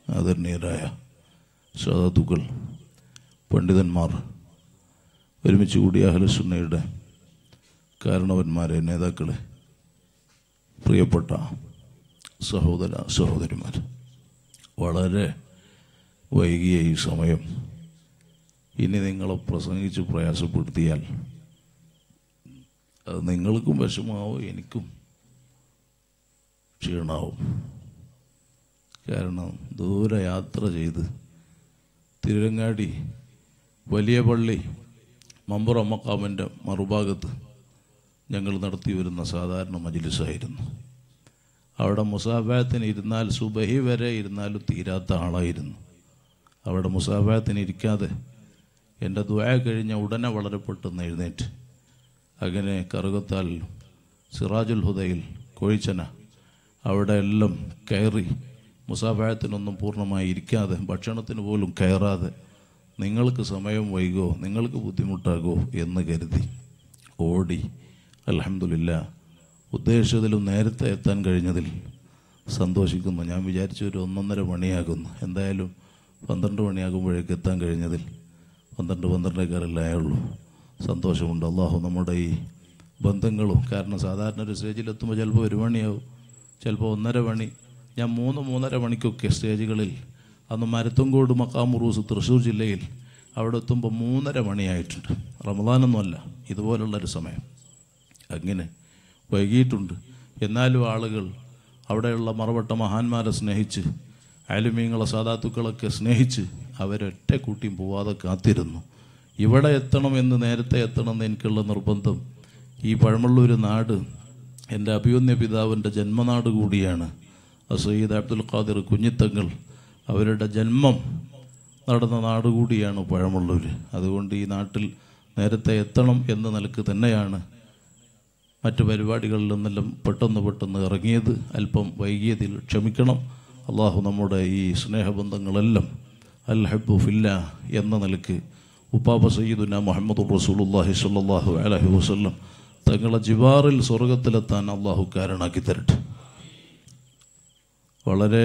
ആദരണീയരായ സാധുക്കൾ പണ്ഡിതന്മാർ ഒരുമിച്ച് കൂടിയ അഹലസുന്നയുടെ കാരണവന്മാരെ നേതാക്കളെ പ്രിയപ്പെട്ട സഹോദര സഹോദരിമാർ വളരെ വൈകിയ ഈ സമയം ഇനി നിങ്ങളെ പ്രസംഗിച്ച് പ്രയാസപ്പെടുത്തിയാൽ അത് നിങ്ങൾക്കും വിഷമാവും എനിക്കും ക്ഷീണാവും കാരണം ദൂരെ യാത്ര ചെയ്ത് തിരുരങ്ങാടി വലിയ പള്ളി മമ്പുറ മക്കാമിൻ്റെ മറുഭാഗത്ത് ഞങ്ങൾ നടത്തി വരുന്ന സാധാരണ മജിലിസായിരുന്നു അവിടെ മുസാഫാത്തിന് ഇരുന്നാൽ സുബഹി വരെ ഇരുന്നാലും തീരാത്ത ആളായിരുന്നു അവിടെ മുസാഫാത്തിന് ഇരിക്കാതെ എൻ്റെ ദ്വയ കഴിഞ്ഞ ഉടനെ വളരെ പെട്ടെന്ന് എഴുന്നേറ്റ് അങ്ങനെ കറുകത്താൽ സിറാജുൽ ഹുദയിൽ കോഴിച്ചന അവിടെ എല്ലാം കയറി മുസാഫായത്തിനൊന്നും പൂർണ്ണമായി ഇരിക്കാതെ ഭക്ഷണത്തിന് പോലും കയറാതെ നിങ്ങൾക്ക് സമയം വൈകോ നിങ്ങൾക്ക് ബുദ്ധിമുട്ടാകോ എന്ന് കരുതി ഓടി അലഹമില്ല ഉദ്ദേശത്തിലും നേരത്തെ എത്താൻ കഴിഞ്ഞതിൽ സന്തോഷിക്കുന്നു ഞാൻ വിചാരിച്ചു ഒരു ഒന്നൊന്നര മണിയാകുന്നു എന്തായാലും പന്ത്രണ്ട് മണിയാകുമ്പോഴേക്ക് എത്താൻ കഴിഞ്ഞതിൽ പന്ത്രണ്ട് പന്ത്രണ്ടേക്കാരല്ലേ ആയുള്ളൂ സന്തോഷമുണ്ട് അള്ളാഹു നമ്മുടെ ഈ ബന്ധങ്ങളും കാരണം സാധാരണ ഒരു സ്റ്റേജിലെത്തുമ്പോൾ ചിലപ്പോൾ ഒരു മണിയാവും ചിലപ്പോൾ ഒന്നര മണി ഞാൻ മൂന്ന് മൂന്നര മണിക്കൊക്കെ സ്റ്റേജുകളിൽ അന്ന് മരത്തുംകോട് മക്കാമുറൂസ് തൃശ്ശൂർ ജില്ലയിൽ അവിടെ എത്തുമ്പോൾ മൂന്നര മണിയായിട്ടുണ്ട് റമദാനൊന്നുമല്ല ഇതുപോലുള്ളൊരു സമയം അങ്ങനെ വൈകിയിട്ടുണ്ട് എന്നാലും ആളുകൾ അവിടെയുള്ള മറവട്ട മഹാന്മാരെ സ്നേഹിച്ച് ആലുമീങ്ങളെ സാധാത്തുക്കളൊക്കെ സ്നേഹിച്ച് അവരൊറ്റ കൂട്ടിയും പോവാതെ കാത്തിരുന്നു ഇവിടെ എത്തണമെന്ന് നേരത്തെ എത്തണമെന്ന് എനിക്കുള്ള നിർബന്ധം ഈ പഴമള്ളൂർ നാട് എൻ്റെ അഭിയുന്യ പിതാവിൻ്റെ ജന്മനാട് കൂടിയാണ് സയ്യിദ് അബ്ദുൽ ഖാദിർ കുഞ്ഞിത്തങ്ങൾ അവരുടെ ജന്മം നടന്ന നാട് കൂടിയാണ് പഴമള്ളൂർ അതുകൊണ്ട് ഈ നാട്ടിൽ നേരത്തെ എത്തണം എന്ന നിലക്ക് തന്നെയാണ് മറ്റു പരിപാടികളിൽ നിന്നെല്ലാം പെട്ടെന്ന് പെട്ടെന്ന് ഇറങ്ങിയത് അല്പം വൈകിയതിൽ ക്ഷമിക്കണം അള്ളാഹു നമ്മുടെ ഈ സ്നേഹബന്ധങ്ങളെല്ലാം അൽ ഹബ്ബു ഫില്ല എന്ന നിലക്ക് ഉപ്പാപ്പ സയ്യിദുന മുഹമ്മദ് റസൂലുല്ലാഹി സ്വല്ലല്ലാഹു അലൈഹി വസല്ലം തങ്ങളെ ജിവാറിൽ സ്വർഗത്തിലെത്താൻ അള്ളാഹു കാരണാക്കി തരട്ടെ വളരെ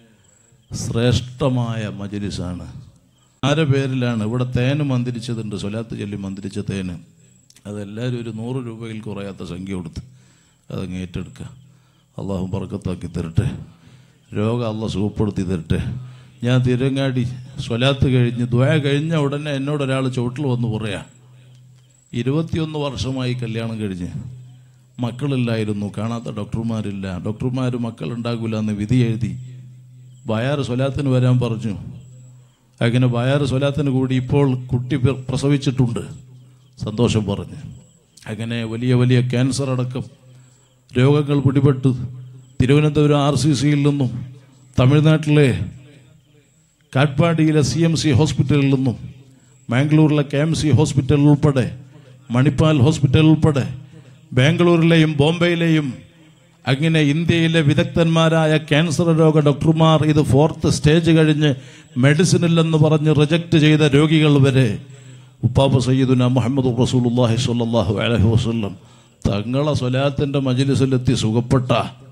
ശ്രേഷ്ഠമായ മജലിസാണ് ആരെ പേരിലാണ് ഇവിടെ തേന് മന്ദിരിച്ചതുണ്ട് സ്വലാത്ത് ചൊല്ലി മന്ദിരിച്ച തേന് അതെല്ലാവരും ഒരു നൂറ് രൂപയിൽ കുറയാത്ത സംഖ്യ കൊടുത്ത് അതങ്ങ് ഏറ്റെടുക്കുക അള്ളാഹു പറക്കത്താക്കി തരട്ടെ രോഗം അള്ളാഹ് സുഖപ്പെടുത്തി തരട്ടെ ഞാൻ തിരങ്ങാടി സ്വലാത്ത് കഴിഞ്ഞ് ദ്വയ കഴിഞ്ഞ ഉടനെ എന്നോട് ഒരാൾ ചുവട്ടിൽ വന്ന് പറയാ ഇരുപത്തിയൊന്ന് വർഷമായി കല്യാണം കഴിഞ്ഞ് മക്കളില്ലായിരുന്നു കാണാത്ത ഡോക്ടർമാരില്ല ഡോക്ടർമാർ മക്കളുണ്ടാകില്ല എന്ന് വിധി എഴുതി ബയാർ സ്വലാത്തിന് വരാൻ പറഞ്ഞു അങ്ങനെ ബയാർ സ്വലാത്തിന് കൂടി ഇപ്പോൾ കുട്ടി പ്ര- പ്രസവിച്ചിട്ടുണ്ട് സന്തോഷം പറഞ്ഞ് അങ്ങനെ വലിയ വലിയ ക്യാൻസർ അടക്കം രോഗങ്ങൾ പിടിപെട്ട് തിരുവനന്തപുരം ആർ സി സിയിൽ നിന്നും തമിഴ്നാട്ടിലെ കാട്ട്പാടിയിലെ സി എം സി ഹോസ്പിറ്റലിൽ നിന്നും മാംഗ്ലൂരിലെ കെ എം സി ഹോസ്പിറ്റൽ ഉൾപ്പെടെ മണിപ്പാൽ ഹോസ്പിറ്റൽ ഉൾപ്പെടെ ബാംഗ്ലൂരിലെയും ബോംബെയിലെയും അങ്ങനെ ഇന്ത്യയിലെ വിദഗ്ധന്മാരായ ക്യാൻസർ രോഗ ഡോക്ടർമാർ ഇത് ഫോർത്ത് സ്റ്റേജ് കഴിഞ്ഞ് മെഡിസിൻ ഇല്ലെന്ന് പറഞ്ഞ് റിജക്റ്റ് ചെയ്ത രോഗികൾ വരെ ഉപ്പാപ്പ സയ്യിദുന മുഹമ്മദ് റസൂലുള്ളാഹി സ്വല്ലല്ലാഹു അലൈഹി വസല്ലം തങ്ങളെ സ്വലാത്തിന്റെ മജിലിസിലെത്തി സുഖപ്പെട്ട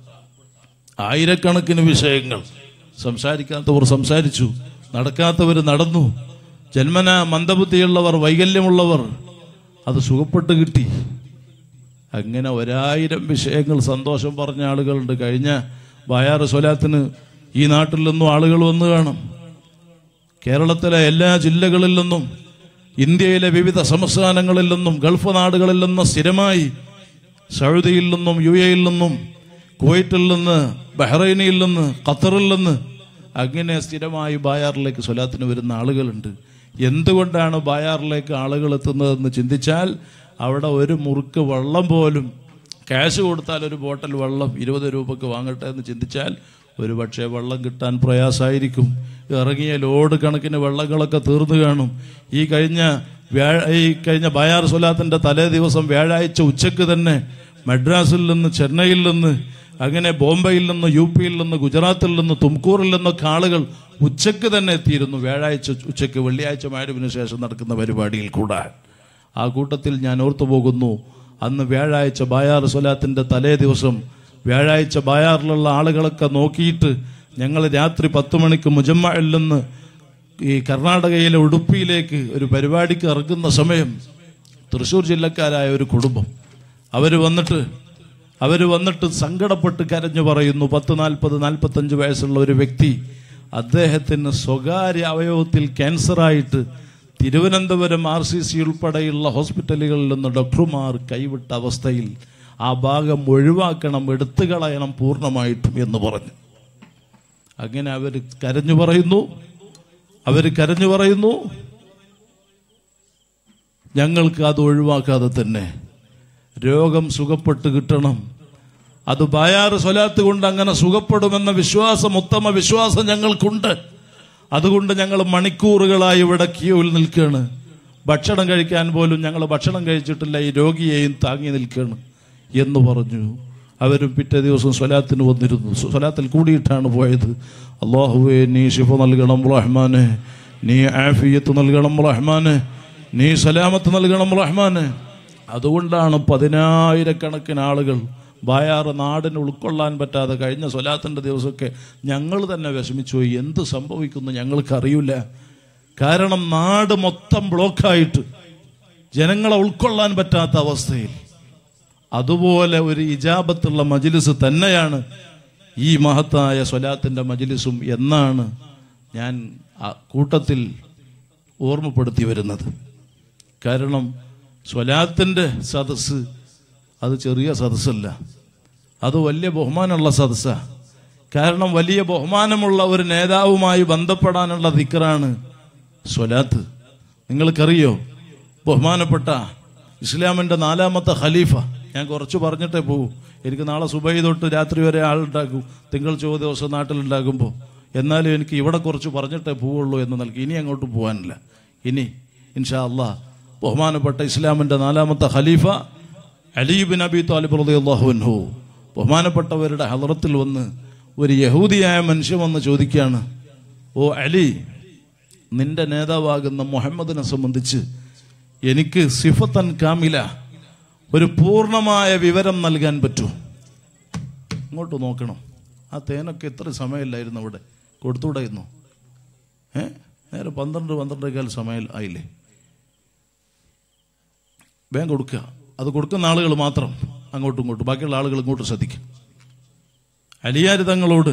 ആയിരക്കണക്കിന് വിഷയങ്ങൾ സംസാരിക്കാത്തവർ സംസാരിച്ചു നടക്കാത്തവർ നടന്നു ജന്മന മന്ദബുദ്ധിയുള്ളവർ വൈകല്യമുള്ളവർ അത് സുഖപ്പെട്ട് കിട്ടി അങ്ങനെ ഒരായിരം വിഷയങ്ങൾ സന്തോഷം പറഞ്ഞ ആളുകളുണ്ട് കഴിഞ്ഞ ബായാറ് സ്വലാത്തിന് ഈ നാട്ടിൽ നിന്നും ആളുകൾ വന്നു കാണും കേരളത്തിലെ എല്ലാ ജില്ലകളിൽ നിന്നും ഇന്ത്യയിലെ വിവിധ സംസ്ഥാനങ്ങളിൽ നിന്നും ഗൾഫ് നാടുകളിൽ നിന്നും സ്ഥിരമായി സൗദിയിൽ നിന്നും യു എയിൽ നിന്നും കുവൈറ്റിൽ നിന്ന് ബഹ്റൈനിൽ നിന്ന് ഖത്തറിൽ നിന്ന് അങ്ങനെ സ്ഥിരമായി ബായാറിലേക്ക് സ്വലാത്തിന് വരുന്ന ആളുകളുണ്ട് എന്തുകൊണ്ടാണ് ബായാറിലേക്ക് ആളുകൾ എത്തുന്നതെന്ന് ചിന്തിച്ചാൽ അവിടെ ഒരു മുറുക്ക് വെള്ളം പോലും ക്യാഷ് കൊടുത്താൽ ഒരു ബോട്ടൽ വെള്ളം ഇരുപത് രൂപക്ക് വാങ്ങട്ടെ എന്ന് ചിന്തിച്ചാൽ ഒരു പക്ഷേ വെള്ളം കിട്ടാൻ പ്രയാസമായിരിക്കും ഇറങ്ങിയ ലോഡ് കണക്കിന് വെള്ളങ്ങളൊക്കെ തീർന്നു കാണും ഈ കഴിഞ്ഞ വ്യാഴ ഈ കഴിഞ്ഞ ബയാർ സ്വലാത്തിൻ്റെ തലേ ദിവസം വ്യാഴാഴ്ച ഉച്ചക്ക് തന്നെ മദ്രാസിൽ നിന്ന് ചെന്നൈയിൽ നിന്ന് അങ്ങനെ ബോംബെയിൽ നിന്ന് യു പിയിൽ നിന്ന് ഗുജറാത്തിൽ നിന്ന് തുംകൂറിൽ നിന്നൊക്കെ ആളുകൾ ഉച്ചക്ക് തന്നെ എത്തിയിരുന്നു വ്യാഴാഴ്ച ഉച്ചക്ക് വെള്ളിയാഴ്ച മാരുവിന് ശേഷം നടക്കുന്ന പരിപാടിയിൽ കൂടാൻ ആ കൂട്ടത്തിൽ ഞാൻ ഓർത്തു പോകുന്നു അന്ന് വ്യാഴാഴ്ച ബായാർ സ്വലാത്തിൻ്റെ തലേ ദിവസം വ്യാഴാഴ്ച ബായാറിലുള്ള ആളുകളൊക്കെ നോക്കിയിട്ട് ഞങ്ങൾ രാത്രി പത്ത് മണിക്ക് മുജമ്മയിൽ നിന്ന് ഈ കർണാടകയിലെ ഉടുപ്പിയിലേക്ക് ഒരു പരിപാടിക്ക് ഇറങ്ങുന്ന സമയം തൃശ്ശൂർ ജില്ലക്കാരായ ഒരു കുടുംബം അവർ വന്നിട്ട് അവർ വന്നിട്ട് സങ്കടപ്പെട്ട് കരഞ്ഞു പറയുന്നു പത്ത് നാൽപ്പത് നാൽപ്പത്തഞ്ച് വയസ്സുള്ള ഒരു വ്യക്തി അദ്ദേഹത്തിന് സ്വകാര്യ അവയവത്തിൽ ക്യാൻസറായിട്ട് തിരുവനന്തപുരം ആർ സി സി ഉൾപ്പെടെയുള്ള ഹോസ്പിറ്റലുകളിൽ നിന്ന് ഡോക്ടർമാർ കൈവിട്ട അവസ്ഥയിൽ ആ ഭാഗം ഒഴിവാക്കണം എടുത്തു കളയണം പൂർണ്ണമായിട്ടും എന്ന് പറഞ്ഞു അങ്ങനെ അവർ കരഞ്ഞു പറയുന്നു അവർ കരഞ്ഞു പറയുന്നു ഞങ്ങൾക്ക് അത് ഒഴിവാക്കാതെ തന്നെ രോഗം സുഖപ്പെട്ട് കിട്ടണം അത് ബായാറ് സ്വലാത്ത് കൊണ്ട് അങ്ങനെ സുഖപ്പെടുമെന്ന വിശ്വാസം ഉത്തമ വിശ്വാസം ഞങ്ങൾക്കുണ്ട് അതുകൊണ്ട് ഞങ്ങൾ മണിക്കൂറുകളായി ഇവിടെ ക്യൂവിൽ നിൽക്കുകയാണ് ഭക്ഷണം കഴിക്കാൻ പോലും ഞങ്ങൾ ഭക്ഷണം കഴിച്ചിട്ടില്ല ഈ രോഗിയെയും താങ്ങി നിൽക്കുകയാണ് എന്ന് പറഞ്ഞു അവരും പിറ്റേ ദിവസം സ്വലാത്തിന് വന്നിരുന്നു സ്വലാത്തിൽ കൂടിയിട്ടാണ് പോയത് അള്ളാഹുവേ നീ ശിഫ നൽകണം റഹ്മാനെ നീ ആഫിയത്ത് നൽകണം റഹ്മാനെ നീ സലാമത്ത് നൽകണം റഹ്മാനെ അതുകൊണ്ടാണ് പതിനായിരക്കണക്കിന് ആളുകൾ ബായാറ് നാടിന് ഉൾക്കൊള്ളാൻ പറ്റാതെ കഴിഞ്ഞ സ്വലാത്തിൻ്റെ ദിവസമൊക്കെ ഞങ്ങൾ തന്നെ വിഷമിച്ചു പോയി എന്ത് സംഭവിക്കുന്നു ഞങ്ങൾക്കറിയില്ല കാരണം നാട് മൊത്തം ബ്ലോക്കായിട്ട് ജനങ്ങളെ ഉൾക്കൊള്ളാൻ പറ്റാത്ത അവസ്ഥയിൽ അതുപോലെ ഒരു ഇജാബത്തുള്ള മജിലിസ് തന്നെയാണ് ഈ മഹത്തായ സ്വലാത്തിൻ്റെ മജിലിസും എന്നാണ് ഞാൻ ആ കൂട്ടത്തിൽ ഓർമ്മപ്പെടുത്തി വരുന്നത് കാരണം സ്വലാത്തിൻ്റെ സദസ്സ് അത് ചെറിയ സദസ്സല്ല അത് വലിയ ബഹുമാനമുള്ള സദസ്സാ കാരണം വലിയ ബഹുമാനമുള്ള ഒരു നേതാവുമായി ബന്ധപ്പെടാനുള്ള ദിക്കറാണ് സ്വലാത്ത് നിങ്ങൾക്കറിയോ ബഹുമാനപ്പെട്ട ഇസ്ലാമിൻ്റെ നാലാമത്തെ ഖലീഫ ഞാൻ കുറച്ച് പറഞ്ഞിട്ടേ പോകൂ എനിക്ക് നാളെ സുബൈ തൊട്ട് രാത്രി വരെ ആളുണ്ടാക്കും തിങ്കൾ ചൊവ്വ ദിവസം നാട്ടിലുണ്ടാകുമ്പോൾ എന്നാലും എനിക്ക് ഇവിടെ കുറച്ച് പറഞ്ഞിട്ടേ പോവുള്ളൂ എന്ന് നൽകി ഇനി അങ്ങോട്ട് പോകാനില്ല ഇനി ഇൻഷാ അള്ളാ ബഹുമാനപ്പെട്ട ഇസ്ലാമിൻ്റെ നാലാമത്തെ ഖലീഫ അലീബിൻ അബി താലിബ് റളിയല്ലാഹു അൻഹു ബഹുമാനപ്പെട്ടവരുടെ ഹലറത്തിൽ വന്ന് ഒരു യഹൂദിയായ മനുഷ്യൻ വന്ന് ചോദിക്കുകയാണ് ഓ അലി നിന്റെ നേതാവാകുന്ന മുഹമ്മദിനെ സംബന്ധിച്ച് എനിക്ക് സിഫത്തൻ കാമില ഒരു പൂർണ്ണമായ വിവരം നൽകാൻ പറ്റൂ ഇങ്ങോട്ട് നോക്കണം ആ തേനൊക്കെ എത്ര സമയമില്ലായിരുന്നു അവിടെ കൊടുത്തുകൂടായിരുന്നു ഏ നേരെ പന്ത്രണ്ട് പന്ത്രണ്ടേക്കാൽ സമയം ആയില്ലേ വേഗം കൊടുക്കുക അത് കൊടുക്കുന്ന ആളുകൾ മാത്രം അങ്ങോട്ടും ഇങ്ങോട്ടും ബാക്കിയുള്ള ആളുകൾ ഇങ്ങോട്ട് ശ്രദ്ധിക്കും അലിയാര് തങ്ങളോട്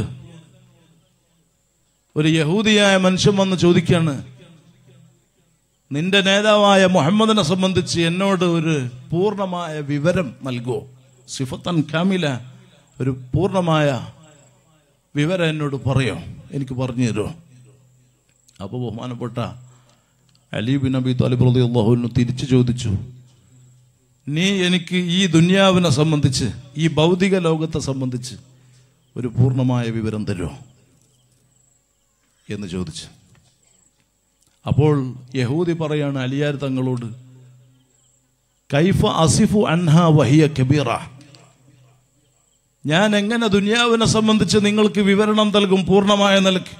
ഒരു യഹൂദിയായ മനുഷ്യൻ വന്ന് ചോദിക്കാണ് നിന്റെ നേതാവായ മുഹമ്മദിനെ സംബന്ധിച്ച് എന്നോട് ഒരു പൂർണ്ണമായ വിവരം നൽകുമോ സിഫത്തൻ കാമില ഒരു പൂർണ്ണമായ വിവരം എന്നോട് പറയോ എനിക്ക് പറഞ്ഞു തരുമോ അപ്പോൾ ബഹുമാനപ്പെട്ട അലി ബിൻ അബി താലിബ് റളി അള്ളാഹുവിന് തിരിച്ചു ചോദിച്ചു നീ എനിക്ക് ഈ ദുന്യാവിനെ സംബന്ധിച്ച് ഈ ഭൗതിക ലോകത്തെ സംബന്ധിച്ച് ഒരു പൂർണ്ണമായ വിവരം തരുമോ എന്ന് ചോദിച്ചു അപ്പോൾ യഹൂദി പറയാണ് അലിയാർ തങ്ങളോട് കൈഫ അസിഫു അൻഹ വഹിയ കബീറ ഞാൻ എങ്ങനെ ദുനിയാവിനെ സംബന്ധിച്ച് നിങ്ങൾക്ക് വിവരണം നൽകും പൂർണ്ണമായ നിലയ്ക്ക്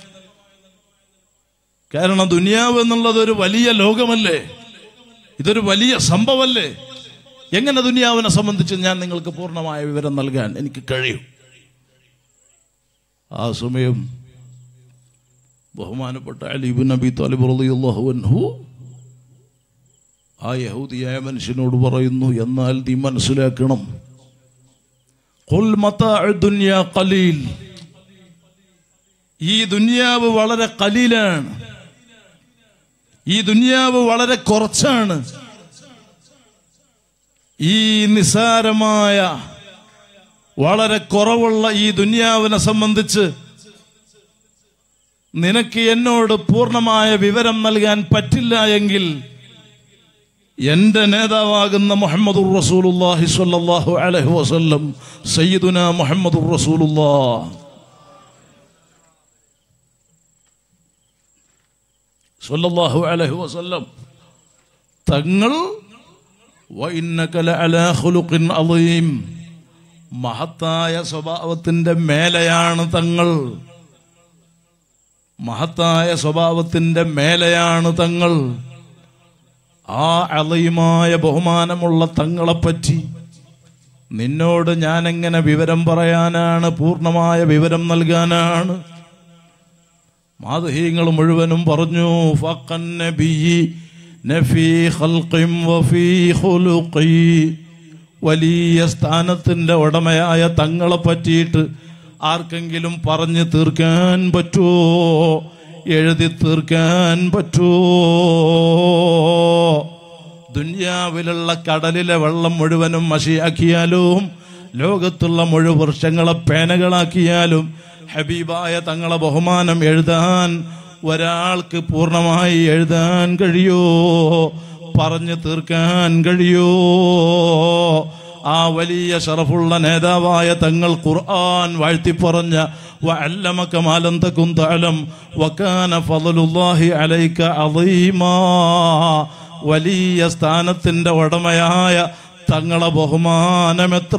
കാരണം ദുനിയാവ് എന്നുള്ളത് ഒരു വലിയ ലോകമല്ലേ ഇതൊരു വലിയ സംഭവമല്ലേ എങ്ങനെ ദുനിയാവിനെ സംബന്ധിച്ച് ഞാൻ നിങ്ങൾക്ക് പൂർണ്ണമായ വിവരം നൽകാൻ എനിക്ക് കഴിയും ആ സമയം ബഹുമാനപ്പെട്ട അലിബിൻ നബി താലിബ് റളിയല്ലാഹു അൻഹു ആ യഹൂദിയായ മനുഷ്യനോട് പറയുന്നു എന്നാൽ നീ മനസ്സിലാക്കണം ഖുൽ മതാഉ ദുനിയ ഖലീൽ ഈ ദുനിയാവ് വളരെ കലീലാണ് ഈ ദുനിയാവ് വളരെ കുറച്ചാണ് ഈ നിസാരമായ വളരെ കുറവുള്ള ഈ ദുനിയാവിനെ സംബന്ധിച്ച് നിനക്ക് എന്നോട് പൂർണ്ണമായ വിവരം നൽകാൻ പറ്റില്ല എങ്കിൽ എന്റെ നേതാവാകുന്ന മുഹമ്മദുർ റസൂലുള്ളാഹി സ്വല്ലല്ലാഹു അലൈഹി വസല്ലം സയ്യിദുന മുഹമ്മദുർ റസൂലുള്ളാഹ് സ്വല്ലല്ലാഹു അലൈഹി വസല്ലം തങ്ങൾ വഇന്നക ലഅലാ ഖുലുഖിൻ അളീം മഹത്തായ സ്വഭാവത്തിന്റെ മേലെയാണ് തങ്ങൾ മഹത്തായ സ്വഭാവത്തിന്റെ മേലെയാണ് തങ്ങൾ ആ അളയുമായ ബഹുമാനമുള്ള തങ്ങളെപ്പറ്റി നിന്നോട് ഞാൻ എങ്ങനെ വിവരം പറയാനാണ് പൂർണ്ണമായ വിവരം നൽകാനാണ് മാതഹീങ്ങൾ മുഴുവനും പറഞ്ഞു ഫഖൻ നബിയി നഫീ ഖൽഖിം വഫീ ഖുലുഖി വലിയ സ്ഥാനത്തിന്റെ ഉടമയായ തങ്ങളെ പറ്റിയിട്ട് ആർക്കെങ്കിലും പറഞ്ഞു തീർക്കാൻ പറ്റുമോ എഴുതി തീർക്കാൻ പറ്റുമോ ദുന്യാവിലുള്ള കടലിലെ വെള്ളം മുഴുവനും മഷിയാക്കിയാലും ലോകത്തുള്ള മുഴു വൃക്ഷങ്ങളെ പേനകളാക്കിയാലും ഹബീബായ തങ്ങളെ ബഹുമാനം എഴുതാൻ ഒരാൾക്ക് പൂർണ്ണമായി എഴുതാൻ കഴിയോ പറഞ്ഞു തീർക്കാൻ കഴിയോ ആ വലിയ ഷറഫുള്ള നേതാവായ തങ്ങൾ ഖുർആൻ വാഴ്ത്തിപ്പറഞ്ഞ وعلمك ما لم تكن تعلم وكان فضل الله عليك عظيما വലിയ സ്ഥാനത്തിന്റെ ഉടമയായ തങ്ങളെ ബഹുമാനമെത്ര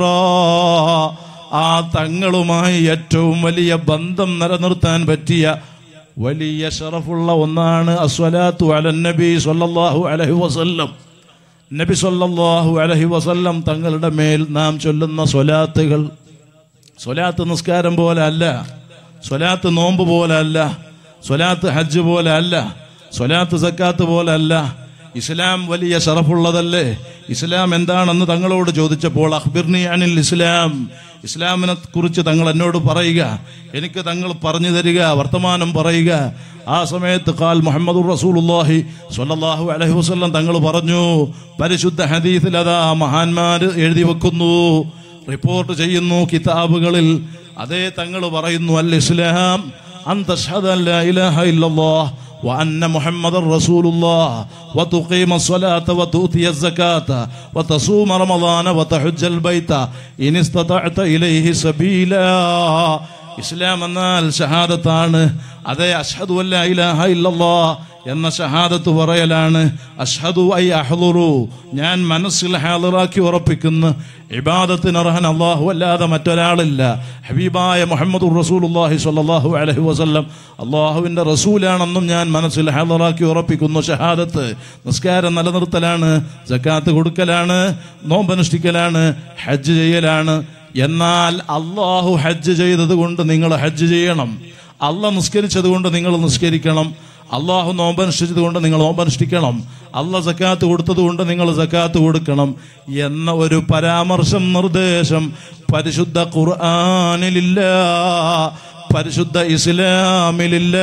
ആ തങ്ങളുമായി ഏറ്റവും വലിയ ബന്ധം നിലനിർത്താൻ പറ്റിയ വലിയ ഷറഫുള്ള ഒന്നാണ് അസ്വലാത്തു അലൻ നബി സല്ലല്ലാഹു അലൈഹി വസല്ലം നബി സല്ലല്ലാഹു അലൈഹി വസല്ലം തങ്ങളുടെ മേൽ നാം ചൊല്ലുന്ന സ്വലാത്തുകൾ സ്വലാത്ത് നിസ്കാരം പോലെ അല്ല സ്വലാത്ത് നോമ്പ് പോലെ അല്ല സ്വലാത്ത് ഹജ്ജ് പോലെ അല്ല സ്വലാത്ത് സക്കാത്ത് പോലെ അല്ല ഇസ്ലാം വലിയ ഷറഫുള്ളതല്ലേ ഇസ്ലാം എന്താണെന്ന് തങ്ങളോട് ചോദിച്ചപ്പോൾ അഖ്ബിർനി അനിൽ ഇസ്ലാം ഇസ്ലാമിനെ കുറിച്ച് തങ്ങൾ എന്നോട് പറയുക എനിക്ക് തങ്ങൾ പറഞ്ഞു തരിക വർത്തമാനം പറയുക ആ സമയത്ത് ഖാൽ മുഹമ്മദ് റസൂലുള്ളാഹി സ്വല്ലല്ലാഹു അലൈഹി വസല്ലം തങ്ങൾ പറഞ്ഞു പരിശുദ്ധ ഹദീസിൽ അതാ മഹാന്മാര് എഴുതി വെക്കുന്നു റിപ്പോർട്ട് ചെയ്യുന്നു കിതാബുകളിൽ അതേ തങ്ങൾ പറയുന്നു അൽ ഇസ്ലാം അൻ തഷ്ഹദ അൻ ലാ ഇലാഹ ഇല്ലല്ലാഹ് وأن محمد رسول الله وتقيم الصلاة وتؤتي الزكاة وتصوم رمضان وتحج البيت إن استطعت إليه سبيلا ഇസ്ലാം എന്നാൽ ഷഹാദത്താണ് അതേ അഷ്ഹദു അല്ല ഇലാഹ ഇല്ലല്ലാ എന്ന ഷഹാദത്ത് പറയലാണ് അഷ്ഹദു ഐ അഹ്ലുറു ഞാൻ മനസ്സിൽ ഹാദറാക്കി ഉറപ്പിക്കുന്ന ഇബാദത്തിന് അർഹൻ അള്ളാഹു അല്ലാതെ മറ്റൊരാളില്ല ഹബീബായ മുഹമ്മദ് റസൂലുള്ളാഹി സ്വല്ലല്ലാഹു അലൈഹി വസല്ലം അള്ളാഹുവിൻ്റെ റസൂലാണെന്നും ഞാൻ മനസ്സിൽ ഹാദറാക്കി ഉറപ്പിക്കുന്നു ഷഹാദത്ത് നിസ്കാരം നിലനിർത്തലാണ് ജക്കാത്ത് കൊടുക്കലാണ് നോമ്പനുഷ്ഠിക്കലാണ് ഹജ്ജ് ചെയ്യലാണ് എന്നാൽ അള്ളാഹു ഹജ്ജ് ചെയ്തത് കൊണ്ട് നിങ്ങൾ ഹജ്ജ് ചെയ്യണം അള്ള നിസ്കരിച്ചത് കൊണ്ട് നിങ്ങൾ നിസ്കരിക്കണം അള്ളാഹു നോമ്പനുഷ്ഠിച്ചത് കൊണ്ട് നിങ്ങൾ നോമ്പനുഷ്ഠിക്കണം അള്ള സക്കാത്ത് കൊടുത്തത് കൊണ്ട് നിങ്ങൾ സക്കാത്ത് കൊടുക്കണം എന്ന ഒരു പരാമർശം നിർദ്ദേശം പരിശുദ്ധ ഖുർആാനിലില്ല പരിശുദ്ധ ഇസ്ലാമിലില്ല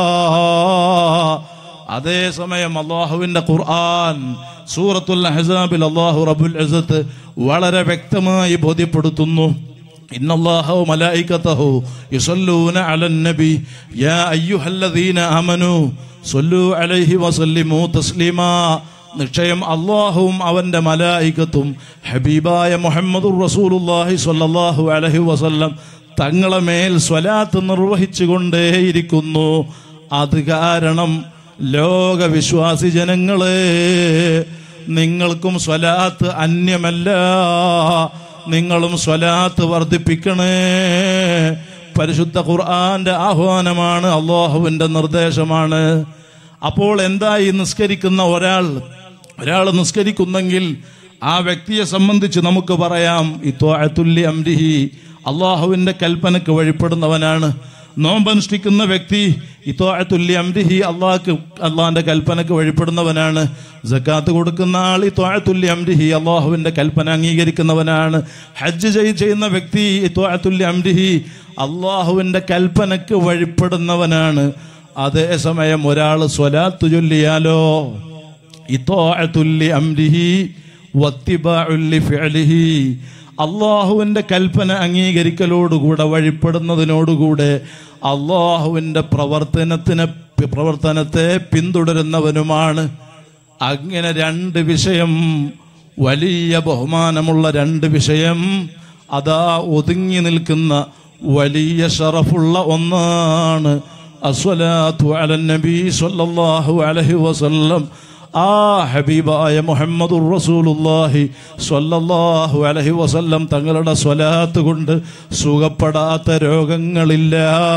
അതേസമയം അള്ളാഹുവിന്റെ ഖുർആൻ സൂറത്തുൽ അഹ്സാബിൽ അള്ളാഹു റബുൽ അസത്ത് വളരെ വ്യക്തമായി ബോധ്യപ്പെടുത്തുന്നു إن الله وملائكته يصلون على النبي يا أيها الذين آمنوا صلوا عليه وسلموا تسليما നിശ്ചയം അള്ളാഹുവും അവന്റെ മലായികത്തും ഹബീബായ മുഹമ്മദുർ റസൂലുള്ളാഹി സ്വല്ലല്ലാഹു അലൈഹി വസല്ലം തങ്ങളെ മേൽ സ്വലാത്ത് നിർവഹിച്ചു കൊണ്ടേയിരിക്കുന്നു അത് കാരണം ലോകവിശ്വാസി ജനങ്ങളെ നിങ്ങൾക്കും സ്വലാത്ത് അന്യമല്ല നിങ്ങളും സ്വലാത്ത് വർദ്ധിപ്പിക്കണേ പരിശുദ്ധ ഖുർആന്റെ ആഹ്വാനമാണ് അള്ളാഹുവിന്റെ നിർദ്ദേശമാണ് അപ്പോൾ എന്തായി നിസ്കരിക്കുന്ന ഒരാൾ ഒരാൾ നിസ്കരിക്കുന്നെങ്കിൽ ആ വ്യക്തിയെ സംബന്ധിച്ച് നമുക്ക് പറയാം ഇത്വാഅത്തുല്ലി അംരിഹി അള്ളാഹുവിന്റെ കൽപ്പനക്ക് വഴിപ്പെടുന്നവനാണ് നോമ്പനുഷ്ഠിക്കുന്ന വ്യക്തി ഇത്വാഅത്തുല്ലി അംരിഹി അള്ളാഹ്ക്ക് അള്ളാഹിന്റെ കൽപ്പനക്ക് വഴിപ്പെടുന്നവനാണ് സക്കാത്ത് കൊടുക്കുന്ന ആൾ ഇത്വാഅത്തുല്ലി അംരിഹി അള്ളാഹുവിന്റെ കൽപ്പന അംഗീകരിക്കുന്നവനാണ് ഹജ്ജ് ചെയ്- ചെയ്യുന്ന വ്യക്തി ഇത്വാഅത്തുല്ലി അംരിഹി അള്ളാഹുവിന്റെ കൽപ്പനക്ക് വഴിപ്പെടുന്നവനാണ് അതേസമയം ഒരാൾ സ്വലാത്ത് ചൊല്ലിയാലോ ഇത്വാഅത്തുല്ലി അംരിഹി വത്തിബാഉല്ലി ഫിഅലിഹി അള്ളാഹുവിൻ്റെ കൽപ്പന അംഗീകരിക്കലോടുകൂടെ വഴിപ്പെടുന്നതിനോടുകൂടെ അള്ളാഹുവിൻ്റെ പ്രവർത്തനത്തിന് പ്രവർത്തനത്തെ പിന്തുടരുന്നവനുമാണ് അങ്ങനെ രണ്ട് വിഷയം വലിയ ബഹുമാനമുള്ള രണ്ട് വിഷയം അതാ ഒതുങ്ങി നിൽക്കുന്ന വലിയ ഷറഫുള്ള ഒന്നാണ് അസ്വലാത്തു അലൻ നബി സല്ലല്ലാഹു അലൈഹി വസല്ലം ആ ഹബീബായ മുഹമ്മദുർ റസൂലുള്ളാഹി സ്വല്ലല്ലാഹു അലൈഹി വസല്ലം തങ്ങളുടെ സ്വലാത്ത് കൊണ്ട് സുഖപ്പെടാത്ത രോഗങ്ങളില്ല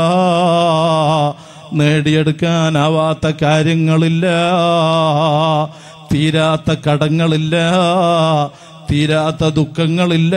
നേടിയെടുക്കാനാവാത്ത കാര്യങ്ങളില്ല തീരാത്ത കടങ്ങളില്ല തീരാത്ത ദുഃഖങ്ങളില്ല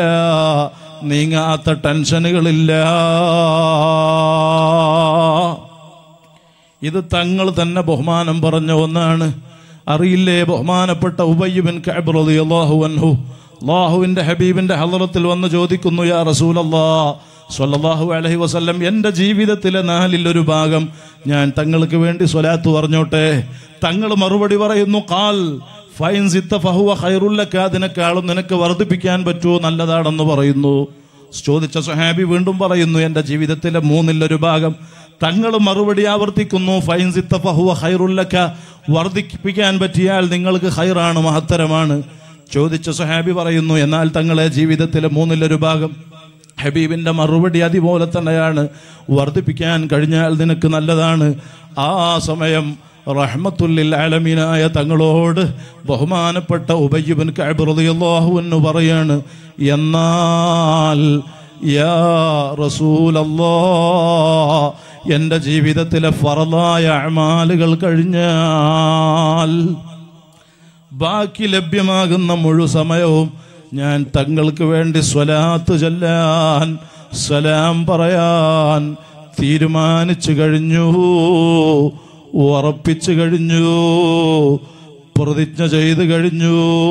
നീങ്ങാത്ത ടെൻഷനുകളില്ല ഇത് തങ്ങൾ തന്നെ ബഹുമാനം പറഞ്ഞ ഒന്നാണ് അറിയില്ലേ ബഹുമാനപ്പെട്ട ഉബയ്യബിൻ കഅബ് റളിയല്ലാഹു അൻഹു അള്ളാഹുവിന്റെ ഹബീബിന്റെ ഹലറത്തിൽ വന്ന് ചോദിക്കുന്നു യാ റസൂലല്ലാ സ്വല്ലല്ലാഹു അലൈഹി വസല്ലം എൻ്റെ ജീവിതത്തിലെ നാലിൽ ഒരു ഭാഗം ഞാൻ തങ്ങൾക്ക് വേണ്ടി സ്വലാത്ത് പറഞ്ഞോട്ടെ തങ്ങൾ മറുപടി പറയുന്നു കാൽ ഫൈൻ സിത്ത ഫഹുവ ഖൈറുല്ലക അതിനേക്കാളും നിനക്ക് വർദ്ധിപ്പിക്കാൻ പറ്റുമോ നല്ലതാണെന്ന് പറയുന്നു ചോദിച്ച സുഹാബി വീണ്ടും പറയുന്നു എൻ്റെ ജീവിതത്തിലെ മൂന്നിലൊരു ഭാഗം തങ്ങൾ മറുപടി ആവർത്തിക്കുന്നു ഫൈൻ സിത്ത ഫഹുവ ഖൈറുല്ലക വർദ്ധിപ്പിക്കാൻ പറ്റിയാൽ നിങ്ങൾക്ക് ഖൈറാണ് മഹത്തരമാണ് ചോദിച്ച സുഹാബി പറയുന്നു എന്നാൽ തങ്ങളെ ജീവിതത്തിലെ മൂന്നിലൊരു ഭാഗം ഹബീബിന്റെ മറുപടി അതുപോലെ തന്നെയാണ് വർദ്ധിപ്പിക്കാൻ കഴിഞ്ഞാൽ നിനക്ക് നല്ലതാണ് ആ സമയം റഹ്മത്തുല്ലിൽ ആലമീനായ തങ്ങളോട് ബഹുമാനപ്പെട്ട ഉബയ്യബിൻ കഅബ്റളിയല്ലാഹു എന്ന് പറയാണ് എന്നാൽ യാ റസൂലല്ലാ എൻ്റെ ജീവിതത്തിലെ ഫറലായ അമാലുകൾ കഴിഞ്ഞാൽ ബാക്കി ലഭ്യമാകുന്ന മുഴു സമയവും ഞാൻ തങ്ങൾക്ക് വേണ്ടി സ്വലാത്ത് ചൊല്ലാൻ സലാം പറയാൻ തീരുമാനിച്ചു കഴിഞ്ഞു ഉറപ്പിച്ചു കഴിഞ്ഞു പ്രതിജ്ഞ ചെയ്തു കഴിഞ്ഞു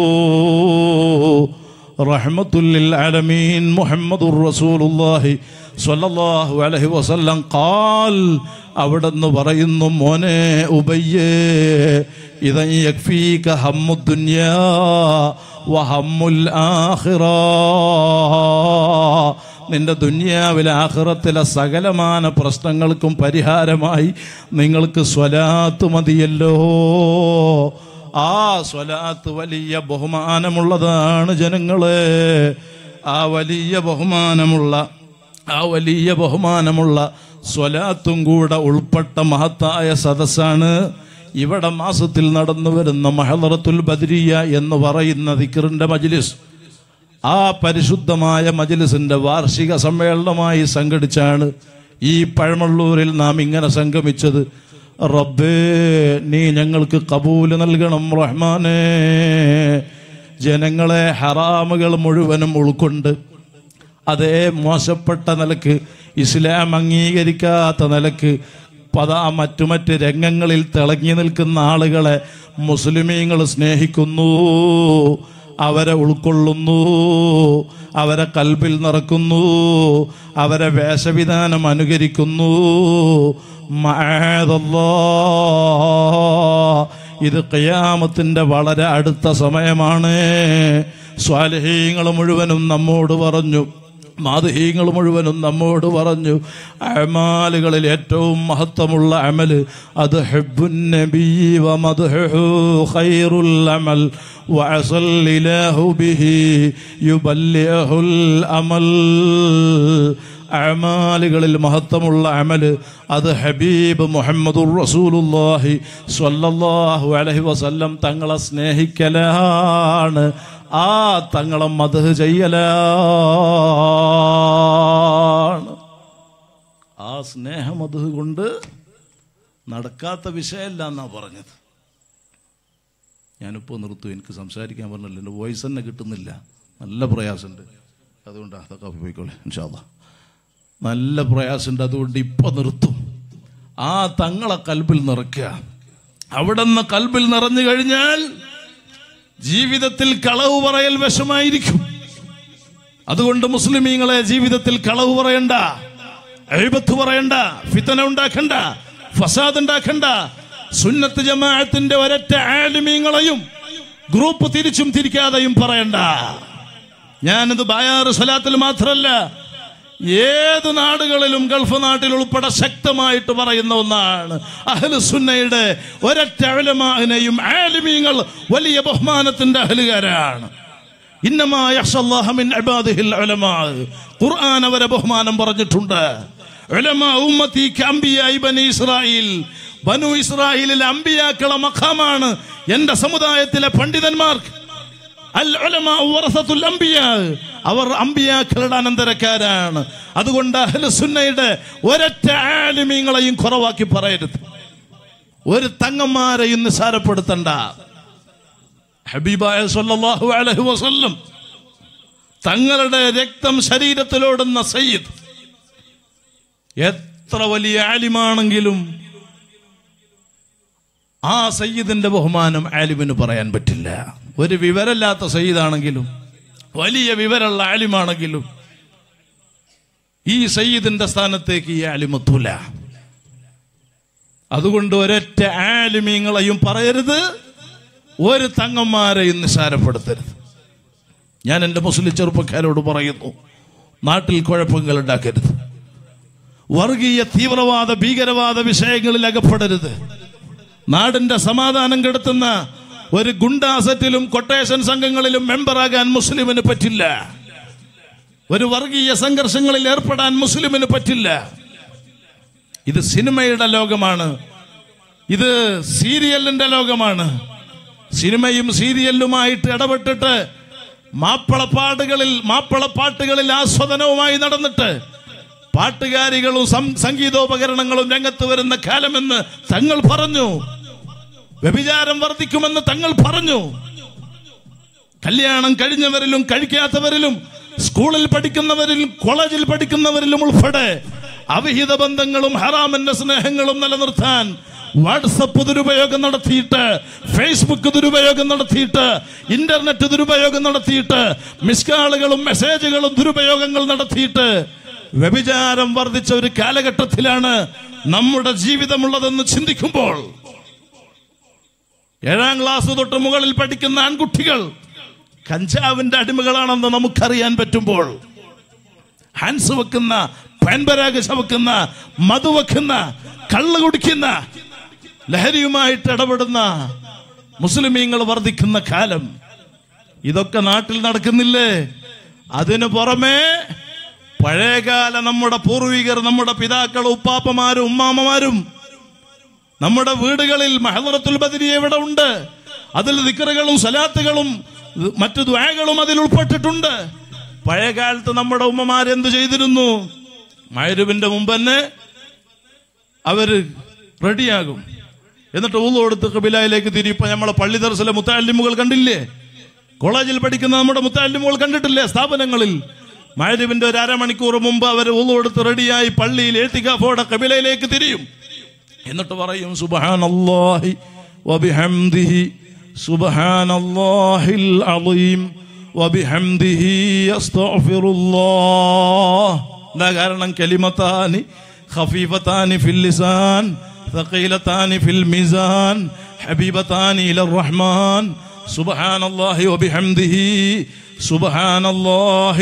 റഹ്മത്തുല്ലിൽ ആലമീൻ മുഹമ്മദുർ റസൂലുള്ളാഹി സ്വല്ലല്ലാഹു അലൈഹി വസല്ലം ഖാൽ അവിടെന്ന് പറയുന്നു മോനെ ഉബയ്യേ ഇതൻ യക്ഫീക ഹമ്മുദ് ദുനിയാ വഹമ്മുൽ ആഖിറ നിന്റെ ദുനിയാവിലെ ആഖിറത്തിലെ സകലമാന പ്രശ്നങ്ങൾക്കും പരിഹാരമായി നിങ്ങൾക്ക് സ്വലാത്ത് മതിയല്ലോ ആ സ്വലാത്ത് വലിയ ബഹുമാനമുള്ളതാണ് ജനങ്ങളെ ആ വലിയ ബഹുമാനമുള്ള ആ വലിയ ബഹുമാനമുള്ള സ്വലാത്തും കൂടെ ഉൾപ്പെട്ട മഹത്തായ സദസ്സാണ് ഇവിടെ മാസത്തിൽ നടന്നു വരുന്ന മഹദറത്തുൽ ബദരിയ എന്ന് പറയുന്ന ദിക്കറിന്റെ മജ്ലിസ് ആ പരിശുദ്ധമായ മജ്ലിസിന്റെ വാർഷിക സമ്മേളനമായി സംഘടിച്ചാണ് ഈ പഴമള്ളൂരിൽ നാം ഇങ്ങനെ സംഗമിച്ചത് റബ്ബേ നീ ഞങ്ങൾക്ക് കബൂല് നൽകണം റഹ്മാനേ ജനങ്ങളെ ഹറാമുകൾ മുഴുവനും ഉൾക്കൊണ്ട് അതേ മോശപ്പെട്ട നിലക്ക് ഇസ്ലാം അംഗീകരിക്കാത്ത നിലക്ക് പതാ മറ്റു മറ്റ് രംഗങ്ങളിൽ തിളങ്ങി നിൽക്കുന്ന ആളുകളെ മുസ്ലിമീങ്ങൾ സ്നേഹിക്കുന്നു അവരെ ഉൾക്കൊള്ളുന്നു അവരെ കൽബിൽ നിറക്കുന്നു അവരെ വേഷവിധാനം അനുകരിക്കുന്നു മഅദല്ലാ. ഇത് ഖിയാമത്തിന്റെ വളരെ അടുത്ത സമയമാണ് സ്വാലഹീങ്ങൾ മുഴുവനും നമ്മോട് പറഞ്ഞു മാതഹീങ്ങൾ മുഴുവനും നമ്മോട് പറഞ്ഞു അമാലുകളിൽ ഏറ്റവും മഹത്വമുള്ള അമല് അത് ഹെബുൻ നബി വമദ്ഹുഹു ഖൈറുൽ അമൽ വഅസല്ലിലാഹു ബിഹി യുബല്ലിഹുൽ അമൽ അമാലുകളിൽ മഹത്വമുള്ള അമല് അത് ഹബീബ് മുഹമ്മദുർ റസൂലുള്ളാഹി സ്വല്ലല്ലാഹു അലൈഹി വസല്ലം തങ്ങളെ സ്നേഹിക്കലാണ് ആ തങ്ങളെ മധു ചെയ്യലാണ് ആ സ്നേഹമത് കൊണ്ട് നടക്കാത്ത വിഷയമല്ല എന്നാ പറഞ്ഞത് ഞാനിപ്പോൾ നിർത്തും എനിക്ക് സംസാരിക്കാൻ പറഞ്ഞില്ല എൻ്റെ വോയിസ് തന്നെ കിട്ടുന്നില്ല നല്ല പ്രയാസമുണ്ട് അതുകൊണ്ട് അതൊക്കെ പോയിക്കോളെ ഇൻഷാല്ല നല്ല പ്രയാസമുണ്ട് അതുകൊണ്ട് ഇപ്പൊ നിർത്തും ആ തങ്ങളെ കൽബിൽ നിറയ്ക്കുക അവിടെ നിന്ന് കൽബിൽ നിറഞ്ഞു കഴിഞ്ഞാൽ ജീവിതത്തിൽ കളവ് പറയൽ വിഷമായിരിക്കും അതുകൊണ്ട് മുസ്ലിമീങ്ങളെ ജീവിതത്തിൽ കളവ് പറയണ്ട എഴുപത്ത് പറയണ്ട ഫിത്തന ഉണ്ടാക്കണ്ട ഫസാദ് ഉണ്ടാക്കണ്ട സുന്നത്ത് ജമാഅത്തിന്റെ ഒരൊറ്റ ആലിമീങ്ങളെയും ഗ്രൂപ്പ് തിരിച്ചും തിരിക്കാതെയും പറയണ്ട ഞാനിത് ബായാറ് സ്വലാത്തിൽ മാത്രമല്ല ഏത് നാടുകളിലും ഗൾഫ് നാട്ടിൽ ഉൾപ്പെടെ ശക്തമായിട്ട് പറയുന്ന ഒന്നാണ് അഹ്ലു സുന്നയുടെ ഒരൊറ്റ അലമാനെയും ആലിമീങ്ങൾ വലിയ ബഹുമാനത്തിന്റെ അഹലുകാരാണ് ഇന്നമാ യഖ്ഷല്ലാഹ മിൻ ഇബാദിഹിൽ ഉലമാ ഖുർആൻ അവരെ ബഹുമാനം പറഞ്ഞിട്ടുണ്ട് ഉലമാ ഉമ്മത്തി കഅംബിയായി ബനി ഇസ്രായേൽ ബനു ഇസ്രായേലിലെ അമ്പിയാക്കളെ മഖാമാണ് എന്റെ സമുദായത്തിലെ പണ്ഡിതന്മാർക്ക് അൽ ഉലമാ വറസത്തുൽ അംബിയാ അവർ അമ്പിയാക്കളുടെ അനന്തരക്കാരാണ് അതുകൊണ്ട് അഹ്ലു സുന്നയുടെ ഒരൊറ്റ ആലിമീങ്ങളെയും കുറവാക്കി പറയരുത് ഒരു തങ്ങന്മാരെയും നിസാരപ്പെടുത്തണ്ട ഹബീബായ സല്ലല്ലാഹു അലൈഹി വസല്ലം തങ്ങളുടെ രക്തം ശരീരത്തിലോടുന്ന സയ്യിദ് എത്ര വലിയ ആലിമാണെങ്കിലും ആ സയ്യിദിന്റെ ബഹുമാനം ആലിമിന് പറയാൻ പറ്റില്ല ഒരു വിവരമില്ലാത്ത സയ്യിദാണെങ്കിലും വലിയ വിവരമുള്ള ആലിമാണെങ്കിലും ഈ സയ്യിദിന്റെ സ്ഥാനത്തേക്ക് ഈ ആലിമത്തൂല അതുകൊണ്ട് ഒരൊറ്റ ആലിമീങ്ങളെയും പറയരുത് ഒരു തങ്ങന്മാരെയും നിസാരപ്പെടുത്തരുത് ഞാൻ എൻ്റെ മുസ്ലിം ചെറുപ്പക്കാരോട് പറയുന്നു നാട്ടിൽ കുഴപ്പങ്ങൾ ഉണ്ടാക്കരുത് വർഗീയ തീവ്രവാദ ഭീകരവാദ വിഷയങ്ങളിൽ അകപ്പെടരുത് നാടിന്റെ സമാധാനം കെടുത്തുന്ന ഒരു ഗുണ്ടാസറ്റിലും കൊട്ടേഷൻ സംഘങ്ങളിലും മെമ്പറാകാൻ മുസ്ലിമിന് പറ്റില്ല ഒരു വർഗീയ സംഘർഷങ്ങളിൽ ഏർപ്പെടാൻ മുസ്ലിമിന് പറ്റില്ല ഇത് സിനിമയുടെ ലോകമാണ് ഇത് സീരിയലിന്റെ ലോകമാണ് സിനിമയും സീരിയലുമായിട്ട് ഇടപെട്ടിട്ട് മാപ്പിളപ്പാട്ടുകളിൽ മാപ്പിളപ്പാട്ടുകളിൽ ആസ്വദനവുമായി നടന്നിട്ട് പാട്ടുകാരികളും സം- സംഗീതോപകരണങ്ങളും രംഗത്ത് വരുന്ന കാലമെന്ന് തങ്ങൾ പറഞ്ഞു വ്യഭിചാരം വർദ്ധിക്കുമെന്ന് തങ്ങൾ പറഞ്ഞു കല്യാണം കഴിഞ്ഞവരിലും കഴിക്കാത്തവരിലും സ്കൂളിൽ പഠിക്കുന്നവരിലും കോളേജിൽ പഠിക്കുന്നവരിലും ഉൾപ്പെടെ അവിഹിത ബന്ധങ്ങളും ഹറാമിന്റെ സ്നേഹങ്ങളും നിലനിർത്താൻ വാട്സപ്പ് ദുരുപയോഗം നടത്തിയിട്ട് ഫേസ്ബുക്ക് ദുരുപയോഗം നടത്തിയിട്ട് ഇന്റർനെറ്റ് ദുരുപയോഗം നടത്തിയിട്ട് മിസ്കാളുകളും മെസ്സേജുകളും ദുരുപയോഗങ്ങൾ നടത്തിയിട്ട് വ്യഭിചാരം വർദ്ധിച്ച ഒരു കാലഘട്ടത്തിലാണ് നമ്മുടെ ജീവിതമുള്ളതെന്ന് ചിന്തിക്കുമ്പോൾ ഏഴാം ക്ലാസ് തൊട്ട് മുകളിൽ പഠിക്കുന്ന ആൺകുട്ടികൾ കഞ്ചാവിന്റെ അടിമകളാണെന്ന് നമുക്കറിയാൻ പറ്റുമ്പോൾ ഹാൻസ് വെക്കുന്ന പാൻപരാഗ് ചവക്കുന്ന മധു വെക്കുന്ന കള്ള് കുടിക്കുന്ന ലഹരിയുമായിട്ട് ഇടപെടുന്ന മുസ്ലിമീങ്ങൾ വർദ്ധിക്കുന്ന കാലം ഇതൊക്കെ നാട്ടിൽ നടക്കുന്നില്ലേ അതിനു പുറമെ പഴയകാല നമ്മുടെ പൂർവികർ നമ്മുടെ പിതാക്കൾ ഉപ്പാപ്പമാരും ഉമ്മാമ്മമാരും നമ്മുടെ വീടുകളിൽ മഹദറത്തുൽ ബദരി എവിടെ ഉണ്ട് അതിൽ ദിക്കറുകളും സലാത്തുകളും മറ്റു ദ്വാകളും അതിൽ ഉൾപ്പെട്ടിട്ടുണ്ട് പഴയ കാലത്ത് നമ്മുടെ ഉമ്മമാർ എന്ത് ചെയ്തിരുന്നു മയരുവിന്റെ മുമ്പ് തന്നെ അവര് റെഡിയാകും എന്നിട്ട് ഊളു കൊടുത്ത് കബിലായിലേക്ക് തിരിയിപ്പോ നമ്മളെ പള്ളി ദർശല മുത്താലിമുകൾ കണ്ടില്ലേ കോളേജിൽ പഠിക്കുന്ന നമ്മുടെ മുത്താലിമുകൾ കണ്ടിട്ടില്ലേ സ്ഥാപനങ്ങളിൽ മയരുവിന്റെ ഒരു അരമണിക്കൂർ മുമ്പ് അവർ ഊളു കൊടുത്ത് റെഡിയായി പള്ളിയിൽ എഴുത്തിക്കാഫോടെ കബിലയിലേക്ക് തിരിയും എന്നിട്ട് പറയും സുബ്ഹാനല്ലാഹി വബിഹംദിഹി സുബ്ഹാനല്ലാഹിൽ അളീം വബിഹംദിഹി അസ്തഗ്ഫിറുല്ലാഹ് എന്താ കാരണം കലിമത്താനി ഖഫീഫത്താനി ഫിൽ ലിസാൻ ثقيلتان في الميزان حبيبتان إلى الرحمن سبحان الله وبحمده سبحان الله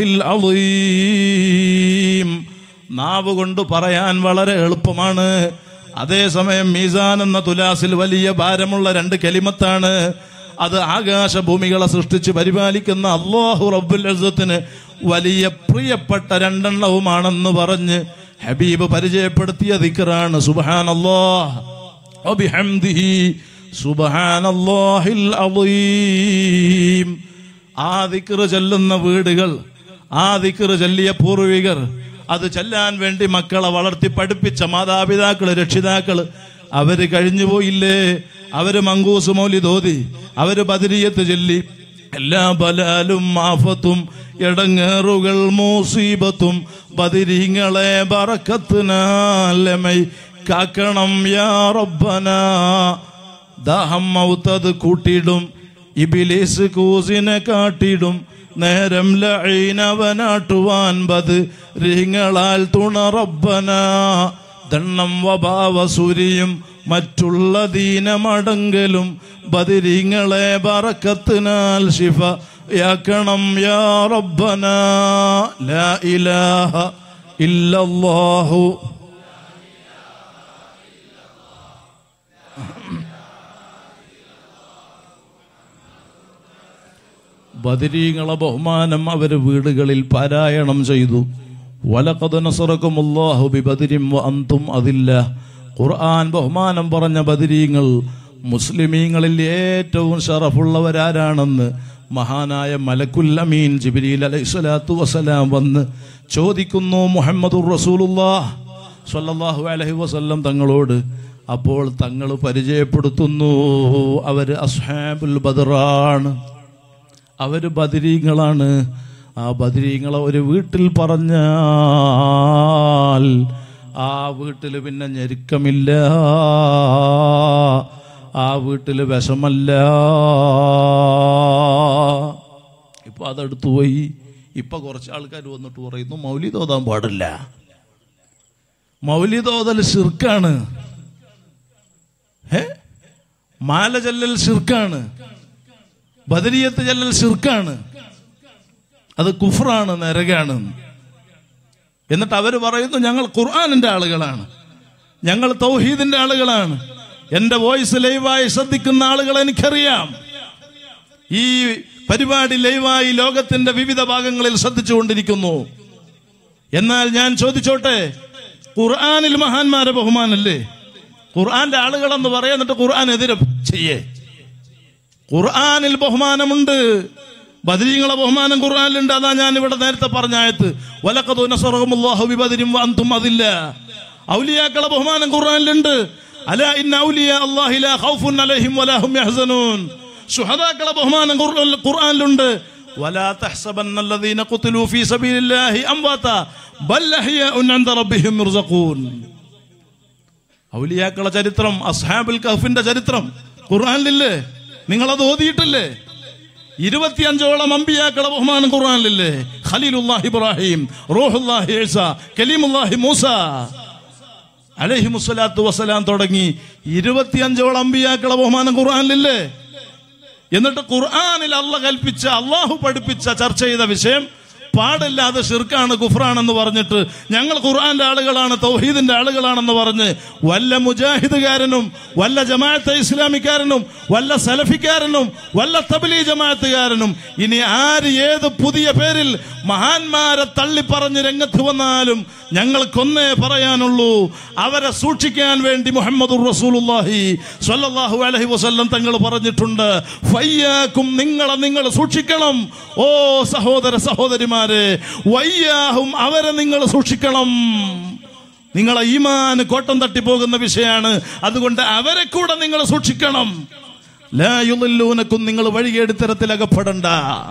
العظيم നാവ് കൊണ്ട് പറയാൻ വളരെ എളുപ്പമാണ് അതേസമയം മീസാൻ എന്ന തുലാസിൽ വലിയ ഭാരമുള്ള രണ്ട് കലിമത്താണ് അത് ആകാശഭൂമികളെ സൃഷ്ടിച്ച് പരിപാലിക്കുന്ന അള്ളാഹു റബ്ബുൽ അസത്തിന് വലിയ പ്രിയപ്പെട്ട രണ്ടെണ്ണവുമാണെന്ന് പറഞ്ഞ് ഹബീബ് പരിചയപ്പെടുത്തിയ ദിക്റാണ് സുബ്ഹാനല്ലാഹ് വബിഹംദിഹി സുബ്ഹാനല്ലാഹിൽ അളീം ആ ദിക്റ് ചൊല്ലുന്ന വീടുകൾ ആ ദിക്റ് ചൊല്ലിയ പൂർവികർ അത് ചെല്ലാൻ വേണ്ടി മക്കളെ വളർത്തി പഠിപ്പിച്ച മാതാപിതാക്കള് രക്ഷിതാക്കള് അവര് കഴിഞ്ഞു പോയില്ലേ അവര് മങ്കൂസ് മൗലി തോതി അവര് ബദരിയത്ത് ചൊല്ലി എല്ലാ ബലാലും ആഫത്തും ഇടങ്ങേറുകൾ മൂസീബത്തും ബദിരിങ്ങളെ ബറക്കത്തിനാലമൈ കാക്കണം യാ റബ്ബന ദാഹം മൗത്തത് കൂട്ടിയിടും ഇബിലീസ് കൂസിനെ കാട്ടിടും നേരം ലൈനവനാട്ടുവാൻ ബത് റിങ്ങളാൽ തുണ റബ്ബന ദണ്ണം വഭാവസുരിയും മറ്റുള്ള ദീനമടങ്കലും ബദിരിങ്ങളെ ബറക്കത്തിനാൽ ശിഫ യാക്കണം യാ റബ്ബന ലാ ഇലാഹ ഇല്ലല്ലാഹു ബദരീങ്ങളെ ബഹുമാനം അവര് വീടുകളിൽ പാരായണം ചെയ്തു വലഖദ് നസറക്കും അല്ലാഹു ബിബദരിം വ അന്തും അതില്ല ഖുർആൻ ബഹുമാനം പറഞ്ഞ ബദരീങ്ങൾ മുസ്ലിമീങ്ങളിൽ ഏറ്റവും ഷറഫുള്ളവരാരാണെന്ന് മഹാനായ മലക്കുൽ അമീൻ ജിബ്രീൽ അലൈഹി സ്വലാത്തു വസ്സലാം വന്ന് ചോദിക്കുന്നു മുഹമ്മദുർ റസൂലുള്ളാഹ് സ്വല്ലല്ലാഹു അലൈഹി വസല്ലം തങ്ങളോട് അപ്പോൾ തങ്ങൾ പരിചയപ്പെടുത്തുന്നു അവര് അസ്ഹാബുൽ ബദറാണ് അവര് ബദരീങ്ങളാണ് ആ ബദരീങ്ങളെ ഒരു വീട്ടിൽ പറഞ്ഞാൽ ആ വീട്ടിൽ പിന്നെ ഞെരുക്കമില്ല ആ വീട്ടിൽ വിഷമല്ല ഇപ്പൊ അതെടുത്തു പോയി ഇപ്പൊ കുറച്ച് ആൾക്കാർ വന്നിട്ട് പറയുന്നു മൗലി തോതാൻ പാടില്ല മൗലി തോതൽ ശിർക്കാണ് ഏ മാല ചെല്ലൽ ശിർക്കാണ് ബദരിയത്ത് ചെല്ലൽ ശിർക്കാണ് അത് കുഫറാണ് നരകാണ് എന്നിട്ട് അവർ പറയുന്നു ഞങ്ങൾ ഖുർആാനിന്റെ ആളുകളാണ് ഞങ്ങൾ തൗഹീദിന്റെ ആളുകളാണ് എന്റെ വോയിസ് ലൈവായി ശ്രദ്ധിക്കുന്ന ആളുകൾ എനിക്കറിയാം ഈ പരിപാടി ലൈവായി ലോകത്തിന്റെ വിവിധ ഭാഗങ്ങളിൽ ശ്രദ്ധിച്ചുകൊണ്ടിരിക്കുന്നു എന്നാൽ ഞാൻ ചോദിച്ചോട്ടെ ഖുർആാനിൽ മഹാന്മാരെ ബഹുമാനല്ലേ ഖുർആന്റെ ആളുകളെന്ന് പറയാന്നിട്ട് ഖുർആൻ എതിരെ ചെയ്യേ ഖുർആനിൽ ബഹുമാനമുണ്ട് ബദരീങ്ങളെ ബഹുമാനം ഖുർആനിലുണ്ട് അതാ ഞാൻ ഇവിടെ നേരത്തെ പറഞ്ഞ ആയത്ത് വലഖദു നസറഹുമുല്ലാഹു ബിബദരിൻ വഅൻതും അതില്ല ഔലിയാക്കളെ ബഹുമാനം ഖുർആനിലുണ്ട് അലാ ഇന്ന ഔലിയ അല്ലാഹി ലാ ഖൗഫുൻ അലൈഹിം വലാ ഹും യഹ്സനൂൻ ശുഹദാക്കളെ ബഹുമാനം ഖുർആൻ- ഖുർആനിലുണ്ട് വലാ തഹ്സബന്ന الذين قتلوا في سبيل الله امواتا بل احياء عند ربهم يرزقون ഔലിയാക്കളെ ചരിത്രം അസ്ഹാബുൽ കഹഫിന്റെ ചരിത്രം ഖുർആനിലില്ലേ നിങ്ങളത് ഓതിയിട്ടില്ലേ ഇരുപത്തിയഞ്ചോളം അമ്പിയാക്കളെ ബഹുമാനം ഖുർആനിലില്ലേ ഖലീലുല്ലാഹി ഇബ്രാഹിം റൂഹുല്ലാഹി ഈസ കലീമുല്ലാഹി മൂസ അലൈഹി മുസ്സലാത്തു വസ്സലാം തുടങ്ങി ഇരുപത്തിയഞ്ചോളം അമ്പിയാക്കളെ ബഹുമാനം ഖുർആനിലില്ലേ എന്നിട്ട് ഖുർആനിൽ അള്ള കൽപ്പിച്ച അള്ളാഹു പഠിപ്പിച്ച ചർച്ച ചെയ്ത വിഷയം പാടില്ല അത് ഷിർക്കാണ് കുഫ്രാണെന്ന് പറഞ്ഞിട്ട് ഞങ്ങൾ ഖുർആന്റെ ആളുകളാണ് തൗഹീദിന്റെ ആളുകളാണെന്ന് പറഞ്ഞ് വല്ല മുജാഹിദുകാരനും വല്ല ജമാഅത്തെ ഇസ്ലാമിക്കാരനും വല്ല സലഫിക്കാരനും വല്ല തബലി ജമാഅത്തുകാരനും ഇനി ആര് ഏത് പുതിയ പേരിൽ മഹാന്മാരെ തള്ളിപ്പറഞ്ഞ് രംഗത്ത് വന്നാലും ഞങ്ങൾക്കൊന്നേ പറയാനുള്ളൂ അവരെ സൂക്ഷിക്കാൻ വേണ്ടി മുഹമ്മദ് റസൂലുള്ളാഹി സ്വല്ലല്ലാഹു അലൈഹി വസല്ലം തങ്ങൾ പറഞ്ഞിട്ടുണ്ട് ഫയ്യാക്കും നിങ്ങളെ നിങ്ങൾ സൂക്ഷിക്കണം ഓ സഹോദര സഹോദരിമാരെ വയ്യാഹും അവരെ നിങ്ങൾ സൂക്ഷിക്കണം നിങ്ങളെ ഈമാന് കോട്ടം തട്ടിപ്പോകുന്ന വിഷയമാണ് അതുകൊണ്ട് അവരെ കൂടെ നിങ്ങൾ സൂക്ഷിക്കണം ലായുല്ലൂനക്കും നിങ്ങൾ വഴികേടിത്തരത്തിൽ അകപ്പെടണ്ട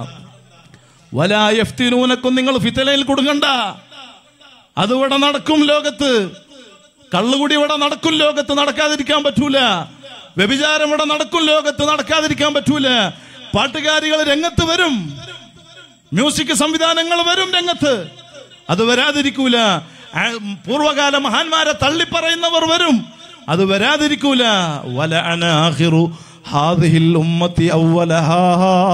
വലായഫ്തിനൂനക്കും നിങ്ങൾ ഫിത്തലയിൽ കൊടുക്കണ്ട അതിവിടെ നടക്കും ലോകത്ത് കള്ളുകുടി ഇവിടെ നടക്കും ലോകത്ത് നടക്കാതിരിക്കാൻ പറ്റൂല വ്യഭിചാരം ഇവിടെ നടക്കും ലോകത്ത് നടക്കാതിരിക്കാൻ പറ്റൂല പാട്ടുകാരികൾ രംഗത്ത് വരും മ്യൂസിക് സംവിധാനങ്ങൾ വരും രംഗത്ത് അത് വരാതിരിക്കൂല ആ, പൂർവകാല മഹാന്മാരെ തള്ളിപ്പറയുന്നവർ വരും അത് വരാതിരിക്കൂല വല അനാഹിറു ഹാദിഹിൽ ഉമ്മത്തി അവലഹാ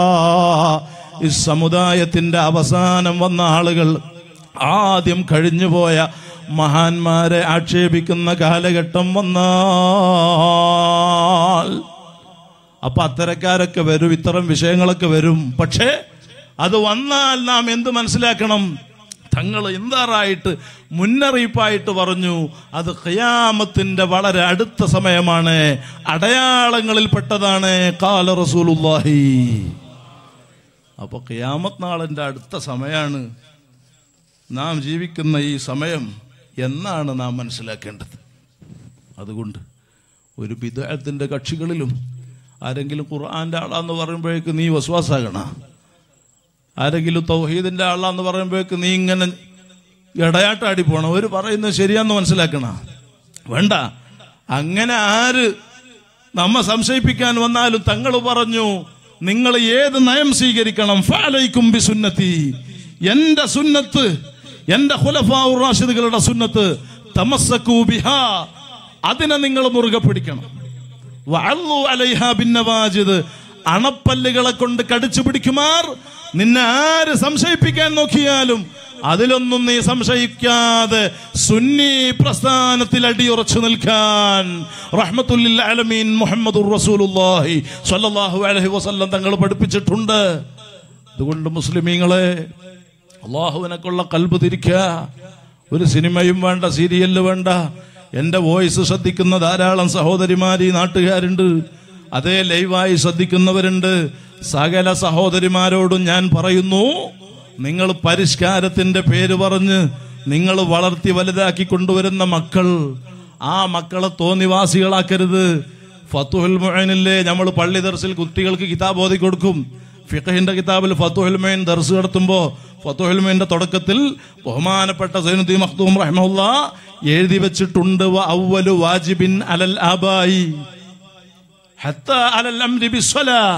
ഈ സമുദായത്തിന്റെ അവസാനം വന്ന ആളുകൾ ആദ്യം കഴിഞ്ഞുപോയ മഹാന്മാരെ ആക്ഷേപിക്കുന്ന കാലഘട്ടം വന്നാൽ അപ്പൊ അത്തരക്കാരൊക്കെ വരും ഇത്തരം വിഷയങ്ങളൊക്കെ വരും പക്ഷേ അത് വന്നാൽ നാം എന്ത് മനസ്സിലാക്കണം തങ്ങൾ എന്താറായിട്ട് മുന്നറിയിപ്പായിട്ട് പറഞ്ഞു അത് ഖിയാമത്തിന്റെ വളരെ അടുത്ത സമയമാണ് അടയാളങ്ങളിൽപ്പെട്ടതാണ് കാല റസൂലുള്ളാഹി അപ്പൊ ഖിയാമത്ത് നാളിന്റെ അടുത്ത സമയമാണ് നാം ജീവിക്കുന്ന ഈ സമയം എന്നാണ് നാം മനസ്സിലാക്കേണ്ടത് അതുകൊണ്ട് ഒരു വിദേഹത്തിന്റെ കക്ഷികളിലും ആരെങ്കിലും ഖുർആന്റെ ആളാന്ന് പറയുമ്പോഴേക്ക് നീ വസ്വാസാകണ ആരെങ്കിലും തൗഹീദിന്റെ ആളാന്ന് പറയുമ്പോഴേക്ക് നീ ഇങ്ങനെ ഇടയാട്ടാടി പോണം ഒരു പറയുന്നത് ശരിയാന്ന് മനസ്സിലാക്കണ വേണ്ട അങ്ങനെ ആര് നമ്മെ സംശയിപ്പിക്കാൻ വന്നാലും തങ്ങൾ പറഞ്ഞു നിങ്ങൾ ഏത് നയം സ്വീകരിക്കണം ഫാലൈക്കും ബി സുന്നത്തി എന്റെ സുന്നത്ത് എന്റെ ഖുലഫാഉർ റാഷിദുകളുടെ സുന്നത്ത് തമസ്സക്കൂ ബിഹാ അതിനെ നിങ്ങൾ മുറുകെ പിടിക്കണം വഅല്ലു അലൈഹാ ബിന്നവാജിദ് അണപ്പല്ലുകളെ കൊണ്ട് കടിച്ചു പിടിക്കുമാർ നിന്നെ ആര് സംശയിപ്പിക്കാൻ നോക്കിയാലും അതിലൊന്നും നീ സംശയിക്കാതെ സുന്നി പ്രസ്ഥാനത്തിൽ അടിയുറച്ചു നിൽക്കാൻ റഹ്മത്തുല്ലിൽ അലമീൻ മുഹമ്മദുർ റസൂലുള്ളാഹി സ്വല്ലല്ലാഹു അലൈഹി വസല്ലം തങ്ങൾ പഠിപ്പിച്ചിട്ടുണ്ട് അതുകൊണ്ട് മുസ്ലിമീങ്ങളെ അള്ളാഹുവിനൊക്കെയുള്ള കൽബ് തിരിക്കുക ഒരു സിനിമയും വേണ്ട സീരിയല് വേണ്ട എന്റെ വോയിസ് ശ്രദ്ധിക്കുന്ന ധാരാളം സഹോദരിമാർ ഈ നാട്ടുകാരുണ്ട് അതേ ലൈവായി ശ്രദ്ധിക്കുന്നവരുണ്ട് സകല സഹോദരിമാരോടും ഞാൻ പറയുന്നു നിങ്ങൾ പരിഷ്കാരത്തിന്റെ പേര് പറഞ്ഞ് നിങ്ങൾ വളർത്തി വലുതാക്കി കൊണ്ടുവരുന്ന മക്കൾ ആ മക്കളെ തോന്നിവാസികളാക്കരുത് ഫത്തുഹുൽ മുഅനില്ലേ നമ്മൾ പള്ളി ദർസിൽ കുട്ടികൾക്ക് കിതാബ് ഓതി കൊടുക്കും ഫിഖഹിന്റെ കിതാബിൽ ഫത്തുഹുൽ മൈൻ ദർസ് നടത്തുമ്പോൾ ഫത്തുഹുൽ മൈന്റെ തുടക്കത്തിൽ ബഹുമാനപ്പെട്ട സൈനുദ്ദീൻ മഖ്ദൂം റഹ്മുല്ല എഴുതി വെച്ചിട്ടുണ്ട് വ അവ്വലു വാജിബിൻ അലൽ ആബായി حتى على الأمر بالصلاة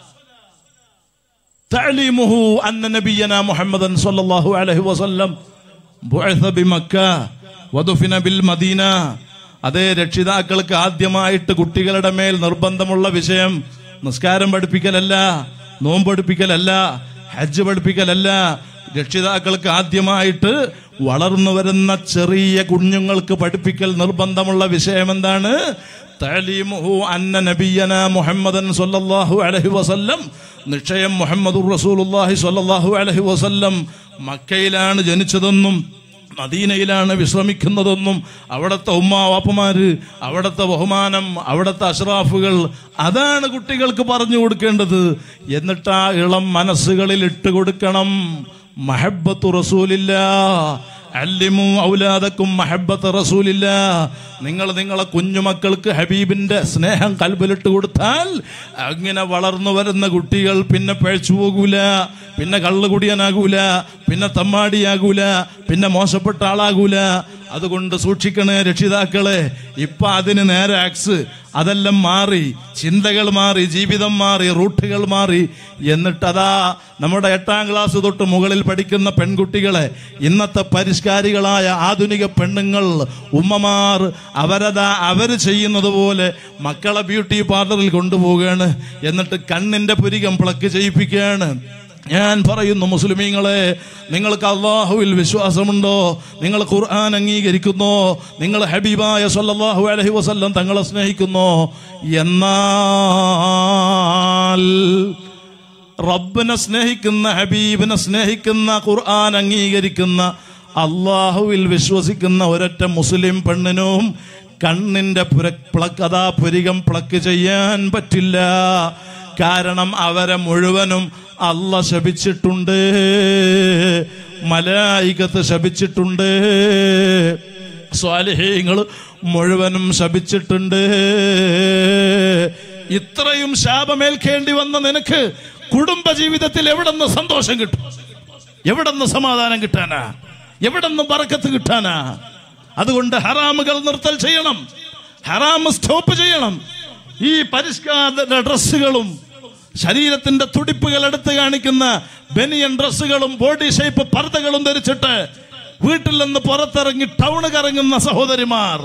تعليمه أن نبينا محمدا صلى الله عليه وسلم بعث بمكة ودفن بالمدينة അതേ രക്ഷിതാക്കൾക്ക് ആദ്യമായിട്ട് കുട്ടികളുടെ മേൽ നിർബന്ധമുള്ള വിഷയം നിസ്കാരം പഠിപ്പിക്കലല്ല നോമ്പ് പഠിപ്പിക്കലല്ല ഹജ്ജ് പഠിപ്പിക്കലല്ല രക്ഷിതാക്കൾക്ക് ആദ്യമായിട്ട് വളർന്നു വരുന്ന ചെറിയ കുഞ്ഞുങ്ങൾക്ക് പഠിപ്പിക്കൽ നിർബന്ധമുള്ള വിഷയം എന്താണ് തഅലീമുഹു അന്ന നബിയന മുഹമ്മദൻ സല്ലല്ലാഹു അലൈഹി വസല്ലം നിശ്ചയം മുഹമ്മദുർ റസൂലുള്ളാഹി സ്വല്ലല്ലാഹു അലൈഹി വസല്ലം മക്കയിലാണ് ജനിച്ചതെന്നും മദീനയിലാണ് വിശ്രമിക്കുന്നതെന്നും അവിടുത്തെ ഉമ്മാവാപ്പമാര് അവിടുത്തെ ബഹുമാനം അവിടുത്തെ അഷ്റാഫുകൾ അതാണ് കുട്ടികൾക്ക് പറഞ്ഞു കൊടുക്കേണ്ടത് എന്നിട്ട് ആ ഇളം മനസ്സുകളിൽ ഇട്ട് കൊടുക്കണം മഹബത്തു റസൂലില്ല അല്ലിമു ഔലാദക്കും മഹബത്ത് റസൂലില്ല നിങ്ങൾ നിങ്ങളെ കുഞ്ഞുമക്കൾക്ക് ഹബീബിന്റെ സ്നേഹം കൽബിലിട്ട് കൊടുത്താൽ അങ്ങനെ വളർന്നു വരുന്ന കുട്ടികൾ പിന്നെ പഴച്ചു പോകൂല പിന്നെ കള്ളുകുടിയനാകൂല പിന്നെ തമ്മാടിയാകൂല പിന്നെ മോശപ്പെട്ട ആളാകൂല അതുകൊണ്ട് സൂക്ഷിക്കണേ രക്ഷിതാക്കളെ ഇപ്പൊ അതിന് നേരെ ആക്സ് അതെല്ലാം മാറി ചിന്തകൾ മാറി ജീവിതം മാറി റൂട്ടുകൾ മാറി എന്നിട്ടതാ നമ്മുടെ എട്ടാം ക്ലാസ് തൊട്ട് മുകളിൽ പഠിക്കുന്ന പെൺകുട്ടികളെ ഇന്നത്തെ പരിഷ്കാരികളായ ആധുനിക പെണ്ണുങ്ങൾ ഉമ്മമാർ അവരതാ അവര് ചെയ്യുന്നത് പോലെ മക്കളെ ബ്യൂട്ടി പാർലറിൽ കൊണ്ടുപോവുകയാണ് എന്നിട്ട് കണ്ണിന്റെ പുരികം പ്ലക്ക് ചെയ്യിപ്പിക്കുകയാണ് ഞാൻ പറയുന്നു മുസ്ലിമീങ്ങളെ നിങ്ങൾക്ക് അള്ളാഹുവിൽ വിശ്വാസമുണ്ടോ നിങ്ങൾ ഖുർആൻ അംഗീകരിക്കുന്നോ നിങ്ങൾ ഹബീബായ സല്ലല്ലാഹു അലൈഹി വസല്ലം തങ്ങളെ സ്നേഹിക്കുന്നോ എന്നാൽ റബ്ബിനെ സ്നേഹിക്കുന്ന ഹബീബിനെ സ്നേഹിക്കുന്ന ഖുർആൻ അംഗീകരിക്കുന്ന അള്ളാഹുവിൽ വിശ്വസിക്കുന്ന ഒരൊറ്റ മുസ്ലിം പെണ്ണിനും കണ്ണിന്റെ പുര പ്ലക്ക് അതാ പുരികം പ്ലക്ക് ചെയ്യാൻ പറ്റില്ല കാരണം അവരെ മുഴുവനും അല്ല ശപിച്ചിട്ടുണ്ട് മലായികത്ത് ശപിച്ചിട്ടുണ്ട് സ്വാലിഹീങ്ങൾ മുഴുവനും ശപിച്ചിട്ടുണ്ട് ഇത്രയും ശാപമേൽക്കേണ്ടി വന്ന നിനക്ക് കുടുംബ ജീവിതത്തിൽ എവിടെന്ന് സന്തോഷം കിട്ടും എവിടെന്ന് സമാധാനം കിട്ടാനാ എവിടെന്ന് ബറക്കത്ത് കിട്ടാനാ അതുകൊണ്ട് ഹറാമുകൾ നിർത്തൽ ചെയ്യണം ഹറാമ് സ്റ്റോപ്പ് ചെയ്യണം ഈ പരിഷ്കാര ഡ്രസ്സുകളും ശരീരത്തിന്റെ തുടിപ്പുകൾ എടുത്ത് കാണിക്കുന്ന ബനിയൻ ഡ്രസ്സുകളും ബോഡി ഷേപ്പ് പർദ്ദകളും ധരിച്ചിട്ട് വീട്ടിൽ നിന്ന് പുറത്തിറങ്ങി ടൗണ് കറങ്ങുന്ന സഹോദരിമാർ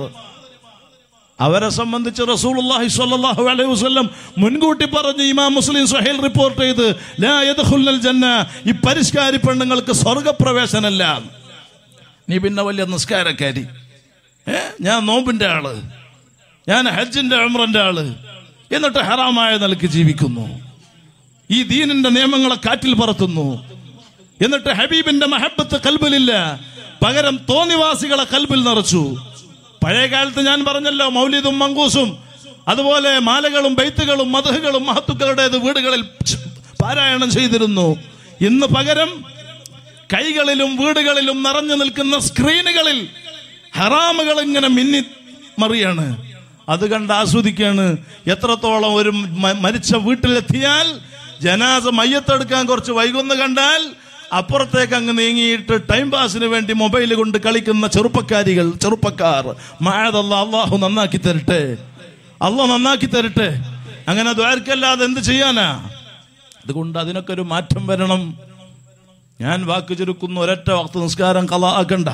അവരെ സംബന്ധിച്ച് റസൂലുള്ളാഹി സ്വല്ലല്ലാഹു അലൈഹി വസല്ലം മുൻകൂട്ടി പറഞ്ഞു ഇമാം മുസ്ലിം സ്വഹീൽ റിപ്പോർട്ട് ചെയ്ത് ലാ യദ്ഖുലുൽ ജന്ന ഈ പരിഷ്കാരി പെണ്ണുങ്ങൾക്ക് സ്വർഗപ്രവേശനമല്ല നീ പിന്നെ വലിയ നിസ്കാരക്കാരി ഏ ഞാൻ നോമ്പിന്റെ ആള് ഞാൻ ഹജ്ജിന്റെ ഉംറന്റെ ആള് എന്നിട്ട് ഹറാമായ നിലക്ക് ജീവിക്കുന്നു ഈ ദീനിന്റെ നിയമങ്ങളെ കാറ്റിൽ പറത്തുന്നു എന്നിട്ട് ഹബീബിന്റെ മഹബത്ത് കൽബിലില്ല പകരം തോന്നിവാസികളെ കൽബിൽ നിറച്ചു പഴയ കാലത്ത് ഞാൻ പറഞ്ഞല്ലോ മൗലിദും മങ്കൂസും അതുപോലെ മാലകളും ബൈത്തുകളും മധുഹകളും മഹത്തുക്കളുടേത് വീടുകളിൽ പാരായണം ചെയ്തിരുന്നു ഇന്ന് പകരം കൈകളിലും വീടുകളിലും നിറഞ്ഞു നിൽക്കുന്ന സ്ക്രീനുകളിൽ ഹറാമുകൾ ഇങ്ങനെ മിന്നി മറിയാണ് അത് കണ്ട് ആസ്വദിക്കാണ് എത്രത്തോളം ഒരു മ- മരിച്ച വീട്ടിലെത്തിയാൽ ജനാസ മയ്യത്തെടുക്കാൻ കുറച്ച് വൈകുന്ന കണ്ടാൽ അപ്പുറത്തേക്ക് അങ്ങ് നീങ്ങിയിട്ട് ടൈം പാസിന് വേണ്ടി മൊബൈൽ കൊണ്ട് കളിക്കുന്ന ചെറുപ്പക്കാരികൾ ചെറുപ്പക്കാർ മാഴതല്ല അള്ളാഹു നന്നാക്കി തരട്ടെ അള്ളാഹ് നന്നാക്കി തരട്ടെ അങ്ങനെ ദ്വാരക്കല്ലാതെ എന്ത് ചെയ്യാനാ അതുകൊണ്ട് അതിനൊക്കെ ഒരു മാറ്റം വരണം ഞാൻ വാക്ക് ചുരുക്കുന്ന ഒരൊറ്റ വക്ത നിസ്കാരം കല ആക്കണ്ട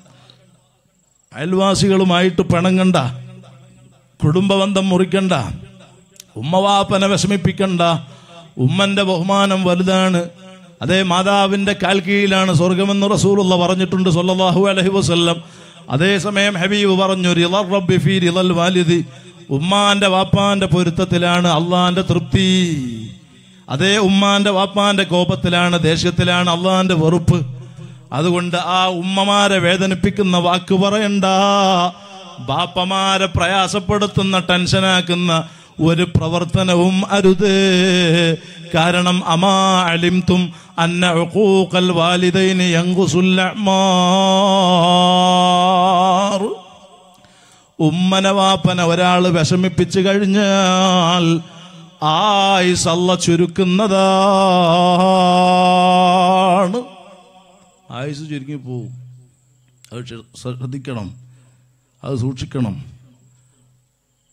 അയൽവാസികളുമായിട്ട് പിണങ്ങണ്ട കുടുംബബന്ധം മുറിക്കണ്ട ഉമ്മവാപ്പനെ വിഷമിപ്പിക്കണ്ട ഉമ്മന്റെ ബഹുമാനം വലുതാണ് അതേ മാതാവിന്റെ കാൽ കീഴിലാണ് സ്വർഗമെന്ന് റസൂലുള്ള പറഞ്ഞിട്ടുണ്ട് സല്ലല്ലാഹു അലൈഹി വസല്ലം അതേസമയം ഹബീബ് പറഞ്ഞു റിളർ റബ്ബി ഫീ റിളൽ വാലിദി ഉമ്മാന്റെ വാപ്പാന്റെ പൊരുത്തത്തിലാണ് അള്ളാന്റെ തൃപ്തി അതേ ഉമ്മാന്റെ വാപ്പാന്റെ കോപത്തിലാണ് ദേഷ്യത്തിലാണ് അള്ളാന്റെ വെറുപ്പ് അതുകൊണ്ട് ആ ഉമ്മമാരെ വേദനിപ്പിക്കുന്ന വാക്ക് പറയണ്ട ബാപ്പമാരെ പ്രയാസപ്പെടുത്തുന്ന ടെൻഷനാക്കുന്ന ഒരു പ്രവർത്തനവും അരുത് കാരണം അമാ അലിംതും അന്ന ഉഖൂഖൽ വാലിദൈനി യൻഖുസുൽ അഅ്മാർ ഉമ്മന വാപ്പന ഒരാൾ വിഷമിപ്പിച്ചു കഴിഞ്ഞാൽ ആയുസ് അല്ല ചുരുക്കുന്നതാണ് ആയുസ് ചുരുങ്ങി പോവും അത് ശ്ര- ശ്രദ്ധിക്കണം അത് സൂക്ഷിക്കണം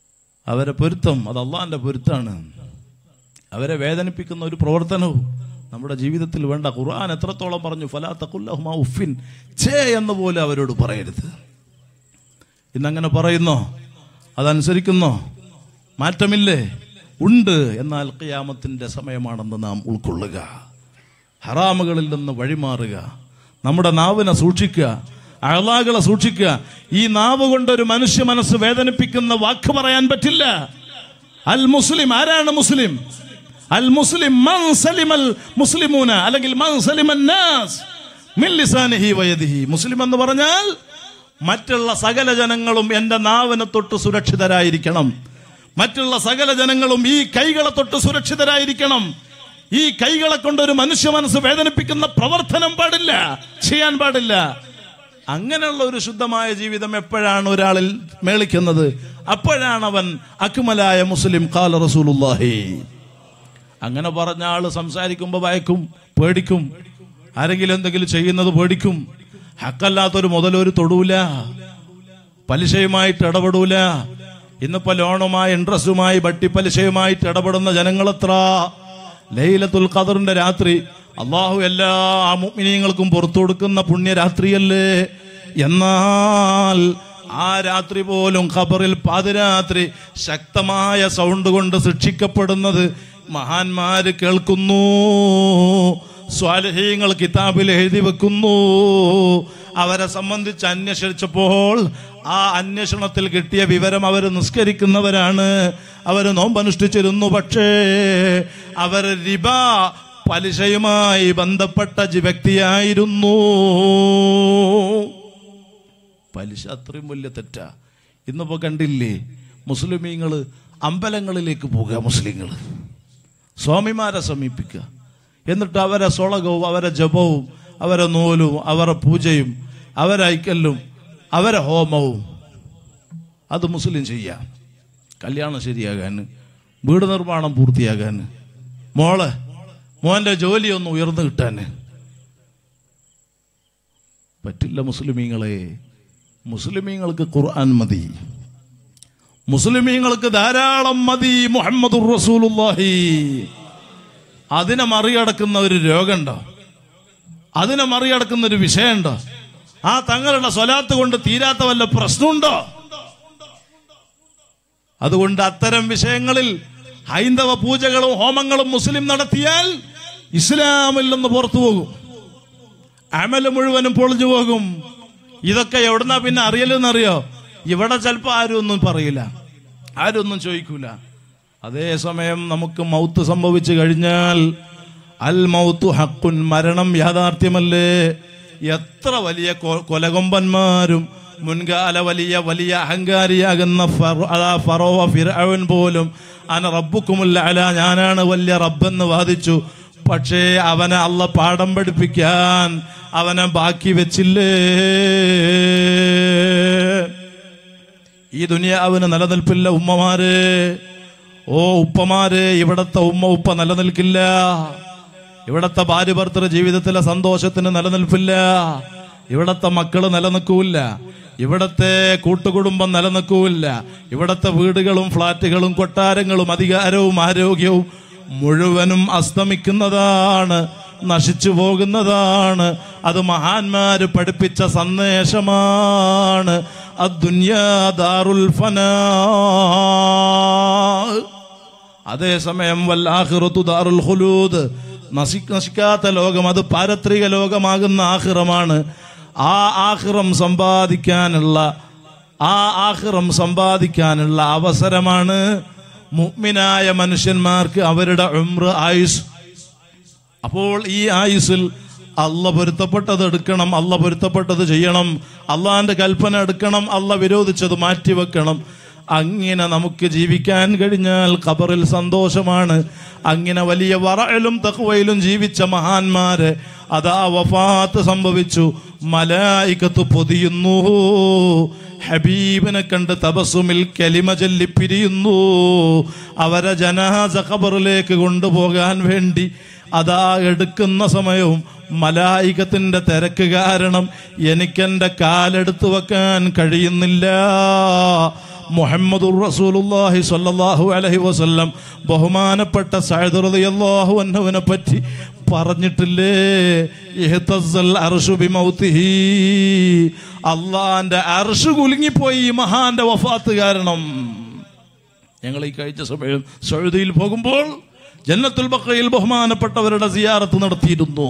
അവരെ പൊരുത്തം അത് അള്ളാഹിൻ്റെ പൊരുത്താണ് അവരെ വേദനിപ്പിക്കുന്ന ഒരു പ്രവർത്തനവും നമ്മുടെ ജീവിതത്തിൽ വേണ്ട ഖുർആൻ എത്രത്തോളം പറഞ്ഞു ഫലാ തഖുല്ലഹുമാ ഉഫിൻ ഛേ എന്ന് പോലെ അവരോട് പറയരുത് ഇന്നങ്ങനെ പറയുന്നോ അതനുസരിക്കുന്നോ മാറ്റമില്ലേ ഉണ്ട് എന്നാൽ ഖിയാമത്തിന്റെ സമയമാണെന്ന് നാം ഉൾക്കൊള്ളുക ഹറാമുകളിൽ നിന്ന് വഴിമാറുക നമ്മുടെ നാവിനെ സൂക്ഷിക്കുക അഴലാകളെ സൂക്ഷിക്കുക ഈ നാവ് കൊണ്ട് ഒരു മനുഷ്യ മനസ്സ് വേദനിപ്പിക്കുന്ന വാക്ക് പറയാൻ പറ്റില്ല അൽ മുസ്ലിം ആരാണ് മുസ്ലിം അൽ മുസ്ലിം മൻ സലിമൽ മുസ്ലിമൂന അല്ലെങ്കിൽ മൻ സലിമൻ നാസ് മിൻ ലിസാനിഹി വയദിഹി മുസ്ലിം എന്ന് പറഞ്ഞാൽ മറ്റുള്ള സകല ജനങ്ങളും എൻ്റെ നാവിനെ തൊട്ട് സുരക്ഷിതരായിരിക്കണം മറ്റുള്ള സകല ജനങ്ങളും ഈ കൈകളെ തൊട്ട് സുരക്ഷിതരായിരിക്കണം ഈ കൈകളെ കൊണ്ട് ഒരു മനുഷ്യ മനസ്സ് വേദനിപ്പിക്കുന്ന പ്രവർത്തനം പാടില്ല ചെയ്യാൻ പാടില്ല അങ്ങനെയുള്ള ഒരു ശുദ്ധമായ ജീവിതം എപ്പോഴാണ് ഒരാളിൽ മേളിക്കുന്നത് അപ്പോഴാണ് അവൻ അക്മലായ മുസ്ലിം കാല റസൂലുല്ലാഹി അങ്ങനെ പറഞ്ഞ ആള് സംസാരിക്കുമ്പോൾ ഭയക്കും പേടിക്കും ആരെങ്കിലും എന്തെങ്കിലും ചെയ്യുന്നത് പേടിക്കും ഹക്കല്ലാത്തൊരു മുതലൊരു തൊടൂല പലിശയുമായിട്ട് ഇടപെടൂല ഇന്നിപ്പോ ലോണുമായി ഇൻട്രസ്റ്റുമായി വട്ടിപ്പലിശയുമായിട്ട് ഇടപെടുന്ന ജനങ്ങളെത്ര ലൈലത്തുൽ ഖദറിന്റെ രാത്രി അള്ളാഹു എല്ലാ മുഅ്മിനീങ്ങൾക്കും പുറത്തു കൊടുക്കുന്ന പുണ്യരാത്രിയല്ലേ എന്നാൽ ആ രാത്രി പോലും ഖബറിൽ പാതിരാത്രി ശക്തമായ സൗണ്ട് കൊണ്ട് ശിക്ഷിക്കപ്പെടുന്നത് മഹാന്മാര് കേൾക്കുന്നു സ്വാലഹീങ്ങൾ കിതാബിൽ എഴുതി വെക്കുന്നു അവരെ സംബന്ധിച്ച് അന്വേഷിച്ചപ്പോൾ ആ അന്വേഷണത്തിൽ കിട്ടിയ വിവരം അവർ നിസ്കരിക്കുന്നവരാണ് അവർ നോമ്പനുഷ്ഠിച്ചിരുന്നു പക്ഷേ അവർ റിബ പലിശയുമായി ബന്ധപ്പെട്ട ജി- വ്യക്തിയായിരുന്നു പലിശ അത്രയും വലിയ തെറ്റാ ഇന്നിപ്പോ കണ്ടില്ലേ മുസ്ലിമീങ്ങള് അമ്പലങ്ങളിലേക്ക് പോകുക മുസ്ലിങ്ങൾ സ്വാമിമാരെ സമീപിക്കുക എന്നിട്ട് അവരെ സൊളകവും അവരെ ജപവും അവരെ നൂലും അവരെ പൂജയും അവരെ ഐക്കല്ലും അവരെ ഹോമവും അത് മുസ്ലിം ചെയ്യാം കല്യാണം ശരിയാകാൻ വീട് നിർമ്മാണം പൂർത്തിയാകാൻ മോള് മോന്റെ ജോലി ഒന്ന് ഉയർന്നു കിട്ടാൻ പറ്റില്ല മുസ്ലിമീങ്ങളെ മുസ്ലിമീങ്ങൾക്ക് ഖുർആൻ മതി മുസ്ലിമീങ്ങൾക്ക് ധാരാളം മതി മുഹമ്മദ് റസൂലുള്ളാഹി അതിനെ മറികടക്കുന്ന ഒരു രോഗമുണ്ടോ അതിനെ മറികടക്കുന്ന ഒരു വിഷയമുണ്ടോ ആ തങ്ങളുടെ സ്വലാത്ത് കൊണ്ട് തീരാത്ത വല്ല പ്രശ്നമുണ്ടോ അതുകൊണ്ട് അത്തരം വിഷയങ്ങളിൽ ഹൈന്ദവ പൂജകളും ഹോമങ്ങളും മുസ്ലിം നടത്തിയാൽ ഇസ്ലാമിൽ നിന്ന് പുറത്തു പോകും അമല് മുഴുവനും പൊളിഞ്ഞു പോകും ഇതൊക്കെ എവിടുന്നാ പിന്നെ അറിയലെന്നറിയോ ഇവിടെ ചിലപ്പോൾ ആരും ഒന്നും പറയില്ല ആരും ഒന്നും ചോദിക്കൂല അതേസമയം നമുക്ക് മൗത്ത് സംഭവിച്ചു കഴിഞ്ഞാൽ അൽ മൗത്തു ഹക്കുൻ മരണം യാഥാർത്ഥ്യമല്ലേ എത്ര വലിയ കൊ- കൊലകൊമ്പന്മാരും മുൻകാല വലിയ വലിയ അഹങ്കാരിയാകുന്ന ഫറോ- അതാ ഫറോവ ഫിർഔൻ പോലും അന റബ്ബുക്കുമുല്ല അല ഞാനാണ് വലിയ റബ്ബെന്ന് വാദിച്ചു പക്ഷേ അവനെ അല്ല പാഠം പഠിപ്പിക്കാൻ അവനെ ബാക്കി വെച്ചില്ലേ ഈ ദുനിയാവിന് നിലനിൽപ്പില്ല ഉമ്മമാര് ഓ ഉപ്പമാര് ഇവിടത്തെ ഉമ്മ ഉപ്പ നിലനിൽക്കില്ല ഇവിടത്തെ ഭാര്യ ഭർത്തൃ ജീവിതത്തിലെ സന്തോഷത്തിന് നിലനിൽപ്പില്ല ഇവിടത്തെ മക്കള് നിലനിൽക്കൂല ഇവിടത്തെ കൂട്ടുകുടുംബം നിലനിൽക്കൂല ഇവിടത്തെ വീടുകളും ഫ്ലാറ്റുകളും കൊട്ടാരങ്ങളും അധികാരവും ആരോഗ്യവും മുഴുവനും അസ്തമിക്കുന്നതാണ് നശിച്ചു പോകുന്നതാണ് അത് മഹാന്മാര് പഠിപ്പിച്ച സന്ദേശമാണ് അദ്ദുന്യാ ദാറുൽ ഫനാ അതേസമയം വല്ലാഹിറത്തു ദാറുൽ ഹുലൂദ് നശി നശിക്കാത്ത ലോകം അത് പാരത്രിക ലോകമാകുന്ന ആഹിറമാണ് ആ ആഹിറം സമ്പാദിക്കാനുള്ള ആ ആഹിറം സമ്പാദിക്കാനുള്ള അവസരമാണ് മുഗ്മിനായ മനുഷ്യന്മാർക്ക് അവരുടെ ഉംറ് ആയുസ് അപ്പോൾ ഈ ആയുസിൽ അല്ല പൊരുത്തപ്പെട്ടത് എടുക്കണം അല്ല പൊരുത്തപ്പെട്ടത് ചെയ്യണം അള്ളാന്റെ കൽപ്പന എടുക്കണം അല്ല വിരോധിച്ചത് മാറ്റിവെക്കണം അങ്ങനെ നമുക്ക് ജീവിക്കാൻ കഴിഞ്ഞാൽ ഖബറിൽ സന്തോഷമാണ് അങ്ങനെ വലിയ വറയിലും തഖ്വയിലും ജീവിച്ച മഹാന്മാര് അതാ വഫാത്ത് സംഭവിച്ചു മലായിക്കത്ത് പൊതിയുന്നു ഹബീബിനെ കണ്ട് തപസ്സുമിൽ കലിമ ചൊല്ലി പിരിയുന്നു അവരെ ജനാസ ഖബറിലേക്ക് കൊണ്ടുപോകാൻ വേണ്ടി അതാ എടുക്കുന്ന സമയവും മലായികത്തിന്റെ തിരക്ക് കാരണം എനിക്കെന്റെ കാലെടുത്തു വെക്കാൻ കഴിയുന്നില്ല മുഹമ്മദുർ റസൂലുള്ളാഹി സ്വല്ലല്ലാഹു അലൈഹി വസല്ലം ബഹുമാനപ്പെട്ട സഅദ് റളിയല്ലാഹു അൻഹുവിനെ പറ്റി പറഞ്ഞിട്ടില്ലേ ഇഹ്തസ്സൽ അർശു ബിമൗതിഹി അള്ളാന്റെ അർഷ് കുലുങ്ങിപ്പോയി ഈ മഹാന്റെ വഫാത്ത് കാരണം ഞങ്ങൾ ഈ കഴിച്ച സമയം സൗദിയിൽ പോകുമ്പോൾ ജന്നത്തുൽ ബക്കയിൽ ബഹുമാനപ്പെട്ടവരുടെ സിയാറത്ത് നടത്തിയിരുന്നു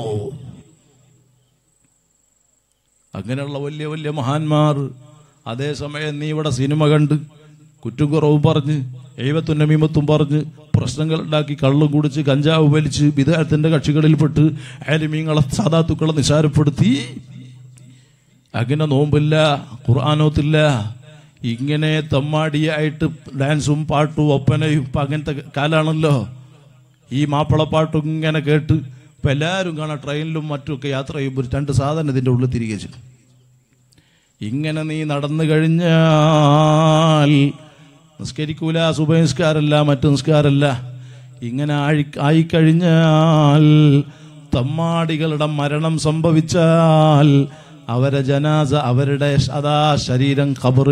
അങ്ങനെയുള്ള വലിയ വലിയ മഹാന്മാർ അതേസമയം നീ ഇവിടെ സിനിമ കണ്ട് കുറ്റും കുറവും പറഞ്ഞ് എഴുപത്തും നമീമത്തും പറഞ്ഞ് പ്രശ്നങ്ങൾ ഉണ്ടാക്കി കള്ളും കുടിച്ച് കഞ്ചാവ് വലിച്ച് വിദേഹത്തിന്റെ കക്ഷികളിൽപ്പെട്ട് ആലിമീങ്ങളെ സാധാത്തുക്കളെ നിസാരപ്പെടുത്തി അങ്ങനെ നോമ്പില്ല ഖുർആാനോത്തില്ല ഇങ്ങനെ തമ്മാടിയായിട്ട് ഡാൻസും പാട്ടും ഒപ്പനയും ഇപ്പം അങ്ങനത്തെ കാലാണല്ലോ ഈ മാപ്പിളപ്പാട്ടും ഇങ്ങനെ കേട്ട് ഇപ്പം എല്ലാവരും കാണാം ട്രെയിനിലും മറ്റുമൊക്കെ യാത്ര ചെയ്യുമ്പോൾ രണ്ട് സാധനം ഇതിൻ്റെ ഉള്ളിൽ തിരികെ ചെല്ലും ഇങ്ങനെ നീ നടന്നു കഴിഞ്ഞാൽ നിസ്കരിക്കൂല സുബഹിസ്കാരല്ല മറ്റു നിസ്കാരല്ല ഇങ്ങനെ ആയി ആയിക്കഴിഞ്ഞാൽ തമ്മാടികളുടെ മരണം സംഭവിച്ചാൽ അവരെ ജനാസ അവരുടെ അതാ ശരീരം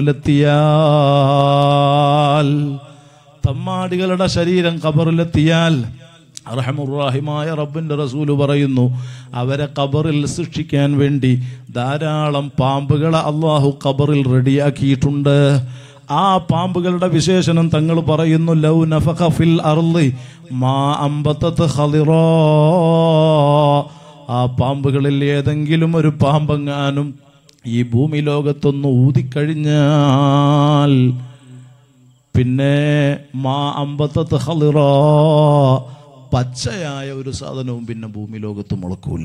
ഖബറിലെത്തിയാൽ തമ്മാടികളുടെ ശരീരം ഖബറിലെത്തിയാൽ അർഹമുറാഹിമായ റബ്ബിന്റെ റസൂല് പറയുന്നു അവരെ ഖബറിൽ സൃഷ്ടിക്കാൻ വേണ്ടി ധാരാളം പാമ്പുകളെ അള്ളാഹു ഖബറിൽ റെഡിയാക്കിയിട്ടുണ്ട് ആ പാമ്പുകളുടെ വിശേഷണം തങ്ങൾ പറയുന്നു ലൗ നഫഖ ഫിൽ അർളി മാ അമ്പത്തത്ത് ഖളിറാ ആ പാമ്പുകളിൽ ഏതെങ്കിലും ഒരു പാമ്പെങ്ങാനും ഈ ഭൂമി ലോകത്തൊന്ന് ഊതിക്കഴിഞ്ഞാൽ പിന്നെ മാ അമ്പത്തത്ത് ഹളിറ പച്ചയായ ഒരു സാധനവും പിന്നെ ഭൂമി ലോകത്ത് മുളക്കൂല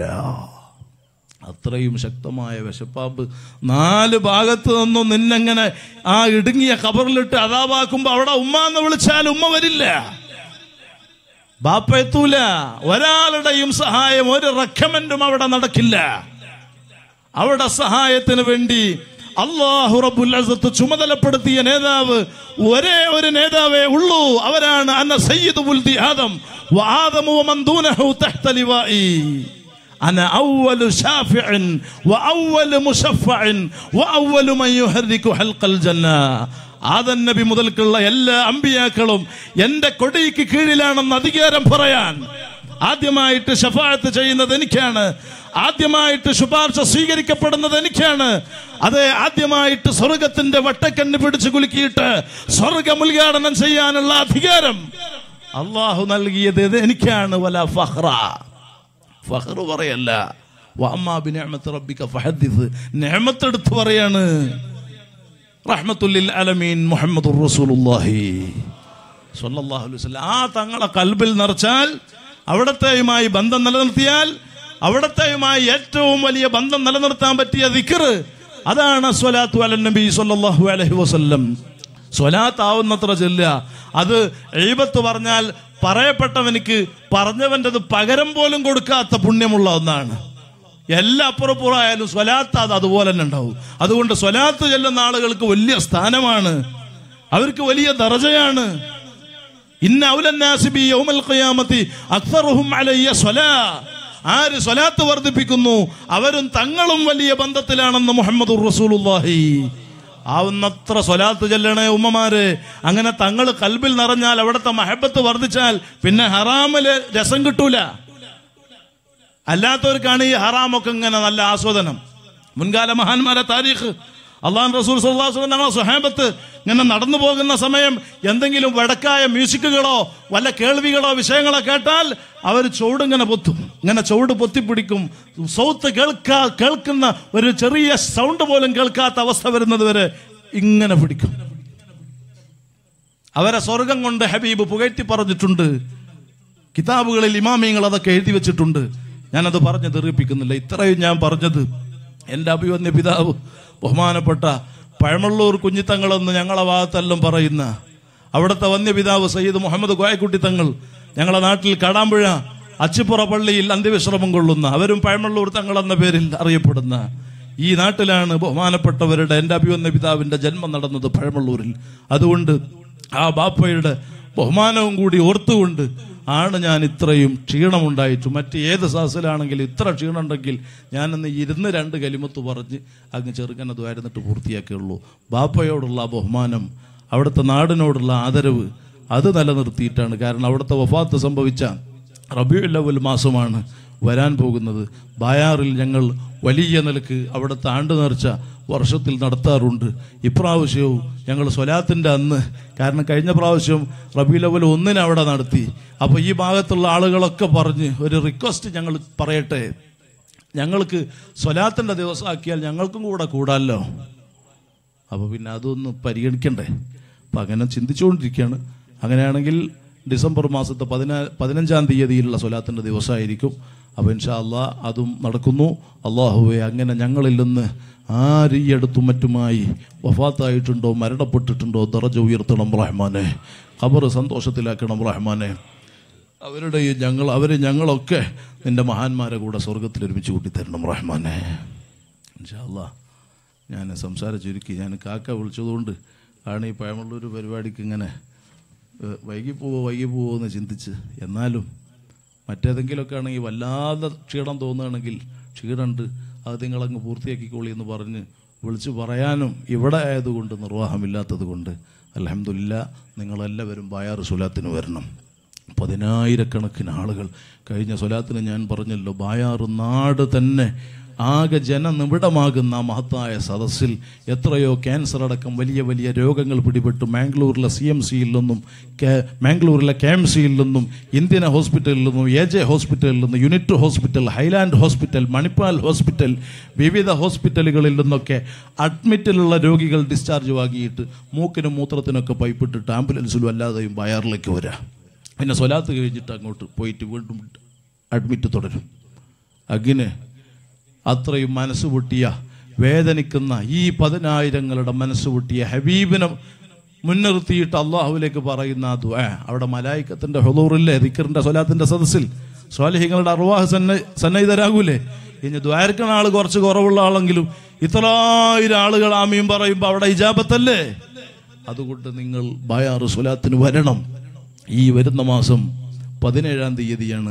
അത്രയും ശക്തമായ വിശപ്പാമ്പ് നാല് ഭാഗത്ത് നിന്നും നിന്നെങ്ങനെ ആ ഇടുങ്ങിയ കബറിലിട്ട് അതാവാക്കുമ്പോ അവിടെ ഉമ്മ എന്ന് വിളിച്ചാൽ ഉമ്മ വരില്ല ബാപ്പ എത്തൂല ഒരാളുടെയും സഹായം ഒരു റെക്കമെൻഡും അവിടെ നടക്കില്ല അവിടെ സഹായത്തിന് വേണ്ടി അള്ളാഹു റബ്ബുൽ അസത്ത് ചുമതലപ്പെടുത്തിയ നേതാവ് ഒരേ ഒരു നേതാവേ ഉള്ളൂ അവരാണ് അന്ന സയ്യിദ് ഉൽദി ആദം വആദമു വമൻ ദൂനഹു തഹ്ത ലിവാഇ അന അവ്വലു ശാഫിഅൻ വഅവ്വലു മുശഫഅൻ വഅവ്വലു മൻ യുഹർരികു ഹൽഖൽ ജന്ന ആദൻ നബി മുതൽക്കുള്ള എല്ലാ അമ്പിയാക്കളും എന്റെ കൊടിക്ക് കീഴിലാണെന്ന് അധികാരം പറയാൻ ആദ്യമായിട്ട് ഷഫായത്ത് ചെയ്യുന്നത് എനിക്കാണ് ആദ്യമായിട്ട് ശുപാർശ സ്വീകരിക്കപ്പെടുന്നത് എനിക്കാണ് അതെ ആദ്യമായിട്ട് സ്വർഗത്തിന്റെ വട്ടക്കണ്ണ് പിടിച്ചു കുലുക്കിയിട്ട് സ്വർഗം ഉദ്ഘാടനം ചെയ്യാനുള്ള അധികാരം അള്ളാഹു നൽകിയത് ഇത് എനിക്കാണ് വല ഫഹ്റ ഫഹ്റു പറയല്ല വഅമ്മാ ബിനിഅമത്തി റബ്ബിക ഫഹദ്ദിസ് നിഅമത്തെടുത്ത് പറയാണ് റഹ്മത്തുല്ലിൽ അലമീൻ മുഹമ്മദുർ റസൂലുള്ളാഹി സ്വല്ലല്ലാഹു അലൈഹി വസല്ലം ആ തങ്ങളെ കൽബിൽ നിറച്ചാൽ അവിടത്തെയുമായി ബന്ധം നിലനിർത്തിയാൽ അവിടത്തെയുമായി ഏറ്റവും വലിയ ബന്ധം നിലനിർത്താൻ പറ്റിയ ദിക്ർ അതാണ് സ്വലാത്തു അലൻ നബി സല്ലല്ലാഹു അലൈഹി വസല്ലം സ്വലാത്ത് ആവുന്നത്ര ചെല്ലുക അത് എഴുപത്ത് പറഞ്ഞാൽ പറയപ്പെട്ടവനിക്ക് പറഞ്ഞവൻ്റെത് പകരം പോലും കൊടുക്കാത്ത പുണ്യമുള്ള ഒന്നാണ് എല്ലാ അപ്പുറപ്പുറമായാലും സ്വലാത്ത് അത് അതുപോലെ തന്നെ ഉണ്ടാവും അതുകൊണ്ട് സ്വലാത്ത് ചെല്ലുന്ന ആളുകൾക്ക് വലിയ സ്ഥാനമാണ് അവർക്ക് വലിയ ദർജയാണ് ഇന്ന ഔലന്നാസിബി യൗമൽ ഖിയാമത്തി അക്സറുഹും അലയ്യ സ്വലാ ആര് സ്വലാത്ത് വർദ്ധിപ്പിക്കുന്നു അവരും തങ്ങളും വലിയ ബന്ധത്തിലാണെന്ന് മുഹമ്മദ് റസൂലുള്ളാഹി ആവുന്നത്ര സ്വലാത്ത് ചെല്ലണേ ഉമ്മമാര് അങ്ങനെ തങ്ങൾ കൽബിൽ നിറഞ്ഞാൽ അവിടുത്തെ മഹബത്ത് വർദ്ധിച്ചാൽ പിന്നെ ഹറാമില് രസം കിട്ടൂല അല്ലാത്തവർക്കാണ് ഈ ഹറാമൊക്കെ ഇങ്ങനെ നല്ല ആസ്വാദനം മുൻകാല മഹാന്മാരെ താരീഖ് അള്ളാഹ് റസൂൽ സല്ലാസ്ലം ഞങ്ങളെ സുഹാബത്ത് ഇങ്ങനെ നടന്നു പോകുന്ന സമയം എന്തെങ്കിലും വടക്കായ മ്യൂസിക്കുകളോ വല്ല കേൾവികളോ വിഷയങ്ങളോ കേട്ടാൽ അവർ ചുവടിങ്ങനെ പൊത്തും ഇങ്ങനെ ചുവട് പൊത്തിപ്പിടിക്കും സൗത്ത് കേൾക്കാ കേൾക്കുന്ന ഒരു ചെറിയ സൗണ്ട് പോലും കേൾക്കാത്ത അവസ്ഥ വരുന്നത് വരെ ഇങ്ങനെ പിടിക്കും അവരെ സ്വർഗം കൊണ്ട് ഹബീബ് പുകഴ്ത്തി പറഞ്ഞിട്ടുണ്ട് കിതാബുകളിൽ ഇമാമിയങ്ങൾ അതൊക്കെ എഴുതി വെച്ചിട്ടുണ്ട് ഞാനത് പറഞ്ഞ് തെറിപ്പിക്കുന്നില്ല ഇത്രയും ഞാൻ പറഞ്ഞത് എൻ്റെ അഭിവന്യ പിതാവ് ബഹുമാനപ്പെട്ട പഴമള്ളൂർ കുഞ്ഞിത്തങ്ങളെന്ന് ഞങ്ങളെ ഭാഗത്തെല്ലാം പറയുന്ന അവിടുത്തെ വന്യപിതാവ് സയ്യിദ് മുഹമ്മദ് കോയക്കുട്ടി തങ്ങൾ ഞങ്ങളെ നാട്ടിൽ കാടാമ്പുഴ അച്ചിപ്പുറ പള്ളിയിൽ അന്ത്യവിശ്രമം കൊള്ളുന്ന അവരും പഴമള്ളൂർ തങ്ങൾ എന്ന പേരിൽ അറിയപ്പെടുന്ന ഈ നാട്ടിലാണ് ബഹുമാനപ്പെട്ടവരുടെ എൻ്റെ അഭിവന്യ പിതാവിൻ്റെ ജന്മം നടന്നത് പഴമള്ളൂരിൽ അതുകൊണ്ട് ആ ബാപ്പയുടെ ബഹുമാനവും കൂടി ഓർത്തുകൊണ്ട് ആണ് ഞാൻ ഇത്രയും ക്ഷീണമുണ്ടായിട്ടു മറ്റ് ഏത് സാസിലാണെങ്കിലും ഇത്ര ക്ഷീണം ഉണ്ടെങ്കിൽ ഞാനിന്ന് ഇരുന്ന് രണ്ട് കലിമത്ത് പറഞ്ഞ് അങ്ങ് ചെറുക്കനെ ദ്വാരുന്നിട്ട് പൂർത്തിയാക്കിയുള്ളൂ ബാപ്പയോടുള്ള ആ ബഹുമാനം അവിടുത്തെ നാടിനോടുള്ള ആദരവ് അത് നിലനിർത്തിയിട്ടാണ് കാരണം അവിടുത്തെ വഫാത്ത് സംഭവിച്ച റബിയുൽ അവൽ മാസമാണ് വരാൻ പോകുന്നത് ബായാറിൽ ഞങ്ങൾ വലിയ നിലക്ക് അവിടുത്തെ ആണ്ട് നേർച്ച വർഷത്തിൽ നടത്താറുണ്ട് ഇപ്രാവശ്യവും ഞങ്ങൾ സ്വലാത്തിൻ്റെ അന്ന് കാരണം കഴിഞ്ഞ പ്രാവശ്യം റബി ലവൽ ഒന്നിന് അവിടെ നടത്തി അപ്പോൾ ഈ ഭാഗത്തുള്ള ആളുകളൊക്കെ പറഞ്ഞ് ഒരു റിക്വസ്റ്റ് ഞങ്ങൾ പറയട്ടെ ഞങ്ങൾക്ക് സ്വലാത്തിൻ്റെ ദിവസമാക്കിയാൽ ഞങ്ങൾക്കും കൂടെ കൂടാമല്ലോ അപ്പോൾ പിന്നെ അതൊന്ന് പരിഗണിക്കണ്ടേ അപ്പം അങ്ങനെ ചിന്തിച്ചുകൊണ്ടിരിക്കുകയാണ് അങ്ങനെയാണെങ്കിൽ ഡിസംബർ മാസത്തെ പതിനാ പതിനഞ്ചാം തീയതിയിലുള്ള സ്വലാത്തിൻ്റെ ദിവസമായിരിക്കും അപ്പോൾ ഇൻഷാ അള്ളാ അതും നടക്കുന്നു അള്ളാഹുവെ അങ്ങനെ ഞങ്ങളിൽ നിന്ന് ആര് ഈ അടുത്തും മറ്റുമായി വഫാത്തായിട്ടുണ്ടോ മരണപ്പെട്ടിട്ടുണ്ടോ ദറജ ഉയർത്തണം റഹ്മാനെ ഖബർ സന്തോഷത്തിലാക്കണം റഹ്മാനെ അവരുടെ ഈ ഞങ്ങൾ അവരെ ഞങ്ങളൊക്കെ നിന്റെ മഹാന്മാരെ കൂടെ സ്വർഗത്തിൽ ഒരുമിച്ച് കൂട്ടിത്തരണം റഹ്മാനെ ഇൻഷാ അള്ളാ ഞാൻ സംസാരം ചുരുക്കി ഞാൻ കാക്ക വിളിച്ചതുകൊണ്ട് ആണ് ഈ പഴമുള്ളൊരു പരിപാടിക്ക് ഇങ്ങനെ ഏഹ്, വൈകി പോവോ വൈകി പോവോ എന്ന് ചിന്തിച്ച് എന്നാലും മറ്റേതെങ്കിലുമൊക്കെ ആണെങ്കിൽ വല്ലാതെ ക്ഷീണം തോന്നുകയാണെങ്കിൽ ക്ഷീണമുണ്ട് അത് നിങ്ങളങ്ങ് പൂർത്തിയാക്കിക്കോളി എന്ന് പറഞ്ഞ് വിളിച്ച് പറയാനും ഇവിടെ ആയതുകൊണ്ട് നിർവാഹമില്ലാത്തത് കൊണ്ട് അലഹമില്ല നിങ്ങളെല്ലാവരും ബായാറ് സുലാത്തിന് വരണം പതിനായിരക്കണക്കിന് ആളുകൾ കഴിഞ്ഞ സ്വലാത്തിന് ഞാൻ പറഞ്ഞല്ലോ ബായാറ് നാട് തന്നെ ആകെ ജനനിബിഡമാകുന്ന ആ മഹത്തായ സദസ്സിൽ എത്രയോ ക്യാൻസർ അടക്കം വലിയ വലിയ രോഗങ്ങൾ പിടിപെട്ട് മാംഗ്ലൂരിലെ സി എം സിയിൽ നിന്നും കേ- മാംഗ്ലൂരിലെ കെ എം സിയിൽ നിന്നും ഇന്ത്യൻ ഹോസ്പിറ്റലിൽ നിന്നും എ ജെ ഹോസ്പിറ്റലിൽ നിന്നും unit hospital Highland hospital Manipal hospital വിവിധ ഹോസ്പിറ്റലുകളിൽ നിന്നൊക്കെ അഡ്മിറ്റിലുള്ള രോഗികൾ ഡിസ്ചാർജ് വാങ്ങിയിട്ട് മൂക്കിനും മൂത്രത്തിനൊക്കെ പൈപ്പിട്ടിട്ട് ആംബുലൻസിലും അല്ലാതെയും ബയാറിലേക്ക് വരാം പിന്നെ സ്വലാത്ത് കഴിഞ്ഞിട്ട് അങ്ങോട്ട് പോയിട്ട് വീണ്ടും അഡ്മിറ്റ് തുടരും അങ്ങനെ അത്രയും മനസ്സ് പൊട്ടിയ വേദനിക്കുന്ന ഈ പതിനായിരങ്ങളുടെ മനസ്സ് പൊട്ടിയ ഹബീബിനെ മുൻനിർത്തിയിട്ട് അള്ളാഹുവിലേക്ക് പറയുന്ന ആ ദുആ അവിടെ മലായിക്കത്തിന്റെ ഹുളൂറില്ലേ ദിക്കറിന്റെ സ്വലാത്തിന്റെ സദസ്സിൽ സ്വാലിഹിങ്ങളുടെ അറുവാഹ് സന്ന സന്നദ്ധരാകൂലേ ഇനി ദ്വാരക്കണ ആൾ കുറച്ച് കുറവുള്ള ആളെങ്കിലും ഇത്രായിരം ആളുകൾ ആമീൻ പറയുമ്പോൾ അവിടെ ഇജാബത്തല്ലേ അതുകൊണ്ട് നിങ്ങൾ ബയാറ് സ്വലാത്തിന് വരണം ഈ വരുന്ന മാസം പതിനേഴാം തീയതിയാണ്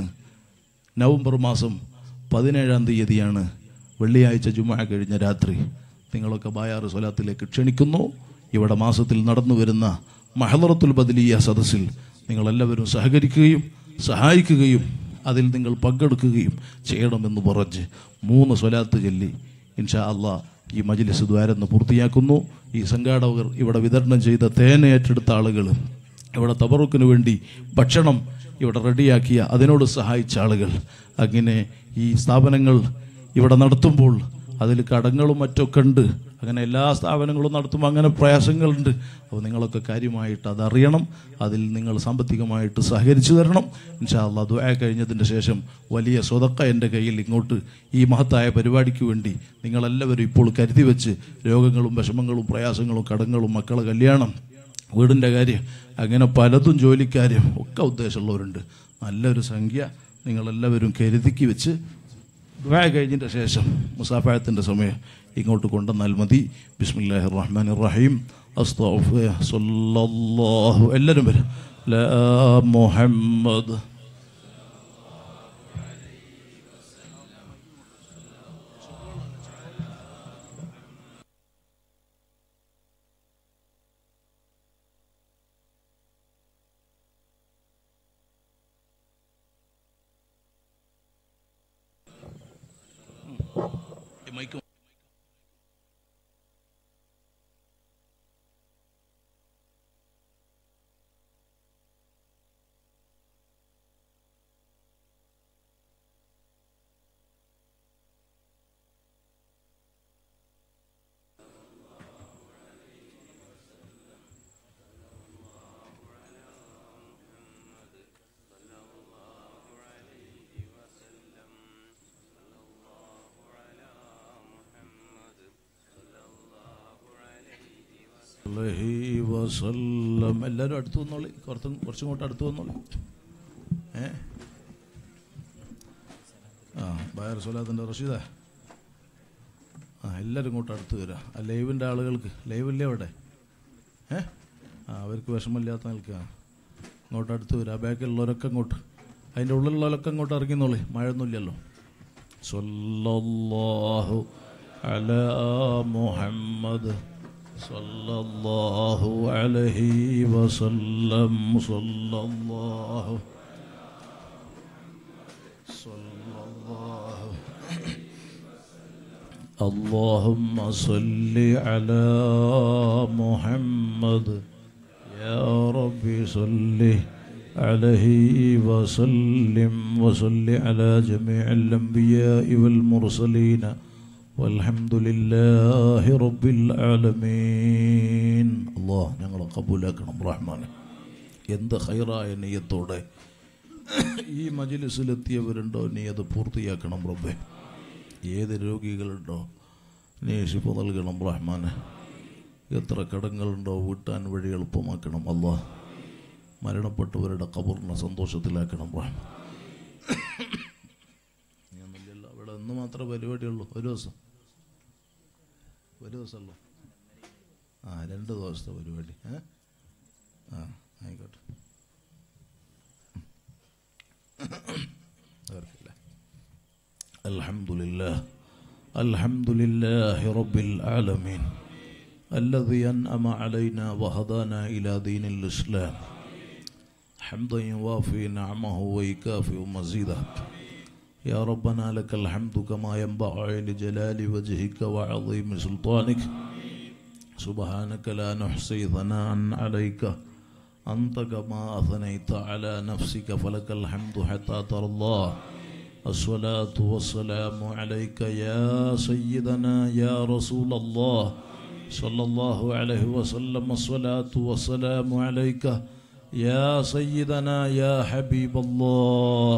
നവംബർ മാസം പതിനേഴാം തീയതിയാണ് വെള്ളിയാഴ്ച ജുമാ കഴിഞ്ഞ രാത്രി നിങ്ങളൊക്കെ ബായാറ് സ്വലാത്തിലേക്ക് ക്ഷണിക്കുന്നു ഇവിടെ മാസത്തിൽ നടന്നു വരുന്ന മഹലറത്തുൽ ബദലിയ സദസ്സിൽ നിങ്ങളെല്ലാവരും സഹകരിക്കുകയും സഹായിക്കുകയും അതിൽ നിങ്ങൾ പങ്കെടുക്കുകയും ചെയ്യണമെന്ന് പറഞ്ഞ് മൂന്ന് സ്വലാത്ത് ചൊല്ലി ഇൻഷാ അള്ളാ ഈ മജ്ലിസ് ദ്വാരെന്ന് പൂർത്തിയാക്കുന്നു ഈ സംഘാടകർ ഇവിടെ വിതരണം ചെയ്ത തേന ഏറ്റെടുത്ത ആളുകൾ ഇവിടെ തബറുക്കിന് വേണ്ടി ഭക്ഷണം ഇവിടെ റെഡിയാക്കിയ അതിനോട് സഹായിച്ച ആളുകൾ അങ്ങനെ ഈ സ്ഥാപനങ്ങൾ ഇവിടെ നടത്തുമ്പോൾ അതിൽ കടങ്ങളും മറ്റൊക്കെ ഉണ്ട് അങ്ങനെ എല്ലാ സ്ഥാപനങ്ങളും നടത്തുമ്പോൾ അങ്ങനെ പ്രയാസങ്ങളുണ്ട് അപ്പോൾ നിങ്ങളൊക്കെ കാര്യമായിട്ട് അതറിയണം അതിൽ നിങ്ങൾ സാമ്പത്തികമായിട്ട് സഹകരിച്ചു തരണം ഇൻഷാ അള്ളാ ദുആ കഴിഞ്ഞതിൻ്റെ ശേഷം വലിയ സ്വതക്ക എൻ്റെ കയ്യിൽ ഇങ്ങോട്ട് ഈ മഹത്തായ പരിപാടിക്ക് വേണ്ടി നിങ്ങളെല്ലാവരും ഇപ്പോൾ കരുതി വെച്ച് രോഗങ്ങളും വിഷമങ്ങളും പ്രയാസങ്ങളും കടങ്ങളും മക്കളെ കല്യാണം വീടിൻ്റെ കാര്യം അങ്ങനെ പലതും ജോലിക്കാരും ഒക്കെ ഉദ്ദേശമുള്ളവരുണ്ട് നല്ലൊരു സംഖ്യ നിങ്ങളെല്ലാവരും കരുതിക്ക് വെച്ച് ദുആ കഴിഞ്ഞതിൻ്റെ ശേഷം മുസാഫായത്തിൻ്റെ സമയം ഇങ്ങോട്ട് കൊണ്ടുവന്നാൽ മതി ബിസ്മില്ലാഹി റഹ്മാൻ റഹീം അസ്തഗ്ഫിർ സല്ലല്ലാഹു എല്ലാവരും വരും ലാ മുഹമ്മദ് മൈക്ക് അലൈഹി വസല്ലം എല്ലാവരും അടുത്ത് വന്നോളി കുറച്ചും കുറച്ചും കൂട്ട് അടുത്ത് വന്നോളി ഏ ആ ബയർ സുലാത്തിൻ്റെ റഷീദ ആ എല്ലാവരും ഇങ്ങോട്ട് അടുത്ത് വരാം ആ ലൈവിൻ്റെ ആളുകൾക്ക് ലൈവില്ലേ അവിടെ ഏ ആ അവർക്ക് വിഷമമില്ലാത്ത നിൽക്കുക ഇങ്ങോട്ട് അടുത്ത് വരാം ബാക്കിലുള്ളവരൊക്കെ ഇങ്ങോട്ട് അതിൻ്റെ ഉള്ളിലുള്ളവരൊക്കെ ഇങ്ങോട്ട് ഇറങ്ങിന്നോളി മഴയൊന്നുമില്ലല്ലോ സല്ലല്ലാഹു അലാ മുഹമ്മദ് صلى الله عليه وسلم صلى الله صلى الله اللهم صل على محمد يا ربي صل عليه وسلم وصل على جميع الأنبياء والمرسلين والحمد لله رب العالمين الله ഞങ്ങളെ കബൂലാക്കണം റഹ്മാനെ എന്ത് ഹൈറായ നെയ്യത്തോടെ ഈ മജിലിസിലെത്തിയവരുണ്ടോ നീ അത് പൂർത്തിയാക്കണം റബ്ബെ ഏത് രോഗികളുണ്ടോ നീ ശിപ്പ നൽകണം റഹ്മാനെ എത്ര കടങ്ങളുണ്ടോ വീട്ടാൻ വഴി എളുപ്പമാക്കണം അല്ലാ മരണപ്പെട്ടവരുടെ കബറിനെ സന്തോഷത്തിലാക്കണം റഹ്മാൻ ഞാനൊന്നുമില്ലല്ലോ അവിടെ ഒന്ന് മാത്രമേ പരിപാടിയുള്ളൂ ഒരു ദിവസം ഒരു ദിവസമല്ലോ ആ രണ്ട് ദിവസത്തെ പരിപാടി ഏ ആ ആയിക്കോട്ടെ കുഴപ്പമില്ല الحمد لله الحمد لله رب العالمين الذي أنعم علينا وهدانا إلى دين الإسلام حمدا يوافي نعمه ويكافئ مزيده يا ربنا لك الحمد كما ينبغي لجلال وجهك وعظيم سلطانك سبحانك لا نحصي ثناء عليك أنت كما أثنيت على نفسك فلك الحمد حتى ترى الله الصلاة والسلام عليك يا سيدنا يا رسول الله صلى الله عليه وسلم الصلاة والسلام عليك يا سيدنا يا حبيب الله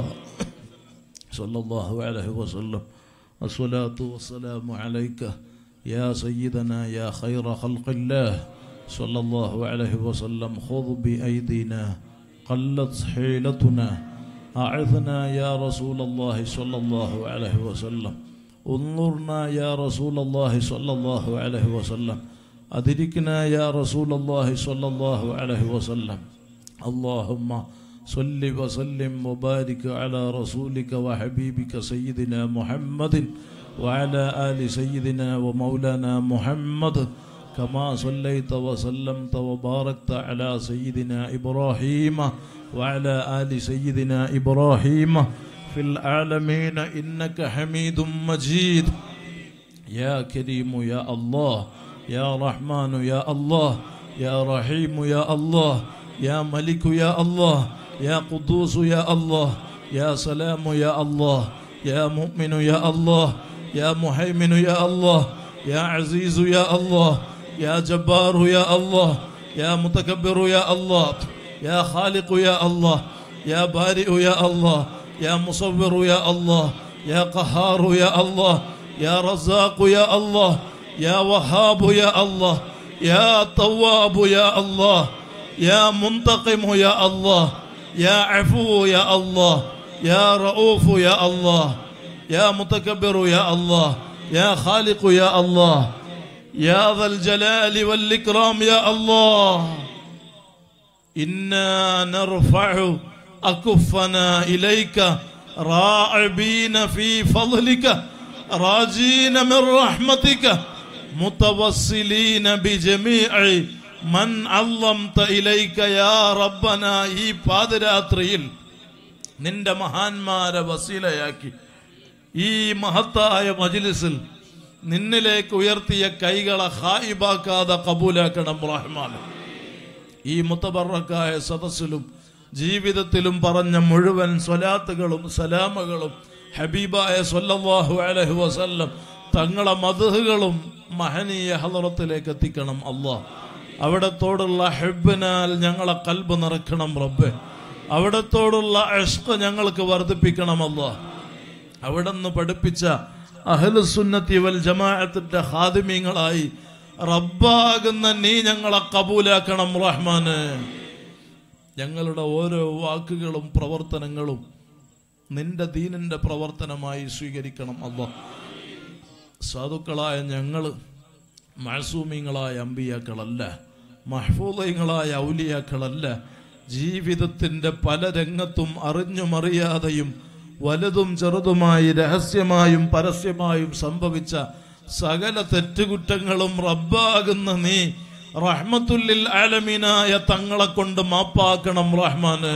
صلى الله عليه وسلم الصلاة والسلام عليك يا سيدنا يا خير خلق الله صلى الله عليه وسلم خذ بأيدينا قلت حيلتنا أعثنا يا رسول الله صلى الله عليه وسلم انظرنا يا رسول الله صلى الله عليه وسلم أدركنا يا رسول الله صلى الله عليه وسلم اللهم صل وسلم وبارك على رسولك وحبيبك سيدنا محمد وعلى آل سيدنا ومولانا محمد كما صليت وسلمت وباركت على سيدنا إبراهيم وعلى آل سيدنا إبراهيم في العالمين إنك حميد مجيد يا كريم يا الله يا رحمن يا الله يا رحيم يا الله يا ملك يا الله يا قدوس يا الله يا سلام يا الله يا مؤمن يا الله يا مهيمن يا الله يا عزيز يا الله يا جبار يا الله يا متكبر يا الله يا خالق يا الله يا بارئ يا الله يا مصور يا الله يا قهار يا الله يا رزاق يا الله يا وهاب يا الله يا تواب يا الله يا منتقم يا الله يا عفو يا الله يا رؤوف يا الله يا متكبر يا الله يا خالق يا الله يا ذا الجلال والإكرام يا الله إنا نرفع أكفنا إليك راعبين في فضلك راجين من رحمتك متوسلين بجميع من علمت إليك يا ربنا ഈ പാതിരാത്രിയിൽ നിന്റെ മഹാന്മാരെ വസീലയാക്കി ഈ മഹത്തായ മജിലിസിൽ നിന്നിലേക്ക് ഉയർത്തിയ കൈകളെ ഹായിബാക്കാതെ കബൂലാക്കണം റഹ്മാൻ ഈ മുത്തബറക്കായ സദസ്സിലും ജീവിതത്തിലും പറഞ്ഞ മുഴുവൻ സ്വലാത്തുകളും സലാമുകളും ഹബീബായ സല്ലല്ലാഹു അലൈഹി വസല്ലം തങ്ങളെ മധുഹുകളും മഹനീയ ഹലറത്തിലേക്ക് എത്തിക്കണം അള്ളാഹ് അവിടത്തോടുള്ള ഹെബിനാൽ ഞങ്ങളെ കൽബ് നിറക്കണം റബ്ബെ അവിടത്തോടുള്ള അഷ്ക ഞങ്ങൾക്ക് വർദ്ധിപ്പിക്കണമല്ല അവിടുന്ന് പഠിപ്പിച്ച അഹ്ലുസുന്നത്തി വൽ ജമാഅത്തിന്റെ ഹാദിമീങ്ങളായി റബ്ബാകുന്ന നീ ഞങ്ങളെ കബൂലാക്കണം റഹ്മാന് ഞങ്ങളുടെ ഓരോ വാക്കുകളും പ്രവർത്തനങ്ങളും നിന്റെ ദീനിന്റെ പ്രവർത്തനമായി സ്വീകരിക്കണം അല്ല സാധുക്കളായ ഞങ്ങള് മഴസൂമിങ്ങളായ അമ്പിയാക്കളല്ല മഹ്ഫൂദയങ്ങളായ ഔലിയാക്കളല്ല ജീവിതത്തിന്റെ പല രംഗത്തും അറിഞ്ഞും അറിയാതെയും വലുതും ചെറുതുമായി രഹസ്യമായും പരസ്യമായും സംഭവിച്ച സകല തെറ്റുകുറ്റങ്ങളും റബ്ബാകുന്ന നീ റഹ്മത്തുല്ലിൽ ആലമീനായ തങ്ങളെ കൊണ്ട് മാപ്പാക്കണം റഹ്മാന്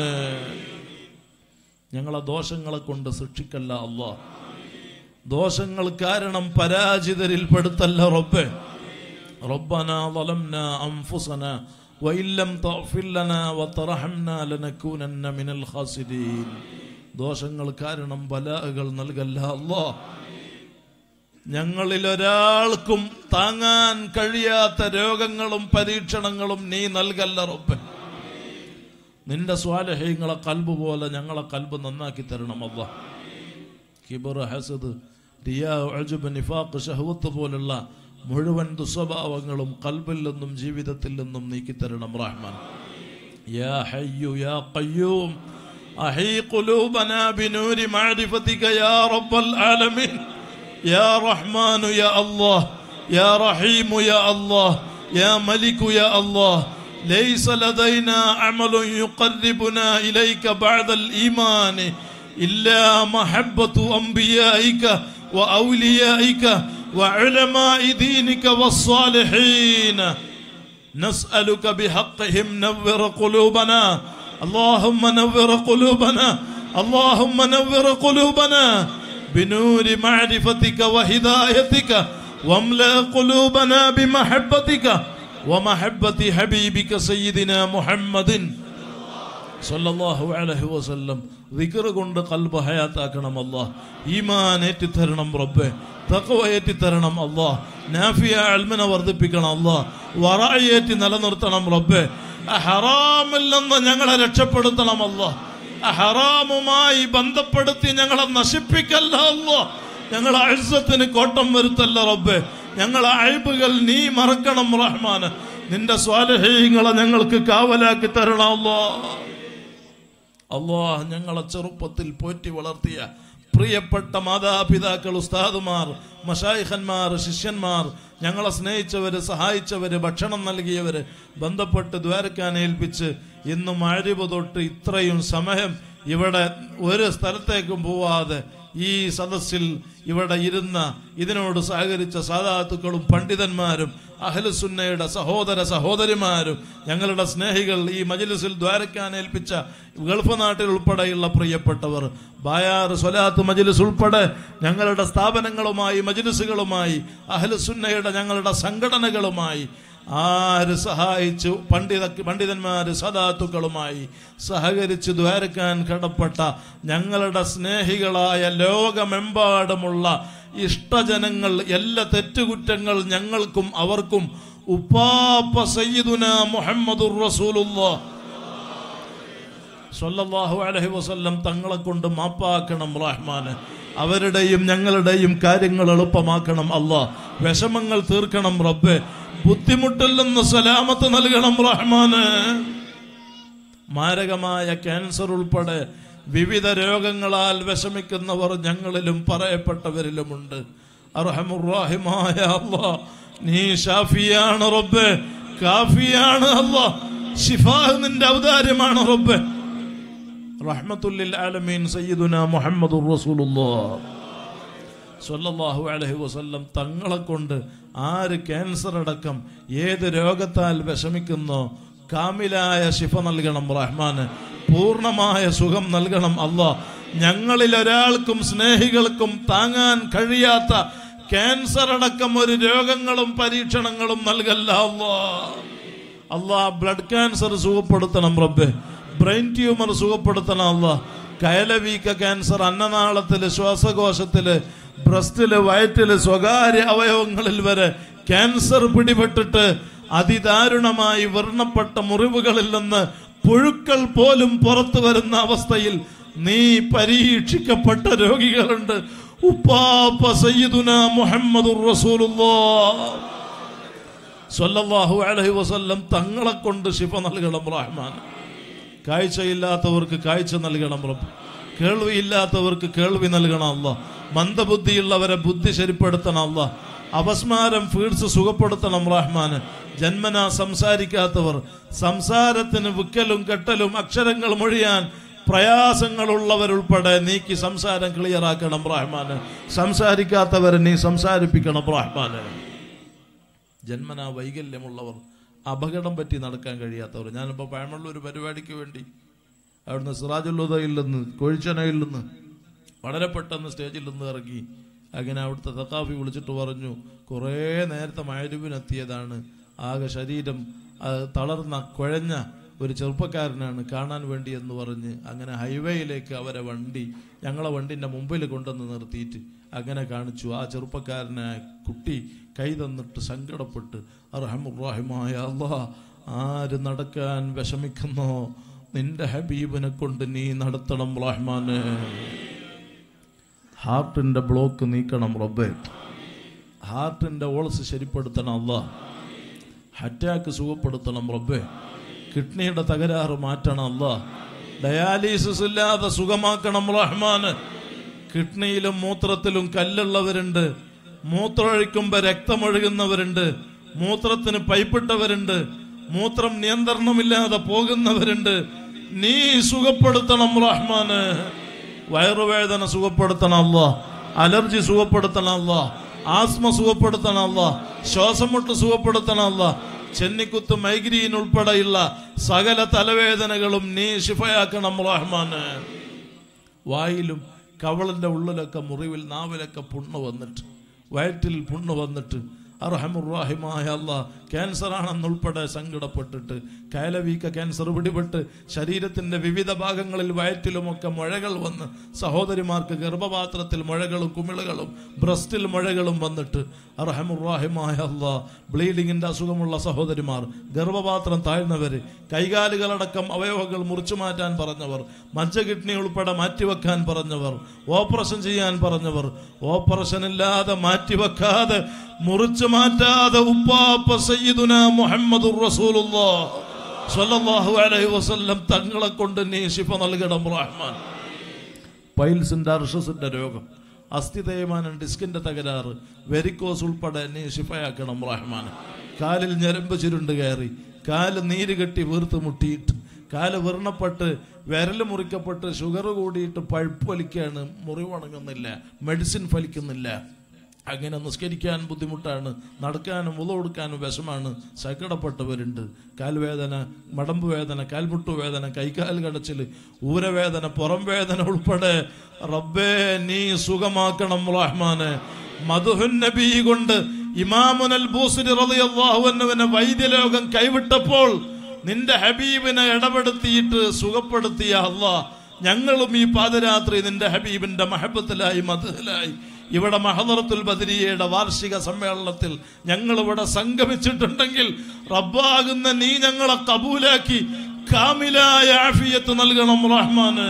ഞങ്ങളെ ദോഷങ്ങളെ കൊണ്ട് ശിക്ഷിക്കല്ല അല്ലാ ദോഷങ്ങൾ കാരണം പരാജിതരിൽ പെടുത്തല്ല റബ്ബെ ربنا ظلمنا أنفسنا وإن لم تغفر لنا وترحمنا لنكونن من الخاسرين ദോഷങ്ങൾ കാരണം ബലാകൾ നൽകല്ല അല്ലാ ഞങ്ങളിൽ ഒരാൾക്കും താങ്ങാൻ കഴിയാത്ത രോഗങ്ങളും പരീക്ഷണങ്ങളും നീ നൽകല്ല റബ്ബെ നിന്റെ സ്വാലഹ്യങ്ങളെ കൽബ് പോലെ ഞങ്ങളെ കൽബ് നന്നാക്കി തരണം അല്ലാ കിബർ ഹസദ് റിയാ അജുബ് നിഫാഖ് ഷഹവത്ത് പോലുള്ള മുഴുവൻ ദുസ്വഭാവങ്ങളും കൽബിൽ നിന്നും ജീവിതത്തിൽ നിന്നും നീക്കിത്തരണം റഹ്മാൻ യാ ഹയ്യു യാ ഖയ്യൂം أحي قلوبنا بنور معرفتك يا رب العالمين يا رحمن يا الله يا رحيم يا الله يا ملك يا الله ليس لدينا عمل يقربنا إليك بعد الإيمان إلا محبة أنبيائك وأوليائك وعلماء دينك والصالحين نسألك بحقهم نور قلوبنا اللهم نور قلوبنا اللهم نور قلوبنا بنور معرفتك وهدايتك واملأ قلوبنا بمحبتك ومحبة حبيبك سيدنا محمد സല്ലല്ലാഹു അലൈഹി വസല്ലം ദിക്ർ കൊണ്ട് കൽബ് ഹയാത്താക്കണം അല്ലാഹ് ഈമാൻ ഏറ്റി തരണം റബ്ബേ തഖ്വ ഏറ്റി തരണം അല്ലാഹ് നാഫിയ അൽമിനെ വർദ്ധിപ്പിക്കണം അല്ലാഹ് വറായി ഏറ്റി നിലനിർത്തണം റബ്ബേ ആ ഹറാമിൽ നിന്ന് ഞങ്ങളെ രക്ഷപ്പെടുത്തണം അല്ലാഹ് ആ ഹറാമുമായി ബന്ധപ്പെടുത്തി ഞങ്ങളെ നശിപ്പിക്കല്ല അല്ലാഹ് ഞങ്ങളെ അഴ്സത്തിന് കോട്ടം വരുത്തല്ല റബ്ബേ ഞങ്ങളെ അഴിബുകൾ നീ മറക്കണം റഹ്മാന് നിന്റെ സ്വാലഹീങ്ങളെ ഞങ്ങൾക്ക് കാവലാക്കി തരണം അല്ലാഹ് അള്ളാഹ് ഞങ്ങളെ ചെറുപ്പത്തിൽ പോറ്റി വളർത്തിയ പ്രിയപ്പെട്ട മാതാപിതാക്കൾ ഉസ്താദുമാർ മഷായിഖന്മാർ ശിഷ്യന്മാർ ഞങ്ങളെ സ്നേഹിച്ചവര് സഹായിച്ചവര് ഭക്ഷണം നൽകിയവര് ബന്ധപ്പെട്ട് ദ്വാരക്കാൻ ഏൽപ്പിച്ച് ഇന്ന് മാരിവ് തൊട്ട് ഇത്രയും സമയം ഇവിടെ ഒരു സ്ഥലത്തേക്കും പോവാതെ ഈ സദസ്സിൽ ഇവിടെ ഇരുന്ന ഇതിനോട് സഹകരിച്ച സാധാത്തുക്കളും പണ്ഡിതന്മാരും അഹ്ലുസുന്നയുടെ സഹോദര സഹോദരിമാരും ഞങ്ങളുടെ സ്നേഹികൾ ഈ മജ്ലിസിൽ ദ്വാരക്കാൻ ഏൽപ്പിച്ച ഗൾഫ് നാട്ടിൽ ഉൾപ്പെടെയുള്ള പ്രിയപ്പെട്ടവർ ബായാർ സ്വലാത്ത് മജ്ലിസ് ഉൾപ്പെടെ ഞങ്ങളുടെ സ്ഥാപനങ്ങളുമായി മജ്ലിസുകളുമായി അഹ്ലുസുന്നയുടെ ഞങ്ങളുടെ സംഘടനകളുമായി ആര് സഹായിച്ചു പണ്ഡിത പണ്ഡിതന്മാര് സദാത്തുക്കളുമായി സഹകരിച്ച് ദ്വാരക്കാൻ കടപ്പെട്ട ഞങ്ങളുടെ സ്നേഹികളായ ലോകമെമ്പാടുമുള്ള ഇഷ്ടജനങ്ങൾ എല്ലാ തെറ്റുകുറ്റങ്ങൾ ഞങ്ങൾക്കും അവർക്കും ഉപ്പാപ്പ സയ്യിദുന മുഹമ്മദുർ റസൂലുള്ളാഹ് സല്ലല്ലാഹു അലൈഹി വസല്ലം തങ്ങളെ കൊണ്ട് മാപ്പാക്കണം റഹ്മാന് അവരുടെയും ഞങ്ങളുടെയും കാര്യങ്ങൾ എളുപ്പമാക്കണം അല്ലാ വിഷമങ്ങൾ തീർക്കണം റബ്ബെ ബുദ്ധിമുട്ടിൽ നിന്ന് സലാമത്ത് നൽകണം റഹ്മാന് മാരകമായ ക്യാൻസർ ഉൾപ്പെടെ വിവിധ രോഗങ്ങളാൽ വിഷമിക്കുന്നവർ ഞങ്ങളിലും പറയപ്പെട്ടവരിലുമുണ്ട് അർഹമുറാഹിമായ അല്ലാ നീ ഷാഫിയാണ് റബ്ബെ കാഫിയാണ് അല്ലാ ഷിഫാഹ് നിന്റെ ഔദാര്യമാണ് റബ്ബെ റഹ്മത്തുല്ലിൽ ആലമീൻ സയ്യിദുന മുഹമ്മദുർ റസൂലുള്ളാഹ് സ്വല്ലല്ലാഹു അലൈഹി വസല്ലം തങ്ങളെ കൊണ്ട് ആര് ക്യാൻസർ അടക്കം ഏത് രോഗത്താൽ വിഷമിക്കുന്നോ കാമിലായ ശിഫ നൽകണം റഹ്മാന് പൂർണ്ണമായ സുഖം നൽകണം അല്ലാ ഞങ്ങളിൽ ഒരാൾക്കും സ്നേഹികൾക്കും താങ്ങാൻ കഴിയാത്ത ക്യാൻസർ അടക്കം ഒരു രോഗങ്ങളും പരീക്ഷണങ്ങളും നൽകല്ല അല്ലാ അല്ലാ ബ്ലഡ് ക്യാൻസർ സുഖപ്പെടുത്തണം റബ്ബെ ബ്രെയിൻ ട്യൂമർ സുഖപ്പെടുത്തണം അല്ലാ കയലവീക്ക ക്യാൻസർ അന്നനാളത്തില് ശ്വാസകോശത്തില് ബ്രസ്റ്റില് വയറ്റില് സ്വകാര്യ അവയവങ്ങളിൽ വരെ ക്യാൻസർ പിടിപെട്ടിട്ട് അതിദാരുണമായി വർണ്ണപ്പെട്ട മുറിവുകളിൽ നിന്ന് പുഴുക്കൾ പോലും പുറത്തു വരുന്ന അവസ്ഥയിൽ നീ പരീക്ഷിക്കപ്പെട്ട രോഗികളുണ്ട് ഉപ്പാപ്പ സയ്യിദുന മുഹമ്മദുർ റസൂലുള്ളാഹ് സ്വല്ലല്ലാഹു അലൈഹി വസല്ലം തങ്ങളെ കൊണ്ട് ശിഫ നൽകണം റഹ്മാൻ കാഴ്ചയില്ലാത്തവർക്ക് കാഴ്ച നൽകണം റബ്ബ് കേൾവിയില്ലാത്തവർക്ക് കേൾവി നൽകണം അല്ല മന്ദബുദ്ധിയുള്ളവരെ ബുദ്ധി ശരിപ്പെടുത്തണം അല്ല അപസ്മാരം ഫീഡ്സ് സുഖപ്പെടുത്തണം റഹ്മാന് ജന്മന സംസാരിക്കാത്തവർ സംസാരത്തിന് വിക്കലും കെട്ടലും അക്ഷരങ്ങൾ മൊഴിയാൻ പ്രയാസങ്ങളുള്ളവരുൾപ്പെടെ നീക്കി സംസാരം ക്ലിയർ ആക്കണം റഹ്മാന് സംസാരിക്കാത്തവരെ നീ സംസാരിപ്പിക്കണം റഹ്മാന് ജന്മനാ വൈകല്യമുള്ളവർ അപകടം പറ്റി നടക്കാൻ കഴിയാത്തവർ ഞാനിപ്പോൾ പഴമുള്ള ഒരു പരിപാടിക്ക് വേണ്ടി അവിടുന്ന് സിറാജുല്ലുദയിൽ നിന്ന് കൊഴിച്ചനയിൽ നിന്ന് വളരെ പെട്ടെന്ന് സ്റ്റേജിൽ നിന്ന് ഇറങ്ങി അങ്ങനെ അവിടുത്തെ തക്കാഫി വിളിച്ചിട്ട് പറഞ്ഞു കുറേ നേരത്തെ മഴരുവിനെത്തിയതാണ് ആകെ ശരീരം ആ, തളർന്ന കുഴഞ്ഞ ഒരു ചെറുപ്പക്കാരനാണ് കാണാൻ വേണ്ടി എന്ന് പറഞ്ഞ് അങ്ങനെ ഹൈവേയിലേക്ക് അവരെ വണ്ടി ഞങ്ങളെ വണ്ടിൻ്റെ മുമ്പിൽ കൊണ്ടുവന്ന് നിർത്തിയിട്ട് അങ്ങനെ കാണിച്ചു ആ ചെറുപ്പക്കാരനെ കുട്ടി കൈ തന്നിട്ട് സങ്കടപ്പെട്ട് അർഹമുറാഹിമായ അള്ളാ ആര് നടക്കാൻ വിഷമിക്കുന്നോ നിന്റെ ഹബീബിനെ കൊണ്ട് നീ നടത്തണം റഹ്മാന് ഹാർട്ടിന്റെ ബ്ലോക്ക് നീക്കണം റബ്ബേ ഹാർട്ടിന്റെ ഓൾസ് ശരിപ്പെടുത്തണം അല്ല അറ്റാക്ക് സുഖപ്പെടുത്തണം റബ്ബേ കിഡ്നിയുടെ തകരാറ് മാറ്റണം അല്ല ഡയാലിസിസ് ഇല്ലാതെ സുഖമാക്കണം റഹ്മാന് കിഡ്നിയിലും മൂത്രത്തിലും കല്ലുള്ളവരുണ്ട് മൂത്രമൊഴിക്കുമ്പോ രക്തമൊഴുകുന്നവരുണ്ട് മൂത്രത്തിന് പൈപ്പിട്ടവരുണ്ട് മൂത്രം നിയന്ത്രണമില്ലാതെ പോകുന്നവരുണ്ട് നീ സുഖപ്പെടുത്തണം റഹ്മാന് വയറുവേദന സുഖപ്പെടുത്തണം അല്ല അലർജി സുഖപ്പെടുത്തണം അല്ല ആസ്മ സുഖപ്പെടുത്തണം അല്ല ശ്വാസം മുട്ട് സുഖപ്പെടുത്തണം അല്ല ചെന്നിക്കുത്ത് മൈഗ്രീൻ ഉൾപ്പെടെയുള്ള സകല തലവേദനകളും നീ ശിഫയാക്കണം റഹ്മാന് വായിലും കവളിന്റെ ഉള്ളിലൊക്കെ മുറിവിൽ നാവിലൊക്കെ പുണ്ണ് വന്നിട്ട് വയറ്റിൽ പുണ്ണ് വന്നിട്ട് അർഹമുറാഹിമായ അല്ല ക്യാൻസർ ആണെന്നുൾപ്പെടെ സങ്കടപ്പെട്ടിട്ട് കയലവീക്ക ക്യാൻസർ പിടിപെട്ട് ശരീരത്തിന്റെ വിവിധ ഭാഗങ്ങളിൽ വയറ്റിലുമൊക്കെ മുഴകൾ വന്ന് സഹോദരിമാർക്ക് ഗർഭപാത്രത്തിൽ മുഴകളും കുമിളുകളും ബ്രസ്റ്റിൽ മുഴകളും വന്നിട്ട് അർഹമുറാഹിമായ അല്ല ബ്ലീഡിങ്ങിന്റെ അസുഖമുള്ള സഹോദരിമാർ ഗർഭപാത്രം താഴ്ന്നവര് കൈകാലുകളടക്കം അവയവങ്ങൾ മുറിച്ചു മാറ്റാൻ പറഞ്ഞവർ മജ്ജ കിഡ്നി ഉൾപ്പെടെ മാറ്റിവെക്കാൻ പറഞ്ഞവർ ഓപ്പറേഷൻ ചെയ്യാൻ പറഞ്ഞവർ ഓപ്പറേഷൻ ഇല്ലാതെ മാറ്റിവെക്കാതെ മുറിച്ചു മാറ്റാതെ ഉപ്പാപ്പ സയ്യിദുന മുഹമ്മദുർ റസൂലുള്ളാഹ് സ്വല്ലല്ലാഹു അലൈഹി വസല്ലം തങ്ങളെ കൊണ്ട് നീ ശിഫ നൽകണം റഹ്മാൻ പൈൽസിന്റെ അർഷസിന്റെ രോഗം അസ്ഥി തേയ്മാനം ഡിസ്കിന്റെ തകരാറ് വെരിക്കോസ് ഉൾപ്പെടെ നീ ശിഫയാക്കണം റഹ്മാൻ കാലിൽ ഞരമ്പ് ചുരുണ്ട് കയറി കാല് നീര് കെട്ടി വീർത്ത് മുട്ടിയിട്ട് കാല് വീർണപ്പെട്ട് വിരൽ മുറിക്കപ്പെട്ട് ഷുഗർ കൂടിയിട്ട് പഴുപ്പ് വലിക്കുകയാണ് മുറിവണങ്ങുന്നില്ല മെഡിസിൻ ഫലിക്കുന്നില്ല അങ്ങനെ നിസ്കരിക്കാൻ ബുദ്ധിമുട്ടാണ് നടക്കാനും മുള കൊടുക്കാനും വിഷമാണ് സങ്കടപ്പെട്ടവരുണ്ട് കാൽവേദന മടമ്പ് വേദന കാൽമുട്ടു വേദന കൈകാൽ കടച്ചിൽ ഊരവേദന പുറം വേദന ഉൾപ്പെടെ റബ്ബേ നീ സുഖമാക്കണം റഹ്മാനെ മധുഹുൻ നബി കൊണ്ട് ഇമാമുനൽ ബൂസിരി റളിയല്ലാഹു അൻഹുവിനെ വൈദ്യലോകം കൈവിട്ടപ്പോൾ നിന്റെ ഹബീബിനെ ഇടപെടുത്തിയിട്ട് സുഖപ്പെടുത്തിയ അല്ലാ ഞങ്ങളും ഈ പാദരാത്രി നിന്റെ ഹബീബിന്റെ മഹബത്തിലായി മധുലായി ഇവിടെ മഹദറത്തുൽ ബദരിയയുടെ വാർഷിക സമ്മേളനത്തിൽ ഞങ്ങൾ ഇവിടെ സംഗമിച്ചിട്ടുണ്ടെങ്കിൽ റബ്ബാകുന്ന നീ ഞങ്ങളെ കബൂലാക്കി കാമിലായ ആഫിയത്ത് നൽകണം റഹ്മാന്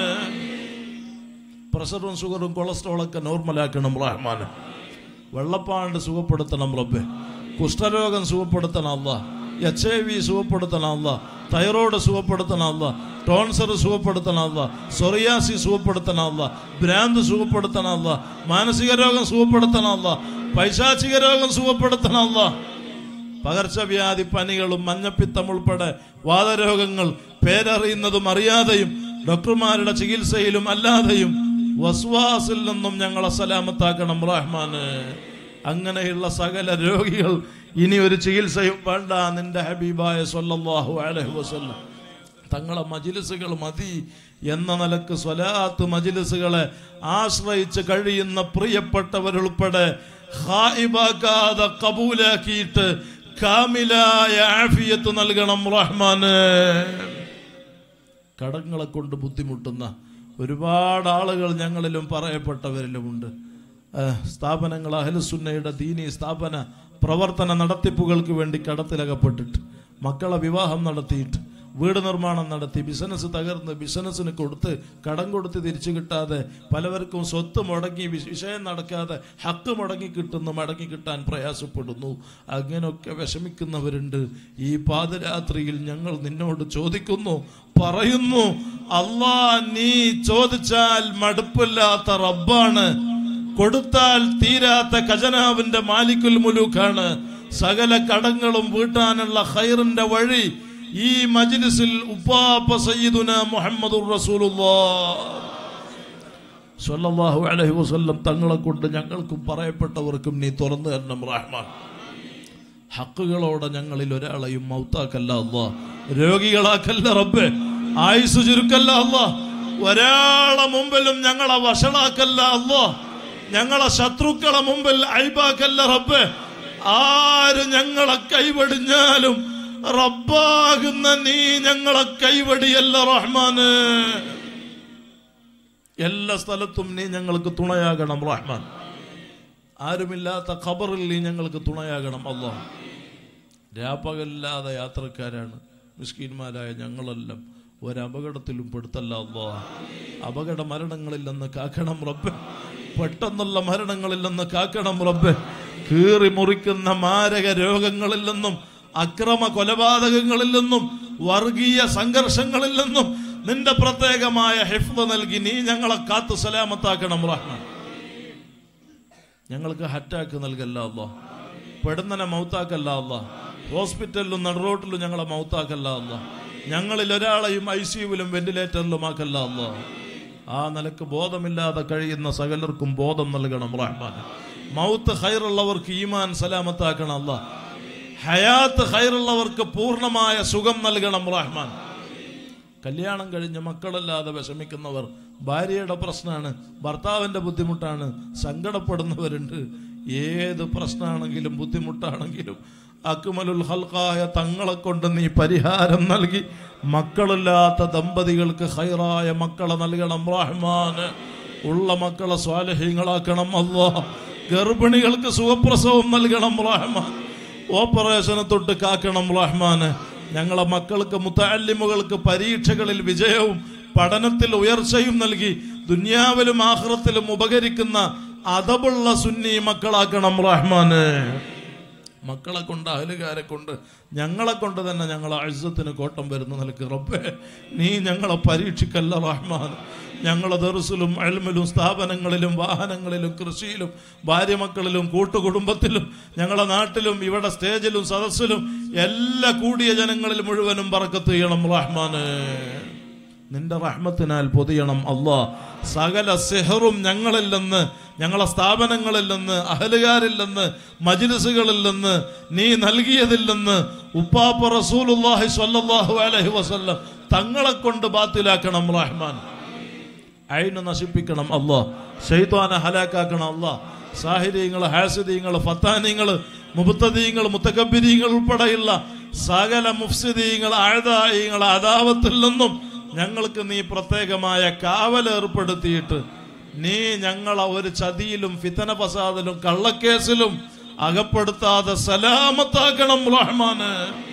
പ്രഷറും ഷുഗറും കൊളസ്ട്രോളൊക്കെ നോർമലാക്കണം റഹ്മാന് വെള്ളപ്പാണ്ട് സുഖപ്പെടുത്തണം റബ്ബെ കുഷ്ഠരോഗം സുഖപ്പെടുത്തണം അല്ല എച്ച് ഐ വി സുഖപ്പെടുത്തണം അല്ല തൈറോയ്ഡ് സുഖപ്പെടുത്തണം അല്ല ടോൺസർ സുഖപ്പെടുത്തണം അല്ല സൊറിയാസി സുഖപ്പെടുത്തണം അല്ല ഭ്രാന്ത് സുഖപ്പെടുത്തണം അല്ല മാനസിക രോഗം സുഖപ്പെടുത്തണം അല്ല പൈശാചിക രോഗം സുഖപ്പെടുത്തണം അല്ല പകർച്ചവ്യാധി പനികളും മഞ്ഞപ്പിത്തം ഉൾപ്പെടെ വാതരോഗങ്ങൾ പേരറിയുന്നതും അറിയാതെയും ഡോക്ടർമാരുടെ ചികിത്സയിലും അല്ലാതെയും വസ്വാസിൽ നിന്നും ഞങ്ങളെ സലാമത്താക്കണം റഹ്മാന് അങ്ങനെയുള്ള സകല രോഗികൾ ഇനി ഒരു ചികിത്സയും വേണ്ട നിന്റെ ഹബീബായ സല്ലല്ലാഹു അലൈഹി വസല്ലം തങ്ങളെ മജിലിസുകൾ മതി എന്ന നിലക്ക് സ്വലാത്ത് മജിലിസുകളെ ആശ്രയിച്ച് കഴിയുന്ന പ്രിയപ്പെട്ടവരുൾപ്പെടെ ഹായിബാക്കാതെ കബൂലാക്കിയിട്ട് കാമിലായ ആഫിയത്ത് നൽകണം റഹ്മാന് കടങ്ങളെ കൊണ്ട് ബുദ്ധിമുട്ടുന്ന ഒരുപാട് ആളുകൾ ഞങ്ങളിലും പറയപ്പെട്ടവരിലുമുണ്ട് ഏഹ്, സ്ഥാപനങ്ങൾ അഹലുസുന്നയുടെ ദീനി സ്ഥാപന പ്രവർത്തന നടത്തിപ്പുകൾക്ക് വേണ്ടി കടത്തിലകപ്പെട്ടിട്ട് മക്കളെ വിവാഹം നടത്തിയിട്ട് വീട് നിർമ്മാണം നടത്തി ബിസിനസ് തകർന്ന് ബിസിനസ്സിന് കൊടുത്ത് കടം കൊടുത്ത് തിരിച്ചു കിട്ടാതെ പലവർക്കും സ്വത്ത് മുടങ്ങി വി- വിഷയം നടക്കാതെ ഹക്ക് മുടങ്ങി കിട്ടുന്നു മടങ്ങി കിട്ടാൻ പ്രയാസപ്പെടുന്നു അങ്ങനെയൊക്കെ വിഷമിക്കുന്നവരുണ്ട് ഈ പാതിരാത്രിയിൽ ഞങ്ങൾ നിന്നോട് ചോദിക്കുന്നു പറയുന്നു അല്ലാ നീ ചോദിച്ചാൽ മടുപ്പില്ലാത്ത റബ്ബാണ് കൊടുത്താൽ തീരാത്ത ഖജനാവിന്റെ മാലിക്കുൽ മുലൂക്കാണ് സകല കടങ്ങളും വീട്ടാനുള്ള ഹൈറിന്റെ വഴി ഈ മജ്ലിസിൽ ഉപ്പാപ്പ സയ്യിദുന മുഹമ്മദുർ റസൂലുള്ളാഹ് സല്ലല്ലാഹു അലൈഹി വസല്ലം തങ്ങളെ കൊണ്ട് ഞങ്ങൾക്കും പറയപ്പെട്ടവർക്കും നീ തുറന്നു തരണം റഹ്മാൻ ഹക്കുകളോടെ ഞങ്ങളിൽ ഒരാളെയും മൗത്താക്കല്ല അല്ലാ രോഗികളാക്കല്ല റബ്ബേ ആയുസ് ചുരുക്കല്ല അല്ലാ ഒരാളെ മുമ്പിലും ഞങ്ങളെ വഷളാക്കല്ല അല്ലാ ഞങ്ങളെ ശത്രുക്കളെ മുമ്പിൽ അയ്ബാക്കല്ല റബ്ബേ ആര് ഞങ്ങളെ കൈവടിഞ്ഞാലും റബ്ബാകുന്ന നീ ഞങ്ങളെ കൈവടിയല്ല റഹ്മാന് എല്ലാ സ്ഥലത്തും നീ ഞങ്ങൾക്ക് തുണയാകണം റഹ്മാൻ ആരുമില്ലാത്ത ഖബറിൽ നീ ഞങ്ങൾക്ക് തുണയാകണം അല്ലോ രാപ്പകലില്ലാതെ യാത്രക്കാരാണ് മിസ്കീന്മാരായ ഞങ്ങളെല്ലാം ഒരപകടത്തിലും പെടുത്തല്ല അല്ലോ അപകട മരണങ്ങളിൽ നിന്ന് കാക്കണം റബ്ബെ പെട്ടെന്നുള്ള മരണങ്ങളിൽ നിന്ന് കാക്കണം റബ്ബെ കീറി മുറിക്കുന്ന മാരക രോഗങ്ങളിൽ നിന്നും അക്രമ കൊലപാതകങ്ങളിൽ നിന്നും വർഗീയ സംഘർഷങ്ങളിൽ നിന്നും നിന്റെ പ്രത്യേകമായ ഹിഫ്ദ് നൽകി നീ ഞങ്ങളെ കാത്തു സലാമത്താക്കണം റഹ്മാൻ ഞങ്ങൾക്ക് ഹറ്റാക്ക് നൽകല്ല അല്ല പെടുന്നനെ മൗത്താക്കല്ല അല്ല ഹോസ്പിറ്റലിലും നടുറോട്ടിലും ഞങ്ങളെ മൗത്താക്കല്ല അല്ല ഞങ്ങളിൽ ഒരാളെയും ഐ സിയുവിലും വെന്റിലേറ്ററിലും ആക്കല്ല അല്ല ആ നിലക്ക് ബോധമില്ലാതെ കഴിയുന്ന സകലർക്കും ബോധം നൽകണം റഹ്മാൻ മൗത്ത് ഹൈറുള്ളവർക്ക് ഈമാൻ സലാമത്താക്കണം അല്ല ഹയാത്ത് ഹൈറുള്ളവർക്ക് പൂർണ്ണമായ സുഖം നൽകണം റഹ്മാൻ കല്യാണം കഴിഞ്ഞ് മക്കളല്ലാതെ വിഷമിക്കുന്നവർ ഭാര്യയുടെ പ്രശ്നമാണ് ഭർത്താവിന്റെ ബുദ്ധിമുട്ടാണ് സങ്കടപ്പെടുന്നവരുണ്ട് ഏത് പ്രശ്നമാണെങ്കിലും ബുദ്ധിമുട്ടാണെങ്കിലും അക്മലുൽ ഹൽക്കായ തങ്ങളെ കൊണ്ട് നീ പരിഹാരം നൽകി മക്കളില്ലാത്ത ദമ്പതികൾക്ക് ഹൈറായ മക്കളെ നൽകണം റഹ്മാന് ഉള്ള മക്കളെ സ്വാലഹ്യങ്ങളാക്കണം അല്ലോ ഗർഭിണികൾക്ക് സുഖപ്രസവം നൽകണം റഹ്മാൻ ഓപ്പറേഷനെ തൊട്ട് കാക്കണം റഹ്മാന് ഞങ്ങളെ മക്കൾക്ക് മുത്തല്ലിമുകൾക്ക് പരീക്ഷകളിൽ വിജയവും പഠനത്തിൽ ഉയർച്ചയും നൽകി ദുന്യാവിലും ആഹ്റത്തിലും ഉപകരിക്കുന്ന അതബുള്ള സുന്നി മക്കളാക്കണം റഹ്മാന് മക്കളെ കൊണ്ട് അഹലുകാരെ കൊണ്ട് ഞങ്ങളെ കൊണ്ട് തന്നെ ഞങ്ങളെ അഴുസത്തിന് കോട്ടം വരുന്ന നിലക്ക് റബ്ബേ നീ ഞങ്ങളെ പരീക്ഷിക്കല്ല റഹ്മാൻ ഞങ്ങളെ ദർസിലും അൽമിലും സ്ഥാപനങ്ങളിലും വാഹനങ്ങളിലും കൃഷിയിലും ഭാര്യമക്കളിലും കൂട്ടുകുടുംബത്തിലും ഞങ്ങളെ നാട്ടിലും ഇവിടെ സ്റ്റേജിലും സദസ്സിലും എല്ലാ കൂടിയ ജനങ്ങളിൽ മുഴുവനും പറക്കത്ത് ചെയ്യണം റഹ്മാന് നിന്റെ റഹ്മത്തിനാൽ പൊതിയണം അല്ലാ സകല സെഹറും ഞങ്ങളിൽ നിന്ന് ഞങ്ങളെ സ്ഥാപനങ്ങളിൽ നിന്ന് അഹലുകാരിൽ നിന്ന് മജ്ലിസുകളിൽ നിന്ന് നീ നൽകിയതിൽ നിന്ന് ഉപ്പാപ്പ റസൂലുള്ളാഹി സ്വല്ലല്ലാഹു അലൈഹി വസല്ലം തങ്ങളെ കൊണ്ട് ബാത്തിലാക്കണം റഹ്മാൻ അയിന് നശിപ്പിക്കണം അല്ലാ ഷെയ്ത്വാനെ ഹലാക്കാക്കണം അല്ലാ സാഹിര്യങ്ങൾ ഹാസിദീങ്ങൾ ഫത്താനിങ്ങൾ മുബത്തദീങ്ങൾ മുത്തക്കബിരീങ്ങൾ ഉൾപ്പെടെയുള്ള സകല മുഫ്സിദീങ്ങൾ ആഴതായിങ്ങൾ അദാവത്തിൽ നിന്നും ഞങ്ങൾക്ക് നീ പ്രത്യേകമായ കാവൽ ഏർപ്പെടുത്തിയിട്ട് നീ ഞങ്ങളെ ഒരു ചതിയിലും ഫിത്തന ഫസാദിലും കള്ളക്കേസിലും അകപ്പെടുത്താതെ സലാമത്താക്കണം റഹ്മാന്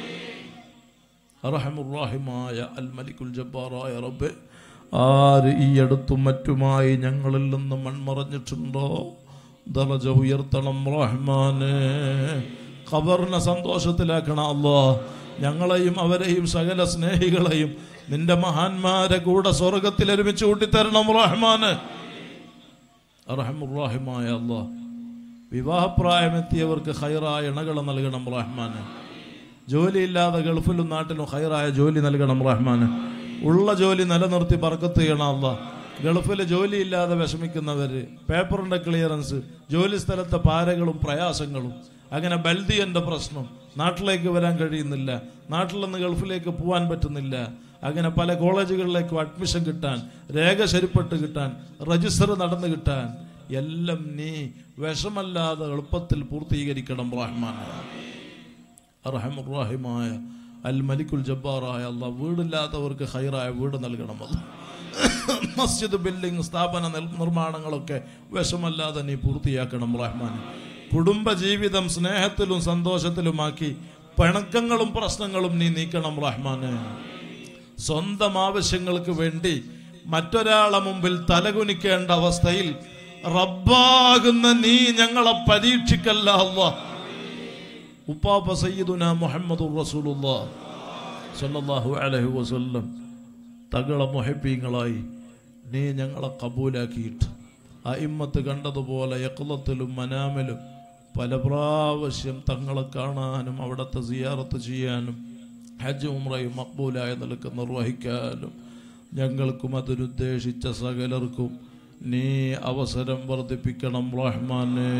റഹമുറാഹിമായ അൽ മലിക്കുൽ ജബ്ബാറായ റബ്ബെ ആര് ഈ അടുത്തും മറ്റുമായി ഞങ്ങളിൽ നിന്ന് മൺമറഞ്ഞിട്ടുണ്ടോ ദറജ ഉയർത്തണം റഹ്മാന് ഖബറിനെ സന്തോഷത്തിലാക്കണം അല്ലോ ഞങ്ങളെയും അവരെയും സകല സ്നേഹികളെയും നിന്റെ മഹാന്മാരെ കൂടെ സ്വർഗത്തിൽ ഒരുമിച്ച് കൂട്ടിത്തരണം റഹ്മാന് റഹമുറാഹിമായ അല്ലോ വിവാഹപ്രായമെത്തിയവർക്ക് ഹൈറായ ഇണകളെ നൽകണം റഹ്മാന് ജോലിയില്ലാതെ ഗൾഫിലും നാട്ടിലും ഹൈറായ ജോലി നൽകണം റഹ്മാന് ഉള്ള ജോലി നിലനിർത്തി പറക്കത്ത് ചെയ്യണം അല്ല ഗൾഫിൽ ജോലിയില്ലാതെ വിഷമിക്കുന്നവര് പേപ്പറിന്റെ ക്ലിയറൻസ് ജോലി സ്ഥലത്തെ പാരകളും പ്രയാസങ്ങളും അങ്ങനെ ബൽദിയന്റെ പ്രശ്നം നാട്ടിലേക്ക് വരാൻ കഴിയുന്നില്ല നാട്ടിൽ നിന്ന് ഗൾഫിലേക്ക് പോകാൻ പറ്റുന്നില്ല അങ്ങനെ പല കോളേജുകളിലേക്കും അഡ്മിഷൻ കിട്ടാൻ രേഖ ശരിപ്പെട്ട് കിട്ടാൻ രജിസ്റ്റർ നടന്നു കിട്ടാൻ എല്ലാം നീ വിഷമല്ലാതെ എളുപ്പത്തിൽ പൂർത്തീകരിക്കണം റഹ്മാൻ അർഹമുറാഹിമായ അൽ മലിക്കുൽ ജബ്ബാറായ അല്ല വീടില്ലാത്തവർക്ക് ഹൈറായ വീട് നൽകണം അല്ല മസ്ജിദ് ബിൽഡിംഗ് സ്ഥാപന നിർ- നിർമ്മാണങ്ങളൊക്കെ വിഷമല്ലാതെ നീ പൂർത്തിയാക്കണം റഹ്മാൻ കുടുംബ ജീവിതം സ്നേഹത്തിലും സന്തോഷത്തിലുമാക്കി പിണക്കങ്ങളും പ്രശ്നങ്ങളും നീ നീക്കണം റഹ്മാന് സ്വന്തം ആവശ്യങ്ങൾക്ക് വേണ്ടി മറ്റൊരാളെ മുമ്പിൽ തലകുനിക്കേണ്ട അവസ്ഥയിൽ റബ്ബാകുന്ന നീ ഞങ്ങളെ പരീക്ഷിക്കല്ല അല്ലാ ഉപ്പാപ്പ സയ്യിദുന മുഹമ്മദുർ റസൂലുള്ളാഹ് സല്ലല്ലാഹു അലൈഹി വസല്ലം തങ്ങളെ മുഹബീങ്ങളായി നീ ഞങ്ങളെ കബൂലാക്കിയിട്ട് അയിമ്മത്ത് കണ്ടതുപോലെ യക്ലത്തിലും മനാമിലും പല പ്രാവശ്യം തങ്ങളെ കാണാനും അവിടുത്തെ സിയാറത്ത് ചെയ്യാനും ഹജ്ജ് ഉംറയും മക്ബൂലായ നിലക്ക് നിർവഹിക്കാനും ഞങ്ങൾക്കും അതിനുദ്ദേശിച്ച സകലർക്കും നീ അവസരം വർദ്ധിപ്പിക്കണം റഹ്മാനേ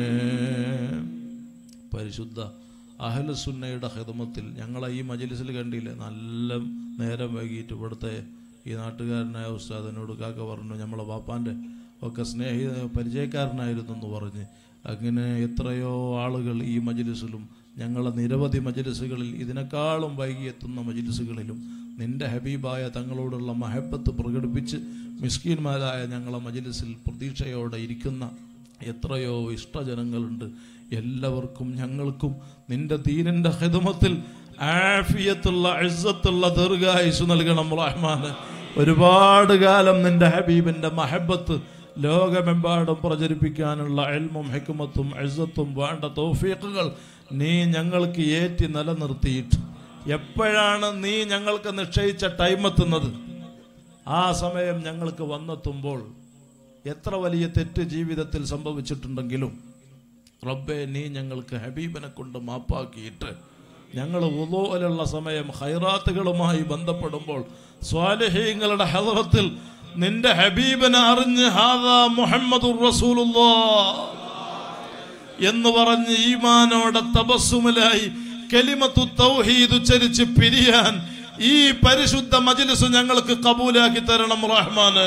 പരിശുദ്ധ അഹലസുന്നയുടെ ഹിതമത്തിൽ ഞങ്ങളെ ഈ മജലിസിൽ കണ്ടില്ലേ നല്ല നേരം വൈകിട്ട് ഇവിടുത്തെ ഈ നാട്ടുകാരനായ ഉസ്താദിനോട് കാക്ക പറഞ്ഞു നമ്മളെ ബാപ്പാൻ്റെ ഒക്കെ സ്നേഹി പരിചയക്കാരനായിരുന്നു എന്ന് പറഞ്ഞ് അങ്ങനെ എത്രയോ ആളുകൾ ഈ മജലിസിലും ഞങ്ങളെ നിരവധി മജലിസുകളിൽ ഇതിനേക്കാളും വൈകി എത്തുന്ന മജലിസുകളിലും നിന്റെ ഹബീബായ തങ്ങളോടുള്ള മഹബത്ത് പ്രകടിപ്പിച്ച് മിസ്കീന്മാരായ ഞങ്ങളെ മജലിസിൽ പ്രതീക്ഷയോടെ ഇരിക്കുന്ന എത്രയോ ഇഷ്ടജനങ്ങളുണ്ട് എല്ലാവർക്കും ഞങ്ങൾക്കും നിന്റെ ദീനിന്റെ ഹിതമത്തിൽ ആഫിയത്തുള്ള ഇസ്സത്തുള്ള ദീർഘായുസ് നൽകണം റഹ്മാന് ഒരുപാട് കാലം നിന്റെ ഹബീബിന്റെ മഹബത്ത് ലോകമെമ്പാടും പ്രചരിപ്പിക്കാനുള്ള എൽമും ഹെക്കുമത്തും ഇസ്സത്തും വേണ്ട തോഫീക്കുകൾ നീ ഞങ്ങൾക്ക് ഏറ്റി നിലനിർത്തിയിട്ട് എപ്പോഴാണ് നീ ഞങ്ങൾക്ക് നിശ്ചയിച്ച ടൈം എത്തുന്നത് ആ സമയം ഞങ്ങൾക്ക് വന്നെത്തുമ്പോൾ എത്ര വലിയ തെറ്റ് ജീവിതത്തിൽ സംഭവിച്ചിട്ടുണ്ടെങ്കിലും റബ്ബെ നീ ഞങ്ങൾക്ക് ഹബീബിനെ കൊണ്ട് മാപ്പാക്കിയിട്ട് ഞങ്ങൾ ഉദോലുള്ള സമയം ഹൈറാത്തുകളുമായി ബന്ധപ്പെടുമ്പോൾ സ്വാലഹീങ്ങളുടെ ഹദറത്തിൽ നിന്റെ ഹബീബിനെ അറിഞ്ഞ് ഹാദാ മുഹമ്മദുർ റസൂലുള്ളാഹ് എന്ന് പറഞ്ഞ് ഈമാനോടെ തപസ്സുമലായി കലിമത്തു തൗഹീദ് ഉച്ചരിച്ച് പിരിയാൻ ഈ പരിശുദ്ധ മജ്ലിസ് ഞങ്ങൾക്ക് കബൂലാക്കി തരണം റഹ്മാന്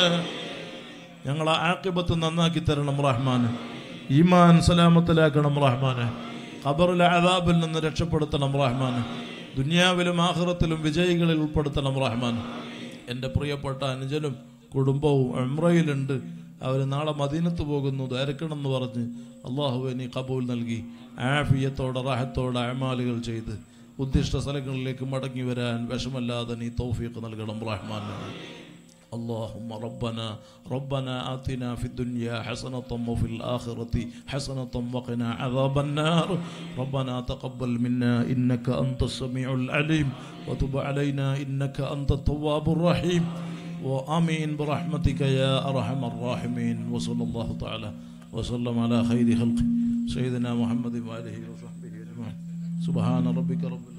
ഞങ്ങളെ ആക്കിബത്ത് നന്നാക്കി തരണം റഹ്മാന് ഈമാൻ സലാമത്തിലാക്കണം റഹ്മാന് ഖബറിലെ അദാബിൽ നിന്ന് രക്ഷപ്പെടുത്തണം റഹ്മാന് ദുനിയാവിലും ആഹ്റത്തിലും വിജയികളിൽ ഉൾപ്പെടുത്തണം റഹ്മാൻ എൻ്റെ പ്രിയപ്പെട്ട അനുജനും കുടുംബവും എംറയിലുണ്ട് അവർ നാളെ മദീനത്ത് പോകുന്നു ധരിക്കണം എന്ന് പറഞ്ഞ് അള്ളാഹുവെ നീ കബൂൽ നൽകി ആഫിയത്തോടെ റാഹത്തോടെ അമാലുകൾ ചെയ്ത് ഉദ്ദിഷ്ട സ്ഥലങ്ങളിലേക്ക് മടങ്ങി വരാൻ വിഷമല്ലാതെ നീ തൗഫീഖ് നൽകണം റഹ്മാൻ اللهم ربنا ربنا آتنا في الدنيا حسنة وفي الآخرة حسنة وقنا عذاب النار ربنا تقبل منا إنك أنت السميع العليم وتب علينا إنك أنت التواب الرحيم وآمين برحمتك يا أرحم الراحمين وصلى الله تعالى وسلم على خير خلقه سيدنا محمد وآله وصحبه أجمعين سبحان ربك رب